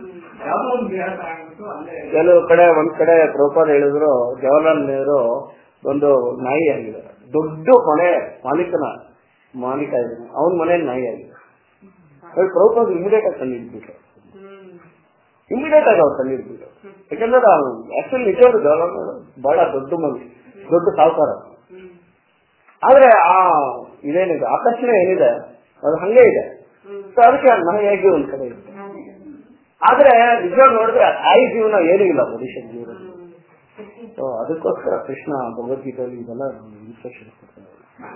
ಕೆಲವು ಕಡೆ ಒಂದ್ ಕಡೆ ಪ್ರಭುಪಾದ ಹೇಳಿದ್ರು ಜವಾಹರ್ಲಾಲ್ ನೆಹರು ಒಂದು ನಾಯಿ ಆಗಿದೆ ದೊಡ್ಡ ಮನೆ ಮಾಲೀಕನ ಮಾಲೀಕ ಇದ್ದಾನೆ ಅವನ ಮನೆ ನಾಯಿ ಆಗಿದೆ ಅವ್ರು ಪ್ರಭುಪಾದ ಇಮಿಡಿಯೇಟ್ ಆಗಿ ತಂದಿದ್ಬಿಟ್ಟು ಹ್ಮ್ ಇಮಿಡಿಯೇಟ್ ಆಗಿ ಅವ್ರು ತಂದಿದ್ಬಿಟ್ಟು ಯಾಕಂದ್ರೆ ಆಕ್ಚುಲಿ ನಿಜವಾದ ಜವಾಹರ್ಲಾಲ್ ನೆಹರು ಬಹಳ ದೊಡ್ಡ ಮನುಷ್ಯ ದೊಡ್ಡ ಸಾಹುಕಾರ ಹ್ಮ್ ಆದ್ರೆ ಆ ಇದೇನಿದೆ ಆಕರ್ಷಣೆ ಏನಿದೆ ಅದು ಹಂಗೆ ಇದೆ ಹ್ಮ್ ಸೊ ಅದಕ್ಕೆ ಆ ನಾಯಿಯಾಗಿ ಒಂದ್ ಕಡೆ ಇದೆ ಆದ್ರೆ ನಿಜವಾಗ ನೋಡಿದ್ರೆ ಆ ತಾಯಿ ಜೀವನ ಏನೂ ಇಲ್ಲ ಮನುಷ್ಯ ಜೀವನ ಸೊ ಅದಕ್ಕೋಸ್ಕರ ಕೃಷ್ಣ ಭಗವದ್ಗೀತೆಯಲ್ಲಿ ಇದೆಲ್ಲ ಇನ್ಸ್ಟ್ರಕ್ಷನ್ ಕೊಡ್ತಾರೆ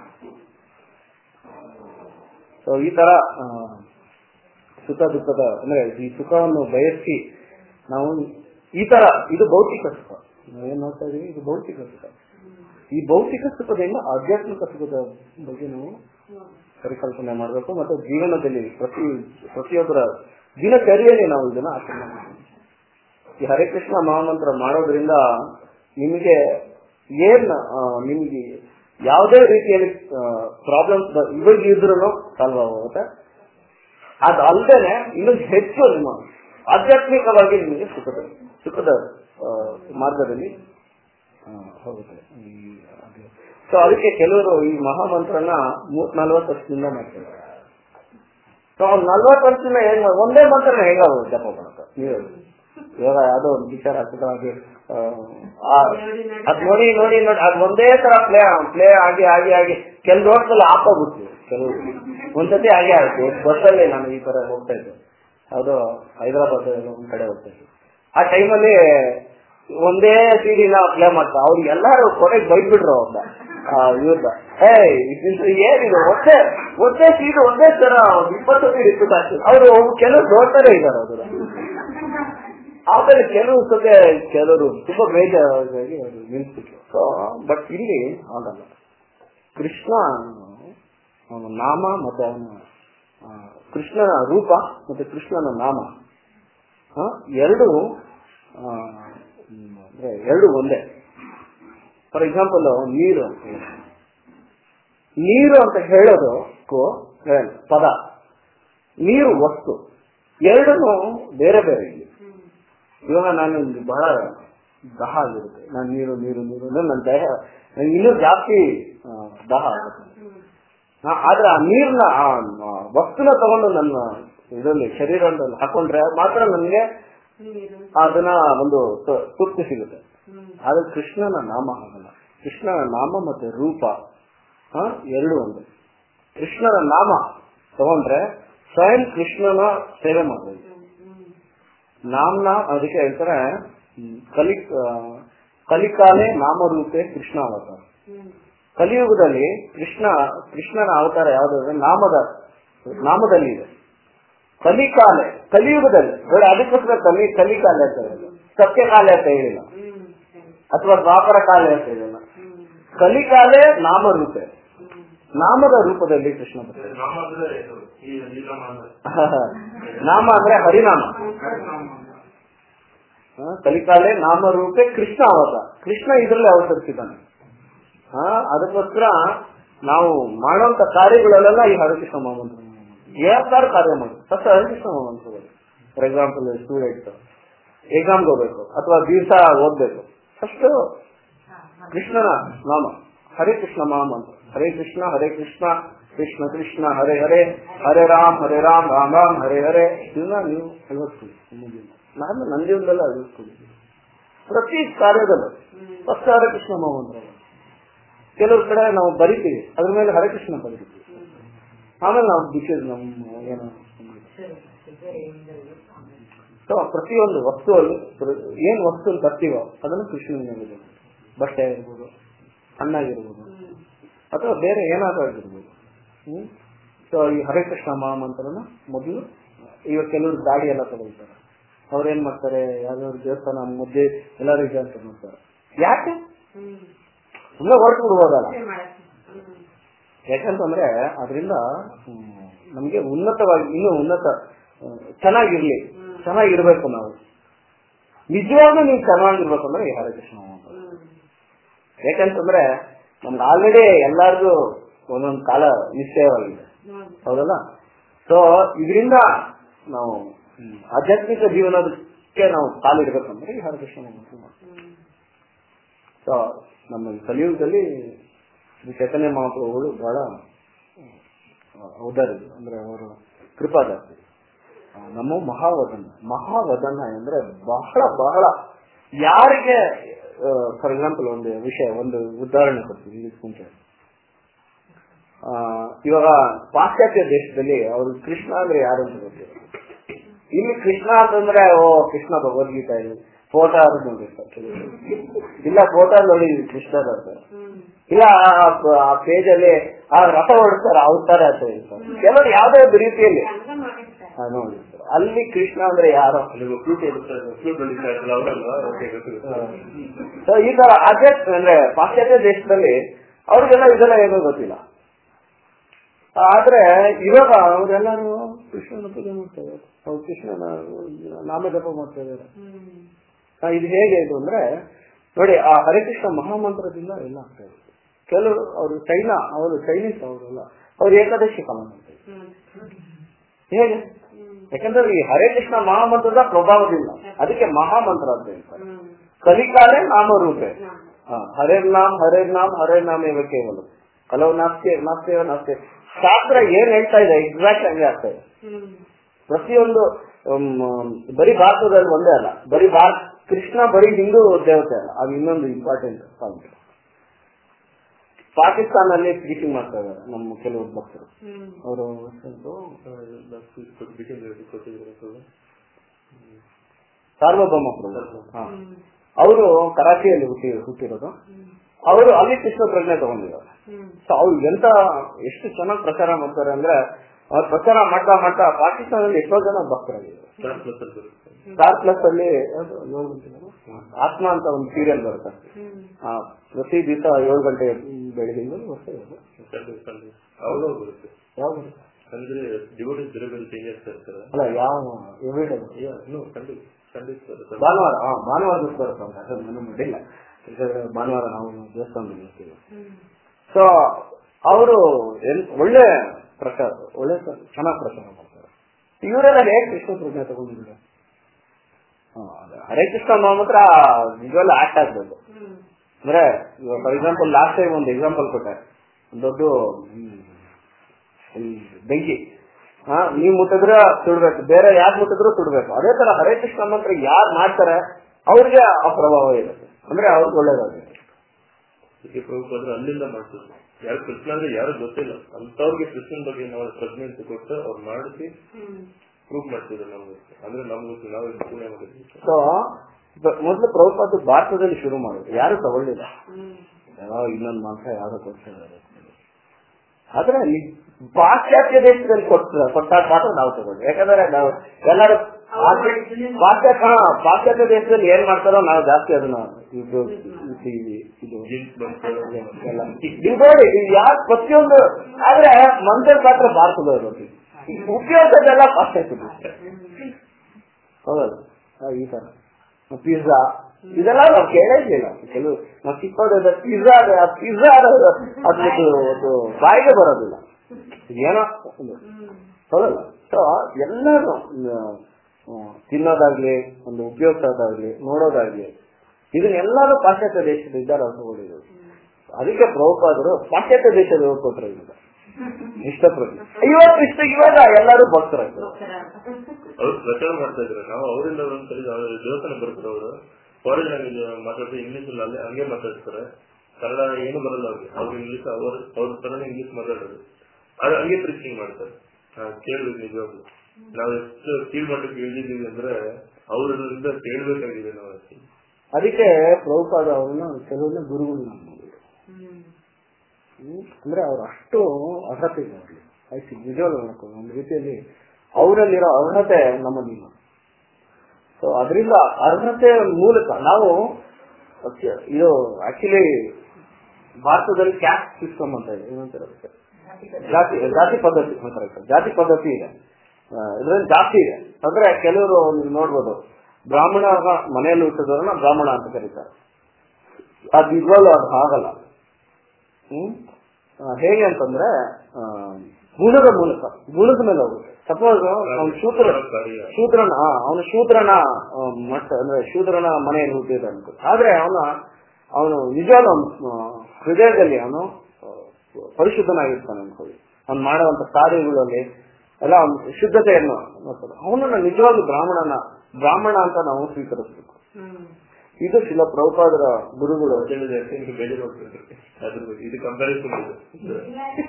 ಸೊ ಈ ತರ ಆ, ಸುಖ ದುಃಖದ ಅಂದ್ರೆ ಈ ಸುಖವನ್ನು ಬಯಸಿ ನಾವು ಈ ತರ ಇದು ಭೌತಿಕ ಸುಖ ನಾವೇನ್ ನೋಡ್ತಾ ಇದೀವಿ ಇದು ಭೌತಿಕ ಸುಖ ಈ ಭೌತಿಕ ಸುಖದಿಂದ ಆಧ್ಯಾತ್ಮಿಕ ಸುಖದ ಬಗ್ಗೆ ನಾವು ಪರಿಕಲ್ಪನೆ ಮಾಡಬೇಕು ಮತ್ತು ಜೀವನದಲ್ಲಿ ಪ್ರತಿ ಪ್ರತಿಯೊಬ್ಬರ ದಿನಚರಿಯಲ್ಲಿ ನಾವು ಇದನ್ನ ಆಚರಣೆ ಮಾಡಬೇಕು ಈ ಹರೇ ಕೃಷ್ಣ ಮಹಾಮಂತ್ರ ಮಾಡೋದ್ರಿಂದ ನಿಮಗೆ ಏನ್ ಆ, ನಿಮ್ಗೆ ಯಾವುದೇ ರೀತಿಯಲ್ಲಿ ಪ್ರಾಬ್ಲಮ್ಸ್ ಇವಾಗ ಇದ್ರೂ ಸಾಲ್ವ್ ಆಗುತ್ತೆ ಅದು ಅಲ್ಲದೆ ಇನ್ನು ಹೆಚ್ಚು ನಿಮ್ಮ ಆಧ್ಯಾತ್ಮಿಕವಾಗಿ ನಿಮಗೆ ಸುಖದ ಸುಖದ ಆ, ಮಾರ್ಗದಲ್ಲಿ ಆ, ಹೋಗುತ್ತೆ ಸೊ ಅದಕ್ಕೆ ಕೆಲವರು ಈ ಮಹಾಮಂತ್ರನ ಮೂವತ್ ನಲ್ವತ್ತು ವರ್ಷದಿಂದ ಮಾಡ್ತಾರೆ ಸೊ ಅವ್ನು ನಲ್ವತ್ತು ವರ್ಷದಿಂದ ಏನ್ ಮಾಡ್- ಒಂದೇ ಮಂತ್ರನ ಹೇಗ ಜಪ ಮಾಡಕ್ಕೆ ನೀವು ಹೇಳಿ. ಇವಾಗ ಯಾವ್ದೋ ಒಂದು ವಿಚಾರ ಹಾಕಿದಾಗೆ ಅದ್ ನೋಡಿ ನೋಡಿ ನೋಡಿ ಅದ್ ಒಂದೇ ತರ ಪ್ಲೇ ಪ್ಲೇ ಆಗಿ ಆಗಿ ಆಗಿ ಕೆಲವು ರೋಡ್ಸಲ್ಲಿ ಹಾಕೋಗ್ಬಿಡ್ತು ಕೆಲವು ಒಂದ್ಸತಿ ಹಾಗೆ ಆಯ್ತು ಬಸ್ಸಲ್ಲಿ ನಾನು ಈ ತರ ಹೋಗ್ತಾ ಇದ್ದೆ ಯಾವ್ದೋ ಹೈದರಾಬಾದ್ ಎಲ್ಲೋ ಒಂದ್ ಕಡೆ ಹೋಗ್ತಾ ಇದ್ದೆ ಆ ಟೈಮಲ್ಲಿ ಒಂದೇ ಸೀಡಿನ ಪ್ಲೇ ಮಾಡ್ತಾ ಅವ್ರು ಎಲ್ಲಾರು ಕೊನೆಗೆ ಬೈದ್ಬಿಟ್ರು ಅವ್ರನ್ನ ಇವ್ರನ್ನ ಹೇ ಇದು ಏನಿದೆ ಒಂದೇ ಒಂದೇ ಸೀಟ್ ಒಂದೇ ತರ ಒಂದ್ ಇಪ್ಪತ್ತು ಸೀಟ್ ರಿಪೀಟ್ ಆಗ್ತದೆ ಅವರು ಕೆಲವು ನೋಡ್ತಾನೆ ಇದ್ದಾರೆ ಅವರು ಆಮೇಲೆ ಕೆಲವು ಸತೆ ಕೆಲವರು ತುಂಬಾ ಬೇಜಾರಾಗಿ ಅವರು ನಿಲ್ಸಿದ್ರು ಸೊ ಬಟ್ ಇಲ್ಲಿ ಆಗಲ್ಲ ಕೃಷ್ಣ ಅವನ ನಾಮ ಮತ್ತೆ ಅವನ ಆ, ಕೃಷ್ಣನ ರೂಪ ಮತ್ತೆ ಕೃಷ್ಣನ ನಾಮ ಆ, ಎರಡು ಆ, ಹ್ಮ್, ಅಂದ್ರೆ ಎರಡು ಒಂದೇ ಫಾರ್ ಎಕ್ಸಾಂಪಲ್ ನೀರು ಅಂತ ಹೇಳಿ. ನೀರು ಅಂತ ಹೇಳೋದಕ್ಕೂ ಹೇಳ- ಪದ ನೀರು ವಸ್ತು ಎರಡೂ ಬೇರೆ ಬೇರೆ ಇಲ್ಲಿ ಇವಾಗ ನಾನು ಇಲ್ಲಿ ಬಹಳ ದಹ ಆಗಿರುತ್ತೆ ನಾನು ನೀರು ನೀರು ನೀರು ಅಂದ್ರೆ ನನ್ನ ದೇಹ ನಂಗೆ ಇನ್ನೂ ಜಾಸ್ತಿ ಆ, ದಹ ಆಗುತ್ತೆ ಆ- ಆದ್ರೆ ಆ ನೀರ್ನ ಆ ಆ ವಸ್ತುನ ತಗೊಂಡು ನನ್ನ ಇದರಲ್ಲಿ ಶರೀರದಲ್ಲಿ ಹಾಕೊಂಡ್ರೆ ಮಾತ್ರ ನನಗೆ ನೀರು ಅದನ್ನ ಒಂದು ತ- ತೃಪ್ತಿ ಸಿಗುತ್ತೆ ಹ್ಮ್ ಆದ್ರೆ ಕೃಷ್ಣನ ನಾಮ ಆಗಲ್ಲ ಕೃಷ್ಣನ ನಾಮ ಮತ್ತೆ ರೂಪ ಆ, ಎರಡು ಒಂದು ಕೃಷ್ಣನ ನಾಮ ತಗೊಂಡ್ರೆ ಸ್ವಯಂ ಕೃಷ್ಣನ ಸೇವೆ ಮಾಡಬೇಕು ಹ್ಮ್ ನಾಮ್ನ ಅದಕ್ಕೆ ಹೇಳ್ತಾರೆ ಹ್ಮ್, ಕಲಿ ಆ, ಕಲಿಕಾಲೆ ನಾಮರೂಪೆ ಕೃಷ್ಣ ಅವತಾರ ಹ್ಮ್ ಕಲಿಯುಗದಲ್ಲಿ ಕೃಷ್ಣ ಕೃಷ್ಣನ ಅವತಾರ ಯಾವ್ದಾದ್ರೆ ನಾಮದ ನಾಮದಲ್ಲಿ ಇದೆ ಕಲಿಕಾಲೆ ಕಲಿಯುಗದಲ್ಲಿ ನೋಡಿ ಅದಕ್ಕೋಸ್ಕರ ಕಲಿ ಕಲಿಕಾಲೆ ಅಂತ ಹೇಳಿಲ್ಲ ಸತ್ಯಕಾಲೆ ಅಂತ ಹೇಳಿಲ್ಲ ಹ್ಮ್ ಸರಿ ಅಥವಾ ದ್ವಾಪರ ಕಾಲೆ ಅಂತ ಹೇಳಿಲ್ಲ ಹ್ಮ್ ಕಲಿಕಾಲೆ ನಾಮರೂಪೆ ಹ್ಮ್ ನಾಮದ ರೂಪದಲ್ಲಿ ಕೃಷ್ಣ ಬರ್ತಾರೆ ನಾಮ ಅಂದ್ರೆ ಇದು, ಈ ಲೀಲಾಮ ಅಂದ್ರೆ ನಾಮ ಅಂದ್ರೆ ಹರಿನಾಮ ಆ, ಕಲಿಕಾಲೆ ನಾಮರೂಪೆ ಕೃಷ್ಣ ಅವತಾರ ಕೃಷ್ಣ ಇದರಲ್ಲಿ ಅವತರಿಸಿದ್ದಾನೆ ಆ, ಅದಕ್ಕೋಸ್ಕರ ನಾವು ಮಾಡುವಂತ ಕಾರ್ಯಗಳಲ್ಲೆಲ್ಲ ಈ ಹರಕೃಷ್ಣ ಮಹಾಮಂತ್ರ ಯಾವ್ದಾರು ಕಾರ್ಯ ಮಾಡಿ ಫಸ್ಟ್ ಹರಕೃಷ್ಣ ಮಹಾಮಂತ್ರ ಫಾರ್ ಎಕ್ಸಾಂಪಲ್ ಸ್ಟೂಡೆಂಟ್ ಎಕ್ಸಾಮ್ಗೆ ಹೋಗ್ಬೇಕು ಅಥವಾ ದಿವಸ ಓದ್ಬೇಕು ಫಸ್ಟ್ ಕೃಷ್ಣನ ನಾಮ ಹರೇ ಕೃಷ್ಣ ಮಹಾಮಂತ್ರ ಹರೇ ಕೃಷ್ಣ ಹರೇ ಕೃಷ್ಣ ಕೃಷ್ಣ ಕೃಷ್ಣ ಹರೇ ಹರೇ ಹರೇ ರಾಮ್ ಹರೇ ರಾಮ್ ರಾಮ್ ರಾಮ್ ಹರೇ ಹರೇ ಇದನ್ನ ನೀವು ಅಳವಡಿಸ್ಕೊಳ್ಳಿ ನಿಮ್ಮ ಜೀವನ. ನಾನು ನನ್ನ ಜೀವನದಲ್ಲ ಅಳವಡಿಸ್ಕೊಳ್ಳಿ ಪ್ರತಿ ಕಾರ್ಯದಲ್ಲೂ ಫಸ್ಟ್ ಹರೇ ಕೃಷ್ಣ ಮಹಾಮಂತ್ರ ಕೆಲವ್ರ ಕಡೆ ನಾವು ಬರಿತೀವಿ ಅದ್ರ ಮೇಲೆ ಹರೇ ಕೃಷ್ಣ ಬರೀತೀವಿ ಆಮೇಲೆ ನಾವು ಬಿಸಿದ್ ನಮ್ಮ ಏನೋ ಸೊ ಪ್ರತಿಯೊಂದು ವಸ್ತುವಲ್ಲಿ ಪ್ರ- ಏನ್ ವಸ್ತು ತರ್ತೀವೋ ಅದನ್ನು ಕೃಷ್ಣನ ಮೇಲೆ ಇಡಬೇಕು. ಬಟ್ಟೆ ಆಗಿರ್ಬೋದು ಹಣ್ಣಾಗಿರ್ಬೋದು ಅಥವಾ ಬೇರೆ ಏನಾದ್ರೂ ಆಗಿರ್ಬೋದು ಹ್ಮ್ ಸೊ ಈ ಹರೇ ಕೃಷ್ಣ ಮಹಾಮಂತ್ರನ ಮೊದಲು ಇವಾಗ ಕೆಲವರು ಗಾಡಿ ಎಲ್ಲ ತಗೊಳ್ತಾರೆ ಅವ್ರೇನ್ ಮಾಡ್ತಾರೆ ಯಾವ್ದಾದ್ರು ದೇವಸ್ಥಾನ ಮಧ್ಯೆ ಎಲ್ಲರೂ ಇದೆ ಅಂತ ನೋಡ್ತಾರೆ ಯಾಕೆ ಹ್ಮ್ ಸುಮ್ಮನೆ ಹೊರಟು ಬಿಡ್ಬೋದಲ್ಲ ಅದೇ ಮಾಡಕ್ಕೆ ಹ್ಮ್ ಯಾಕಂತಂದ್ರೆ ಅದರಿಂದ ನಮ್ಗೆ ಉನ್ನತವಾಗಿ ಇನ್ನೂ ಉನ್ನತ ಆ, ಚೆನ್ನಾಗಿರ್ಲಿ ಚೆನ್ನಾಗಿರ್ಬೇಕು ನಾವು ನಿಜವಾಗ್ಲೂ ನೀವು ಚೆನ್ನಾಗಿರ್ಬೇಕು ಅಂದ್ರೆ ಈ ಹರಕೃಷ್ಣ ಮಹಾಮಂತ್ರ. ಹ್ಮ್ ಯಾಕಂತಂದ್ರೆ ನಮ್ಗೆ ಆಲ್ರೆಡಿ ಎಲ್ಲಾರ್ಗು ಒಂದೊಂದು ಕಾಲ ನಿಶ್ಚಯವಾಗಿದೆ ಹ್ಮ್ ಹೌದಲ್ಲ ಸೊ ಇದರಿಂದ ನಾವು ಹ್ಮ್, ಆಧ್ಯಾತ್ಮಿಕ ಜೀವನಕ್ಕೆ ನಾವು ಕಾಲಿಡ್ಬೇಕಂದ್ರೆ ಈ ಹರಕೃಷ್ಣ ಮಹಾಮಂತ್ರ ಮಾಡ್ತೀವಿ. ಹ್ಮ್ ಸೊ ನಮ್ಮ ಈ ಕಲಿಯುಗದಲ್ಲಿ ಶ್ರೀ ಚೈತನ್ಯ ಮಹಾಪ್ರಭುಗಳು ಬಹಳ ಔದಾರ್ಯ ಅಂದ್ರೆ ಅವರು ಕೃಪಾದಾಸಿ ಆ, ನಮ್ಮ ಮಹಾವದನ ಮಹಾವದನ ಅಂದ್ರೆ ಬಹಳ ಬಹಳ ಯಾರಿಗೆ ಫಾರ್ ಎಕ್ಸಾಂಪಲ್ ಒಂದು ವಿಷಯ ಒಂದು ಉದಾಹರಣೆ ಕೊಡ್ತೀನಿ ಇದಕ್ಕೆ ಮುಂಚೆ ಆ, ಇವಾಗ ಪಾಶ್ಚಾತ್ಯ ದೇಶದಲ್ಲಿ ಅವರು ಕೃಷ್ಣ ಅಂದ್ರೆ ಯಾರು ಅಂತ ಗೊತ್ತಿಲ್ಲ ಇಲ್ಲಿ ಕೃಷ್ಣ ಅಂತಂದ್ರೆ ಓ ಕೃಷ್ಣ ಭಗವದ್ಗೀತಾ ಇದೆ ಫೋಟೋ ಅದು ನೋಡಿರ್ತಾರೆ ಕೆಲವ್ರು. ಇಲ್ಲ ಫೋಟೋ ನೋಡಿ ಕೃಷ್ಣ ಅಂತ ಹ್ಮ್ ಇಲ್ಲ ಆ- ಆ ಪೇಜ್ ಅಲ್ಲಿ ಆ ರಥ ಹೊಡ್ತಾರೆ ಅವತಾರ ಅಂತ ಹೇಳ್ತಾರೆ ಕೆಲವರು ಯಾವ್ದೋ ಒಂದು ರೀತಿಯಲ್ಲಿ ಹಂಗ ಮಾಡಿರ್ತಾರೆ ಆ, ನೋಡಿ ಅಲ್ಲಿ ಕೃಷ್ಣ ಅಂದ್ರೆ ಯಾರೋ ಅಲ್ಲಿ ಫ್ಲೂಟ್ ಹೊಡಿತಾರೆ ಫ್ಲೂಟ್ ಹೊಡಿತಾ ಇರ್ತಲ್ಲ ಅವರಲ್ಲ ಓಕೆ ಗೊತ್ತು ಸೊ ಈ ತರ ಆಧ್ಯಾತ್ಮ ಅಂದ್ರೆ ಪಾಶ್ಚಾತ್ಯ ದೇಶದಲ್ಲಿ ಅವ್ರಿಗೆಲ್ಲ ಇದೆಲ್ಲ ಏನೋ ಗೊತ್ತಿಲ್ಲ ಆದ್ರೆ ಇವಾಗ ಅವರೆಲ್ಲರೂ ಕೃಷ್ಣನ ಪೂಜೆ ಮಾಡ್ತಾ ಇದ್ದಾರೆ ಅವ್ರು ಕೃಷ್ಣನ ನಾಮಜಪ ಮಾಡ್ತಾ ಇದ್ದಾರೆ ಹ್ಮ್ ಆ, ಇದು ಹೇಗೆ ಇದು ಅಂದ್ರೆ ನೋಡಿ ಆ ಹರಿಕೃಷ್ಣ ಮಹಾಮಂತ್ರದಿಂದ ಎಲ್ಲ ಆಗ್ತಾ ಇದೆ ಕೆಲವರು ಅವರು ಚೈನಾ ಅವರು ಚೈನೀಸ್ ಅವರೆಲ್ಲ ಅವ್ರು ಏಕಾದಶಿ ಕಾಲ ಮಾಡ್ತಾರೆ ಹ್ಮ್ ಹೇಗೆ ಹ್ಮ್ ಯಾಕಂದ್ರೆ ಈ ಹರೇ ಕೃಷ್ಣ ಮಹಾಮಂತ್ರದ ಪ್ರಭಾವದಿಂದ ಅದಕ್ಕೆ ಮಹಾಮಂತ್ರ ಅಂತ ಹೇಳ್ತಾರೆ ಹ್ಮ್ ಕಲಿಕಾಲೆ ನಾಮರೂಪೆ ನಾಮ. ಹಾ, ಹರೇರ್ ನಾಮ್ ಹರೇರ್ ನಾಮ್ ಹರೇರ್ ನಾಮ್ ಇವ ಕೇವಲ ಕೆಲವು ನಾಸ್ತಿ ನಾಸ್ತಿವ ನಾಸ್ತಿ ಶಾಸ್ತ್ರ ಏನ್ ಹೇಳ್ತಾ ಇದೆ ಎಕ್ಸಾಕ್ಟ್ ಹಂಗೆ ಆಗ್ತಾ ಇದೆ ಹ್ಮ್ ಪ್ರತಿಯೊಂದು ಹ್ಮ್, ಬರೀ ಭಾರತದಲ್ಲಿ ಒಂದೇ ಅಲ್ಲ ಬರೀ ಭಾರತ ಕೃಷ್ಣ ಬರೀ ಹಿಂದೂ ದೇವತೆ ಅಲ್ಲ ಅದು ಇನ್ನೊಂದು ಇಂಪಾರ್ಟೆಂಟ್ ಪಾಯಿಂಟ್ ಪಾಕಿಸ್ತಾನಲ್ಲಿ ಪ್ರೀಚಿಂಗ್ ಮಾಡ್ತಾ ಇದ್ದಾರೆ ನಮ್ಮ ಕೆಲವು ಭಕ್ತರು ಹ್ಮ್ ಅವರು ಸಾರ್ವಭೌಮ ಪ್ರಭು ಹಾ. ಹ್ಮ್ ಅವರು ಕರಾಚಿಯಲ್ಲಿ ಹುಟ್ಟಿ ಹುಟ್ಟಿರೋದು ಹ್ಮ್ ಅವರು ಅಲ್ಲಿ ಕೃಷ್ಣ ಪ್ರಜ್ಞೆ ತಗೊಂಡಿದ್ದಾರೆ ಹ್ಮ್ ಸೊ ಅವ್ರು ಎಂತ ಎಷ್ಟು ಚೆನ್ನಾಗಿ ಪ್ರಚಾರ ಮಾಡ್ತಾರೆ ಅಂದ್ರೆ ಅವ್ರು ಪ್ರಚಾರ ಮಾಡ್ತಾ ಮಾಡ್ತಾ ಪಾಕಿಸ್ತಾನದಲ್ಲಿ ಎಷ್ಟೋ ಜನ ಭಕ್ತರಾಗಿದ್ದಾರೆ ಸ್ಟಾರ್ ಪ್ಲಸ್ ಅಲ್ಲಿ ಯಾವ್ದು ಏಳು ಗಂಟೆನಾ? ಆತ್ಮ ಅಂತ ಒಂದು ಸೀರಿಯಲ್ ಬರುತ್ತೆ ಹ್ಮ್ ಆ, ಪ್ರತಿ ದಿವಸ ಏಳು ಗಂಟೆ ಬೆಳಗಿಂದ ವರ್ಷ ಅವರು ಬರುತ್ತೆ ಯಾವ ಬರುತ್ತೆ? ಅಂದ್ರೆ ಡಿವೋಟಿಸ್ ದಿನಗಳು ಚೇಂಜ್ ಆಗ್ತಾ ಇರ್ತಾರೆ ಅಲ್ಲ ಯಾವ everyday ಬರುತ್ತೆ? ಇನ್ನು ಖಂಡಿತ ಖಂಡಿತ ಭಾನುವಾರ ಹಾ ಭಾನುವಾರ ದಿವಸ ಬರುತ್ತೆ ಅಂತ ಅದು ನನಗೆ ಗೊತ್ತಿಲ್ಲ ಯಾಕಂದ್ರೆ ಭಾನುವಾರ ನಾವು ದೇವಸ್ಥಾನದಲ್ಲಿ ಇರ್ತೀವಿ ಹ್ಮ್ ಸೊ ಅವರು ಒಳ್ಳೆ ಪ್ರಚಾರ ಒಳ್ಳೆ ಸ- ಚೆನ್ನಾಗಿ ಪ್ರಚಾರ ಮಾಡ್ತಾರೆ ಇವರೆಲ್ಲ ಹೇಗೆ ಕೃಷ್ಣ ಪ್ರಜ್ಞೆ ತಗೊಂಡಿದ್ದಾರೆ ಹಾ, ಅದೇ. ಹರೇ ಕೃಷ್ಣ ಮಾತ್ರ ನಿಜವಲ್ಲ ಆಕ್ಟ್ ಆಗ್ಬೇಕು ಹ್ಮ್ ಅಂದ್ರೆ ಫಾರ್ ಎಕ್ಸಾಂಪಲ್ ಲಾಸ್ಟ್ ಟೈಮ್ ಒಂದು ಎಕ್ಸಾಂಪಲ್ ಕೊಟ್ಟೆ ಒಂದ್ ದೊಡ್ಡ ಹ್ಮ್, ಈ ಬೆಂಕಿ ಹಾ ನೀವ್ ಮುಟ್ಟಿದ್ರೆ ಸುಡ್ಬೇಕು ಬೇರೆ ಯಾರು ಮುಟ್ಟಿದ್ರು ಸುಡ್ಬೇಕು ಅದೇ ತರ ಹರೇ ಕೃಷ್ಣ ಮಂತ್ರ ಯಾರು ಮಾಡ್ತಾರೆ ಅವ್ರಿಗೆ ಆ ಪ್ರಭಾವ ಇರುತ್ತೆ ಅಂದ್ರೆ ಅವ್ರಿಗೆ ಒಳ್ಳೇದಾಗುತ್ತೆ ಅದಕ್ಕೆ ಪ್ರಭುಪಾದರು ಅಲ್ಲಿಂದ ಮಾಡ್ತಿದ್ರು ಯಾರು ಕೃಷ್ಣ ಅಂದ್ರೆ ಯಾರು ಗೊತ್ತಿಲ್ಲ ಅಂತವ್ರಿಗೆ ಕೃಷ್ಣನ್ ಬಗ್ಗೆ ನಾವು ಪ್ರಜ್ಞೆ ಅಂತ ಕೊಟ್ಟು ಅವ್ರು ಮಾಡಿಸಿ ಹ್ಮ್ ಪ್ರೂವ್ ಮಾಡ್ತಿದ್ರು ನಮ್ಗೆ ಅಂದ್ರೆ ನಮ್ಗೆ ನಾವು ಪುಣ್ಯ ಮಾಡಿದ್ವಿ ಸೊ ಮೊದಲು ಪ್ರಭುಪಾದ ಭಾರತದಲ್ಲಿ ಶುರು ಮಾಡೋದು ಯಾರು ತಗೊಳ್ಳಿಲ್ಲ ಯಾವ ಇನ್ನೊಂದು ಮಾಂಸ ಯಾವ್ದೋ ಕೊಡ್ತಾರೆ ಆದ್ರೆ ಅಲ್ಲಿ ಪಾಶ್ಚಾತ್ಯ ದೇಶದಲ್ಲಿ ಕೊಟ್ಟ ಕೊಟ್ಟಾಗ ಮಾತ್ರ ನಾವು ತಗೊಳ್ಳಿ ಯಾಕಂದ್ರೆ ನಾವು ಎಲ್ಲರೂ ಪಾಶ್ಚಾತ್ಯ ಪಾಶ್ಚಾತ್ಯ ಹಾ, ಪಾಶ್ಚಾತ್ಯ ದೇಶದಲ್ಲಿ ಏನ್ ಮಾಡ್ತಾರೋ ನಾವು ಜಾಸ್ತಿ ಅದನ್ನ ಇದು ಇದು ಇದು ಜೀನ್ಸ್ ಬಂತು ಎಲ್ಲ. ಇದು ನೋಡಿ ಇದು ಯಾಕೆ ಪ್ರತಿಯೊಂದು ಆದ್ರೆ ಮಂದಿರ ಮಾತ್ರ ಭಾರತದವರು ಉಪಯೋಗದೆಲ್ಲ ಪಾಶ್ಚಾತ್ಯ ದೇಶ ಹೌದಲ್ಲ ಆ, ಈ ತರ ಪಿಜ್ಜಾ ಇದೆಲ್ಲ ನಾವು ಕೇಳಿರ್ಲಿಲ್ಲ ಕೆಲವು ನಾವು ಚಿಕ್ಕದ ಪಿಜ್ಜಾ ಆ ಪಿಜ್ಜಾ ಅದ್ರದ್ದು ಒಂದು ಬಾಯಿಗೆ ಬರೋದಿಲ್ಲ ಏನೋ ಒಂದು ಹೌದಲ್ಲ ಸೊ ಎಲ್ಲರೂ ಆ, ತಿನ್ನೋದಾಗ್ಲಿ ಒಂದು ಉಪಯೋಗಿಸೋದಾಗ್ಲಿ ನೋಡೋದಾಗ್ಲಿ ಇದನ್ನೆಲ್ಲರೂ ಪಾಶ್ಚಾತ್ಯ ದೇಶದ ಇದ್ದಾರೆ ಅಂತ ಹೇಳಿದ್ರು ಅದಕ್ಕೆ ಪ್ರಭುಪಾದರು ಪಾಶ್ಚಾತ್ಯ ದೇಶದ ಕೊಟ್ಟರು ಈಗ ಇಷ್ಟಪಟ್ಟು ಇವತ್ತು ಇಷ್ಟ ಇವಾಗ ಎಲ್ಲರೂ ಭಕ್ತರಾಗ್ತಾರೆ ಅವ್ರು ಪ್ರಚಾರ ಮಾಡ್ತಾ ಇದ್ರು ನಾವು ಅವರಿಂದ ಒಂದ್ಸರಿ ಅವ್ರ ದೇವಸ್ಥಾನ ಬರ್ತಾರೆ ಅವರು ಫಾರಿನ್ ಲ್ಯಾಂಗ್ವೇಜ್ ಮಾತಾಡ್ತಾರೆ ಇಂಗ್ಲಿಷ್ ಅಲ್ಲಿ ಹಂಗೆ ಮಾತಾಡ್ತಾರೆ ಕನ್ನಡ ಏನು ಬರಲ್ಲ ಅವ್ರಿಗೆ ಅವ್ರು ಇಂಗ್ಲಿಷ್ ಅವ್ರ ಅವ್ರ ತರನೇ ಇಂಗ್ಲಿಷ್ ಮಾತಾಡೋದು ಅದು ಹಂಗೆ ಪ್ರೀಚಿಂಗ್ ಮಾಡ್ತಾರೆ ನಾವ್ ಕೇಳ್ಬೇಕು ನಿಜವಾಗ್ಲು ನಾವ್ ಎಷ್ಟು ಫೀಲ್ ಮಾಡಕ್ಕೆ ಇಳಿದಿದ್ದೀವಿ ಅಂದ್ರೆ ಅವರಿಂದ ಕೇಳ್ಬೇಕಾಗಿದೆ ನಾವು ಅಷ್ಟೇ ಅದಕ್ಕೆ ಪ್ರಭುಪಾದ ಅವ್ರನ್ನ ಕೆಲವೊಂದು ಗುರುಗಳು ಮಾಡಿದ್ರು ಹ್ಮ್. ಅಂದ್ರೆ ಅವ್ರು ಅಷ್ಟು ಅರ್ಹತೆ ಇದೆ ಅವ್ರಿಗೆ ಆಯ್ತು ನಿಜವಾಗ್ಲೂ ನೋಡ್ಕೊಂಡು ಒಂದು ರೀತಿಯಲ್ಲಿ ಅವರಲ್ಲಿರೋ ಅರ್ಹತೆ ನಮ್ಮಲ್ಲಿಲ್ಲ ಸೊ ಅದರಿಂದ ಅರ್ಹತೆ ಮೂಲಕ ನಾವು ಅತ್ಯ- ಇದು ಆಕ್ಚುಲಿ ಭಾರತದಲ್ಲಿ ಕ್ಯಾಸ್ಟ್ ಸಿಸ್ಟಮ್ ಅಂತ ಇದೆ ಏನಂತಾರೆ ಅದಕ್ಕೆ? ಜಾತಿ ಜಾತಿ ಪದ್ಧತಿ ಅಂತಾರೆ ಸರ್. ಜಾತಿ ಪದ್ಧತಿ ಇದೆ ಇದ್ರಲ್ಲಿ ಜಾಸ್ತಿ ಇದೆ ಅಂದ್ರೆ ಕೆಲವರು ನೀವು ನೋಡ್ಬೋದು ಬ್ರಾಹ್ಮಣ ಮನೆಯಲ್ಲಿ ಹುಟ್ಟಿದವ್ರನ್ನ ಬ್ರಾಹ್ಮಣ ಅಂತ ಕರೀತಾರೆ ಅದು ನಿಜವಾಗ್ಲೂ ಅದು ಆಗಲ್ಲ ಹ್ಮ್ ಆ, ಹೇಗೆ ಅಂತಂದ್ರೆ ಆ, ಗುಣದ ಮೂಲಕ ಗುಣದ ಮೇಲೆ ಹೋಗುತ್ತೆ ಸಪೋಸ್ ಅವ್ನು ಶೂದ್ರ ಶೂದ್ರನ ಅವನು ಶೂದ್ರನ ಆ, ಮಟ್ಟ ಅಂದ್ರೆ ಶೂದ್ರನ ಮನೆಯಲ್ಲಿ ಹುಟ್ಟಿದ ಅನ್ಕೋ ಆದ್ರೆ ಅವನ ಅವನು ನಿಜವಾಗ್ಲೂ ಅವ್ನು, ಆ, ಹೃದಯದಲ್ಲಿ ಅವನು ಆ, ಪರಿಶುದ್ಧನಾಗಿರ್ತಾನೆ ಅನ್ಕೊಳ್ಳಿ ಅವ್ನು ಮಾಡುವಂತ ಕಾರ್ಯಗಳಲ್ಲಿ ಎಲ್ಲ ಅವ್ನು ಶುದ್ಧತೆಯನ್ನು ನೋಡ್ತಾನೆ ಅವನನ್ನ ನಿಜವಾಗ್ಲೂ ಬ್ರಾಹ್ಮಣನ ಬ್ರಾಹ್ಮಣ ಅಂತ ನಾವು ಸ್ವೀಕರಿಸ್ಬೇಕು ಇದು ಶಿಲ ಪ್ರಭುಪಾದರ ಗುರುಗಳು ಹೇಳಿದ್ರೆ ನಿಮ್ಗೆ ಬೇಜಾರು ಆಗ್ತದೆ ಅದ್ರ ಬಗ್ಗೆ ಇದು ಕಂಪ್ಯಾರಿಸನ್ ಇದೆ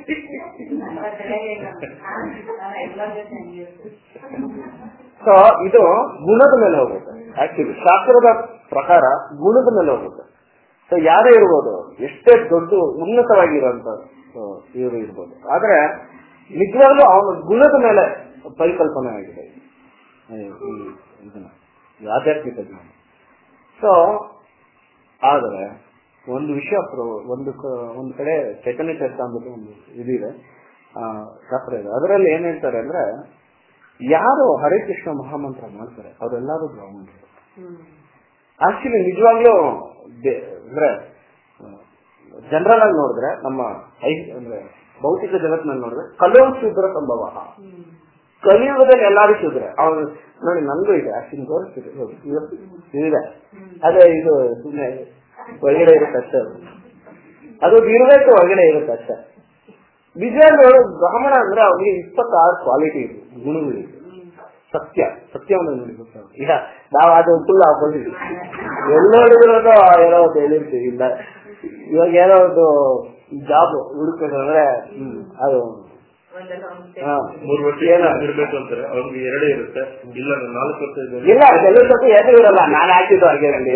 ಸೊ ಇದು ಗುಣದ ಮೇಲೆ ಹೋಗುತ್ತೆ ಆಕ್ಚುಲಿ ಶಾಸ್ತ್ರದ ಪ್ರಕಾರ ಗುಣದ ಮೇಲೆ ಹೋಗುತ್ತೆ ಸೊ ಯಾರೇ ಇರ್ಬೋದು ಎಷ್ಟೇ ದೊಡ್ಡ ಉನ್ನತವಾಗಿರುವಂತ ಇವರು ಇರ್ಬೋದು ಆದ್ರೆ ನಿಜವಾಗ್ಲೂ ಅವನ ಗುಣದ ಮೇಲೆ ಪರಿಕಲ್ಪನೆ ಆಗಿದೆ ಇದು. ಈ ಇದನ್ನ ಈ ಆಧ್ಯಾತ್ಮಿಕ ಜ್ಞಾನ ಸೊ ಆದರೆ ಒಂದು ವಿಷಯ ಪ್ರ- ಒಂದು ಕ- ಒಂದು ಕಡೆ ಚೈತನ್ಯ ಚರ್ಚಾ ಅಂದ್ಬಿಟ್ಟು ಒಂದು ಇದಿದೆ ಆ, ಶಾಸ್ತ್ರ ಇದೆ ಅದರಲ್ಲಿ ಏನ್ ಹೇಳ್ತಾರೆ ಅಂದ್ರೆ ಯಾರು ಹರೇ ಕೃಷ್ಣ ಮಹಾಮಂತ್ರ ಮಾಡ್ತಾರೆ ಅವರೆಲ್ಲರೂ ಬ್ರಾಹ್ಮಣರು ಆಕ್ಚುಲಿ ನಿಜವಾಗ್ಲೂ ಬೆ- ಅಂದ್ರೆ ಜನರಲ್ ಆಗಿ ನೋಡಿದ್ರೆ ನಮ್ಮ ಐ ಅಂದ್ರೆ ಭೌತಿಕ ಜಗತ್ತಿನಲ್ಲಿ ನೋಡಿದ್ರೆ ಕಲವು ಶೂದ್ರ ಸಂಭವ ಕಲಿಯುಗದಲ್ಲಿ ಎಲ್ಲಾರು ಶೂದ್ರ ಅವನು ನೋಡಿ ನನಗೂ ಇದೆ ಆಕ್ಚುಲಿ ತೋರಿಸ್ತಿದೆ ನೋಡಿ, ಇವತ್ತು ಇದೆ ಅದೇ ಇದು ಸುಮ್ಮನೆ ಒಳಗಡೆ ಇರುತ್ತೆ ಅಷ್ಟೇ ಅದು. ಅದು ಇರಬೇಕು ಒಳಗಡೆ ಇರುತ್ತೆ ಅಷ್ಟೇ ನಿಜವಾಗ್ಲೂ ಬ್ರಾಹ್ಮಣ ಅಂದ್ರೆ ಅವನಿಗೆ ಇಪ್ಪತ್ತಾರು ಕ್ವಾಲಿಟಿ ಇದೆ ಗುಣಗಳಿದೆ ಸತ್ಯ ಸತ್ಯವನ್ನು ನುಡಿಬೇಕು ಈಗ ನಾವು ಅದು ಫುಲ್ ಹಾಕೊಂಡಿದ್ವಿ ಎಲ್ಲ ನೋಡಿದ್ರು ಏನೋ ಒಂದು ಹೇಳಿರ್ತೀವಿ ಇಲ್ಲ ಇವಾಗ ಏನೋ ಒಂದು ಜಾಬ್ ಹುಡುಕ್ಬೇಕಂದ್ರೆ ಹ್ಮ್ ಅದು ಹಾ, ಮೂರ್ ವರ್ಷ ಏನೋ ಇರ್ಬೇಕು ಅಂತಾರೆ ಅವ್ರಿಗೆ ಎರಡೇ ಇರುತ್ತೆ ಇಲ್ಲ ನಾನು ನಾಲ್ಕು ವರ್ಷ ಇದ್ದೇನೆ ಇಲ್ಲ ಕೆಲವು ಸತಿ ಏನು ಇರಲ್ಲ ನಾನು ಹಾಕಿದ್ದು ಹಾಗೆ ಅಲ್ಲಿ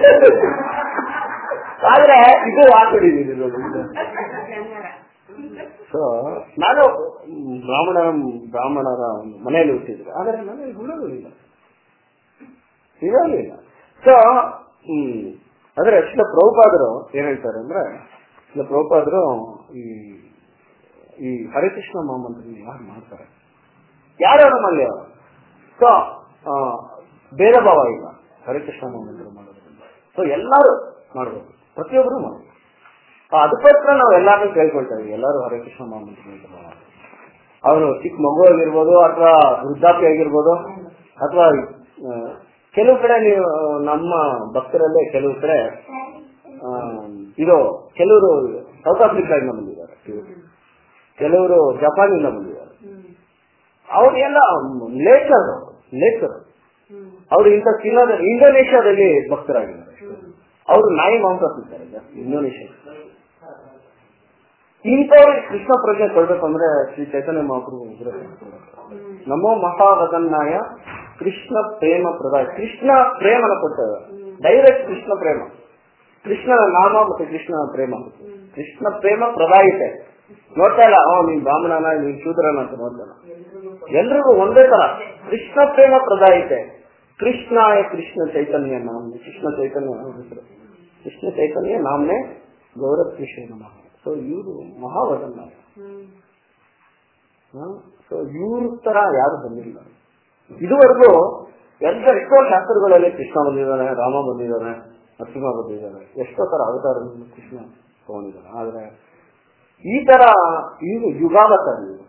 ಆದ್ರೆ ಇದು ಹಾಕೊಂಡಿದ್ದೀನಿ ನೋಡಿ ಸೊ ನಾನು ಮ್, ಬ್ರಾಹ್ಮಣ ಬ್ರಾಹ್ಮಣರ ಒಂದು ಮನೆಯಲ್ಲಿ ಹುಟ್ಟಿದ್ರು ಆದ್ರೆ ನನಗೆ ಗುಣಗಳಿಲ್ಲ ಇರಲಿಲ್ಲ ಸೊ ಹ್ಮ್ ಆದ್ರೆ ಶಿಲ ಪ್ರಭುಪಾದರು ಏನ್ ಹೇಳ್ತಾರೆ ಅಂದ್ರೆ ಶಿಲ ಪ್ರಭುಪಾದರು ಈ ಈ ಹರಿಕೃಷ್ಣ ಮಹಾಮಂತ್ರಿ ಯಾರು ಮಾಡ್ತಾರೆ ಯಾರು ನಮ್ಮಲ್ಲಿ ಸೊ ಬೇರೆ ಭಾವ ಇಲ್ಲ ಹರಿಕೃಷ್ಣ ಮಹಾಮಂತ್ರ ಮಾಡೋದ್ರಿಂದ ಸೊ ಎಲ್ಲರೂ ಮಾಡ್ಬೋದು ಪ್ರತಿಯೊಬ್ಬರು ಮಾಡ್ಬೋದು ಆ, ಅದಕ್ಕೋಸ್ಕರ ನಾವು ಎಲ್ಲಾರು ಕೇಳ್ಕೊಳ್ತಾ ಇದೀವಿ ಎಲ್ಲರೂ ಹರಿಕೃಷ್ಣ ಮಹಾಮಂತ್ರ ಅವನು ಚಿಕ್ಕ ಮಗು ಆಗಿರ್ಬೋದು ಅಥವಾ ವೃದ್ಧಾಪ್ಯ ಆಗಿರ್ಬೋದು ಅಥವಾ ಆ, ಕೆಲವು ಕಡೆ ನೀವು ನಮ್ಮ ಭಕ್ತರಲ್ಲೇ ಕೆಲವು ಕಡೆ ಆ, ಇದು ಕೆಲವರು ಸೌತ್ ಆಫ್ರಿಕಾದಿಂದ ಬಂದಿದ್ದಾರೆ ಕೆಲವರು ಜಪಾನಿಂದ ಬಂದಿದ್ದಾರೆ ಅವ್ರಿಗೆಲ್ಲ ನೇಚರ್ ನೇಚರ್ ಅವರು ಇಂಥ ತಿನ್ನೋದ ಇಂಡೋನೇಷ್ಯಾದಲ್ಲಿ ಭಕ್ತರಾಗಿದ್ದಾರೆ ಅವರು ನಾಯಿ ಮಾಂಸ ತಿಂತಾರೆ ಜಾಸ್ತಿ ಇಂಡೋನೇಷ್ಯಾ ಇಂಥವ್ರಿಗೆ ಕೃಷ್ಣ ಪ್ರಜ್ಞೆ ಕೊಡ್ಬೇಕಂದ್ರೆ ಶ್ರೀ ಚೈತನ್ಯ ಮಹಾಪ್ರಭು ಇದ್ರೆ ನಮೋ ಮಹಾವದನ್ನಾಯ ಕೃಷ್ಣ ಪ್ರೇಮ ಪ್ರದಾಯ ಕೃಷ್ಣ ಪ್ರೇಮನ ಕೊಟ್ಟ ಡೈರೆಕ್ಟ್ ಕೃಷ್ಣ ಪ್ರೇಮ ಕೃಷ್ಣನ ನಾಮ ಮತ್ತೆ ಕೃಷ್ಣನ ಪ್ರೇಮ ಕೃಷ್ಣ ಪ್ರೇಮ ಪ್ರದಾಯಿತೆ ನೋಡ್ತಾ ಇಲ್ಲ ಅವ ನೀನ್ ಬ್ರಾಹ್ಮಣನ ನೀನ್ ಶೂದ್ರನ ಅಂತ ನೋಡ್ತಾ ಇಲ್ಲ ಎಲ್ರಿಗೂ ಒಂದೇ ತರ ಕೃಷ್ಣ ಪ್ರೇಮ ಪ್ರದಾಯಿತೆ ಕೃಷ್ಣಾಯ ಕೃಷ್ಣ ಚೈತನ್ಯ ನಾಮ್ನೆ ಕೃಷ್ಣ ಚೈತನ್ಯ ಅವ್ರ ಹೆಸರು ಕೃಷ್ಣ ಚೈತನ್ಯ ನಾಮ್ನೆ ಗೌರವ್ ಕೃಷ್ಣ ನಮಃ ಸೊ ಇವರು ಮಹಾವದನ್ನ ಸೊ ಇವ್ರ ತರ ಯಾರು ಬಂದಿಲ್ಲ ಇದುವರೆಗೂ ಎಲ್ಲ ಎಷ್ಟೋ ಶಾಸ್ತ್ರಗಳಲ್ಲಿ ಕೃಷ್ಣ ಬಂದಿದ್ದಾನೆ ರಾಮ ಬಂದಿದ್ದಾನೆ ನರಸಿಂಹ ಬಂದಿದ್ದಾನೆ ಎಷ್ಟೋ ತರ ಅವತಾರಗಳನ್ನು ಕೃಷ್ಣ ತಗೊಂಡಿದ್ದಾನೆ ಆದ್ರೆ ಈ ತರ ಇವು ಯುಗಾವತಾರ ಇವು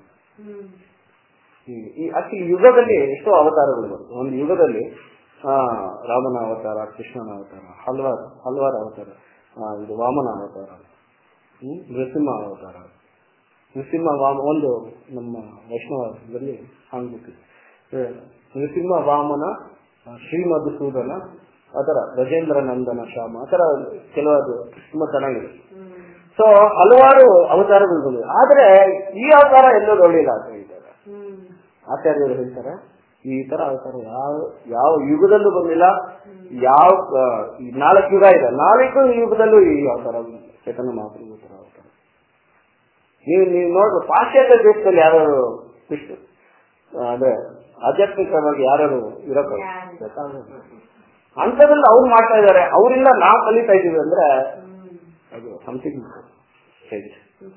ಈ- ಈ ಅತಿ ಯುಗದಲ್ಲಿ ಎಷ್ಟೋ ಅವತಾರಗಳು ಬರುತ್ತೆ ಒಂದು ಯುಗದಲ್ಲಿ ಆ ರಾಮನ ಅವತಾರ ಕೃಷ್ಣನ ಅವತಾರ ಹಲವಾರು ಹಲವಾರು ಅವತಾರ ಆ, ಇದು ವಾಮನ ಅವತಾರ ಹ್ಮ್? ನರಸಿಂಹ ಅವತಾರ ನರಸಿಂಹ ವಾಮ ಒಂದು ನಮ್ಮ ವೈಷ್ಣವದಲ್ಲಿ ಹಂಗ್ಬಿಟ್ಟಿದೆ ಏ, ನರಸಿಂಹ ವಾಮನ ಆ, ಶ್ರೀ ಮಧುಸೂದನ ಆತರ ಗಜೇಂದ್ರ ನಂದನ ಶ್ಯಾಮ ಆತರ ಕೆಲವಾರು ತುಂಬಾ ಚೆನ್ನಾಗಿದೆ ಸೊ ಹಲವಾರು ಅವತಾರಗಳು ಬಂದಿವೆ ಆದ್ರೆ ಈ ಅವತಾರ ಎಲ್ಲೂ ನೋಡಲಿಲ್ಲ ಅಂತ ಹೇಳ್ತಾರೆ ಆಚಾರ್ಯರು ಹೇಳ್ತಾರೆ ಈ ತರ ಅವತಾರ ಯಾವ ಯಾವ ಯುಗದಲ್ಲೂ ಬಂದಿಲ್ಲ ಯಾವ ಆ, ಈ ನಾಲ್ಕು ಯುಗ ಇದೆ ನಾಲ್ಕು ಯುಗದಲ್ಲೂ ಈ ಅವತಾರ ಬಂದಿಲ್ಲ. ಚೈತನ್ಯ ಮಹಾಪ್ರಭು ತರ ಅವತಾರ ನೀವು ನೀವು ನೋಡ್ರಿ ಪಾಶ್ಚಾತ್ಯ ದೇಶದಲ್ಲಿ ಯಾರು ಕೃಷ್ಣ ಅದೇ ಆಧ್ಯಾತ್ಮಿಕವಾಗಿ ಯಾರು ಇರಬೇಕು ಅಂತದ್ರಲ್ಲಿ ಅವ್ರು ಮಾಡ್ತಾ ಇದಾರೆ ಅವರಿಂದ ನಾವು ಕಲಿತಾ ಇದೀವಿ ಅಂದ್ರೆ ಅದು ಸಮಥಿಂಗ್ ಹೇಗೆ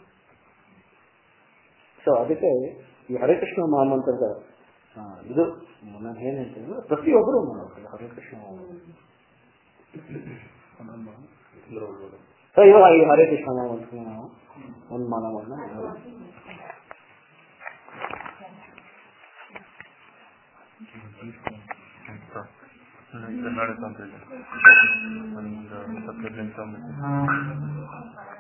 ಸೊ ಅದಕ್ಕೆ ಈ ಹರೇ ಕೃಷ್ಣ ಮಹಾಮಂತ್ರದ ಆ, ಇದು ನಾನು ಏನ್ ಹೇಳ್ತೀನಿ ಅಂದ್ರೆ ಪ್ರತಿಯೊಬ್ಬರು ಮಾಡಬೇಕು ಹರೇ ಕೃಷ್ಣ ಸೊ ಇವಾಗ ಈ ಹರೇ ಕೃಷ್ಣ ಮಹಾಮಂತ್ರ ನಾವು ಒಂದು ಮಾನ ಮಾಡೋಣ ನಾಳೆ ತಂದಿದ್ದೆ ಒಂದು ಸಪ್ಲಿಮೆಂಟ್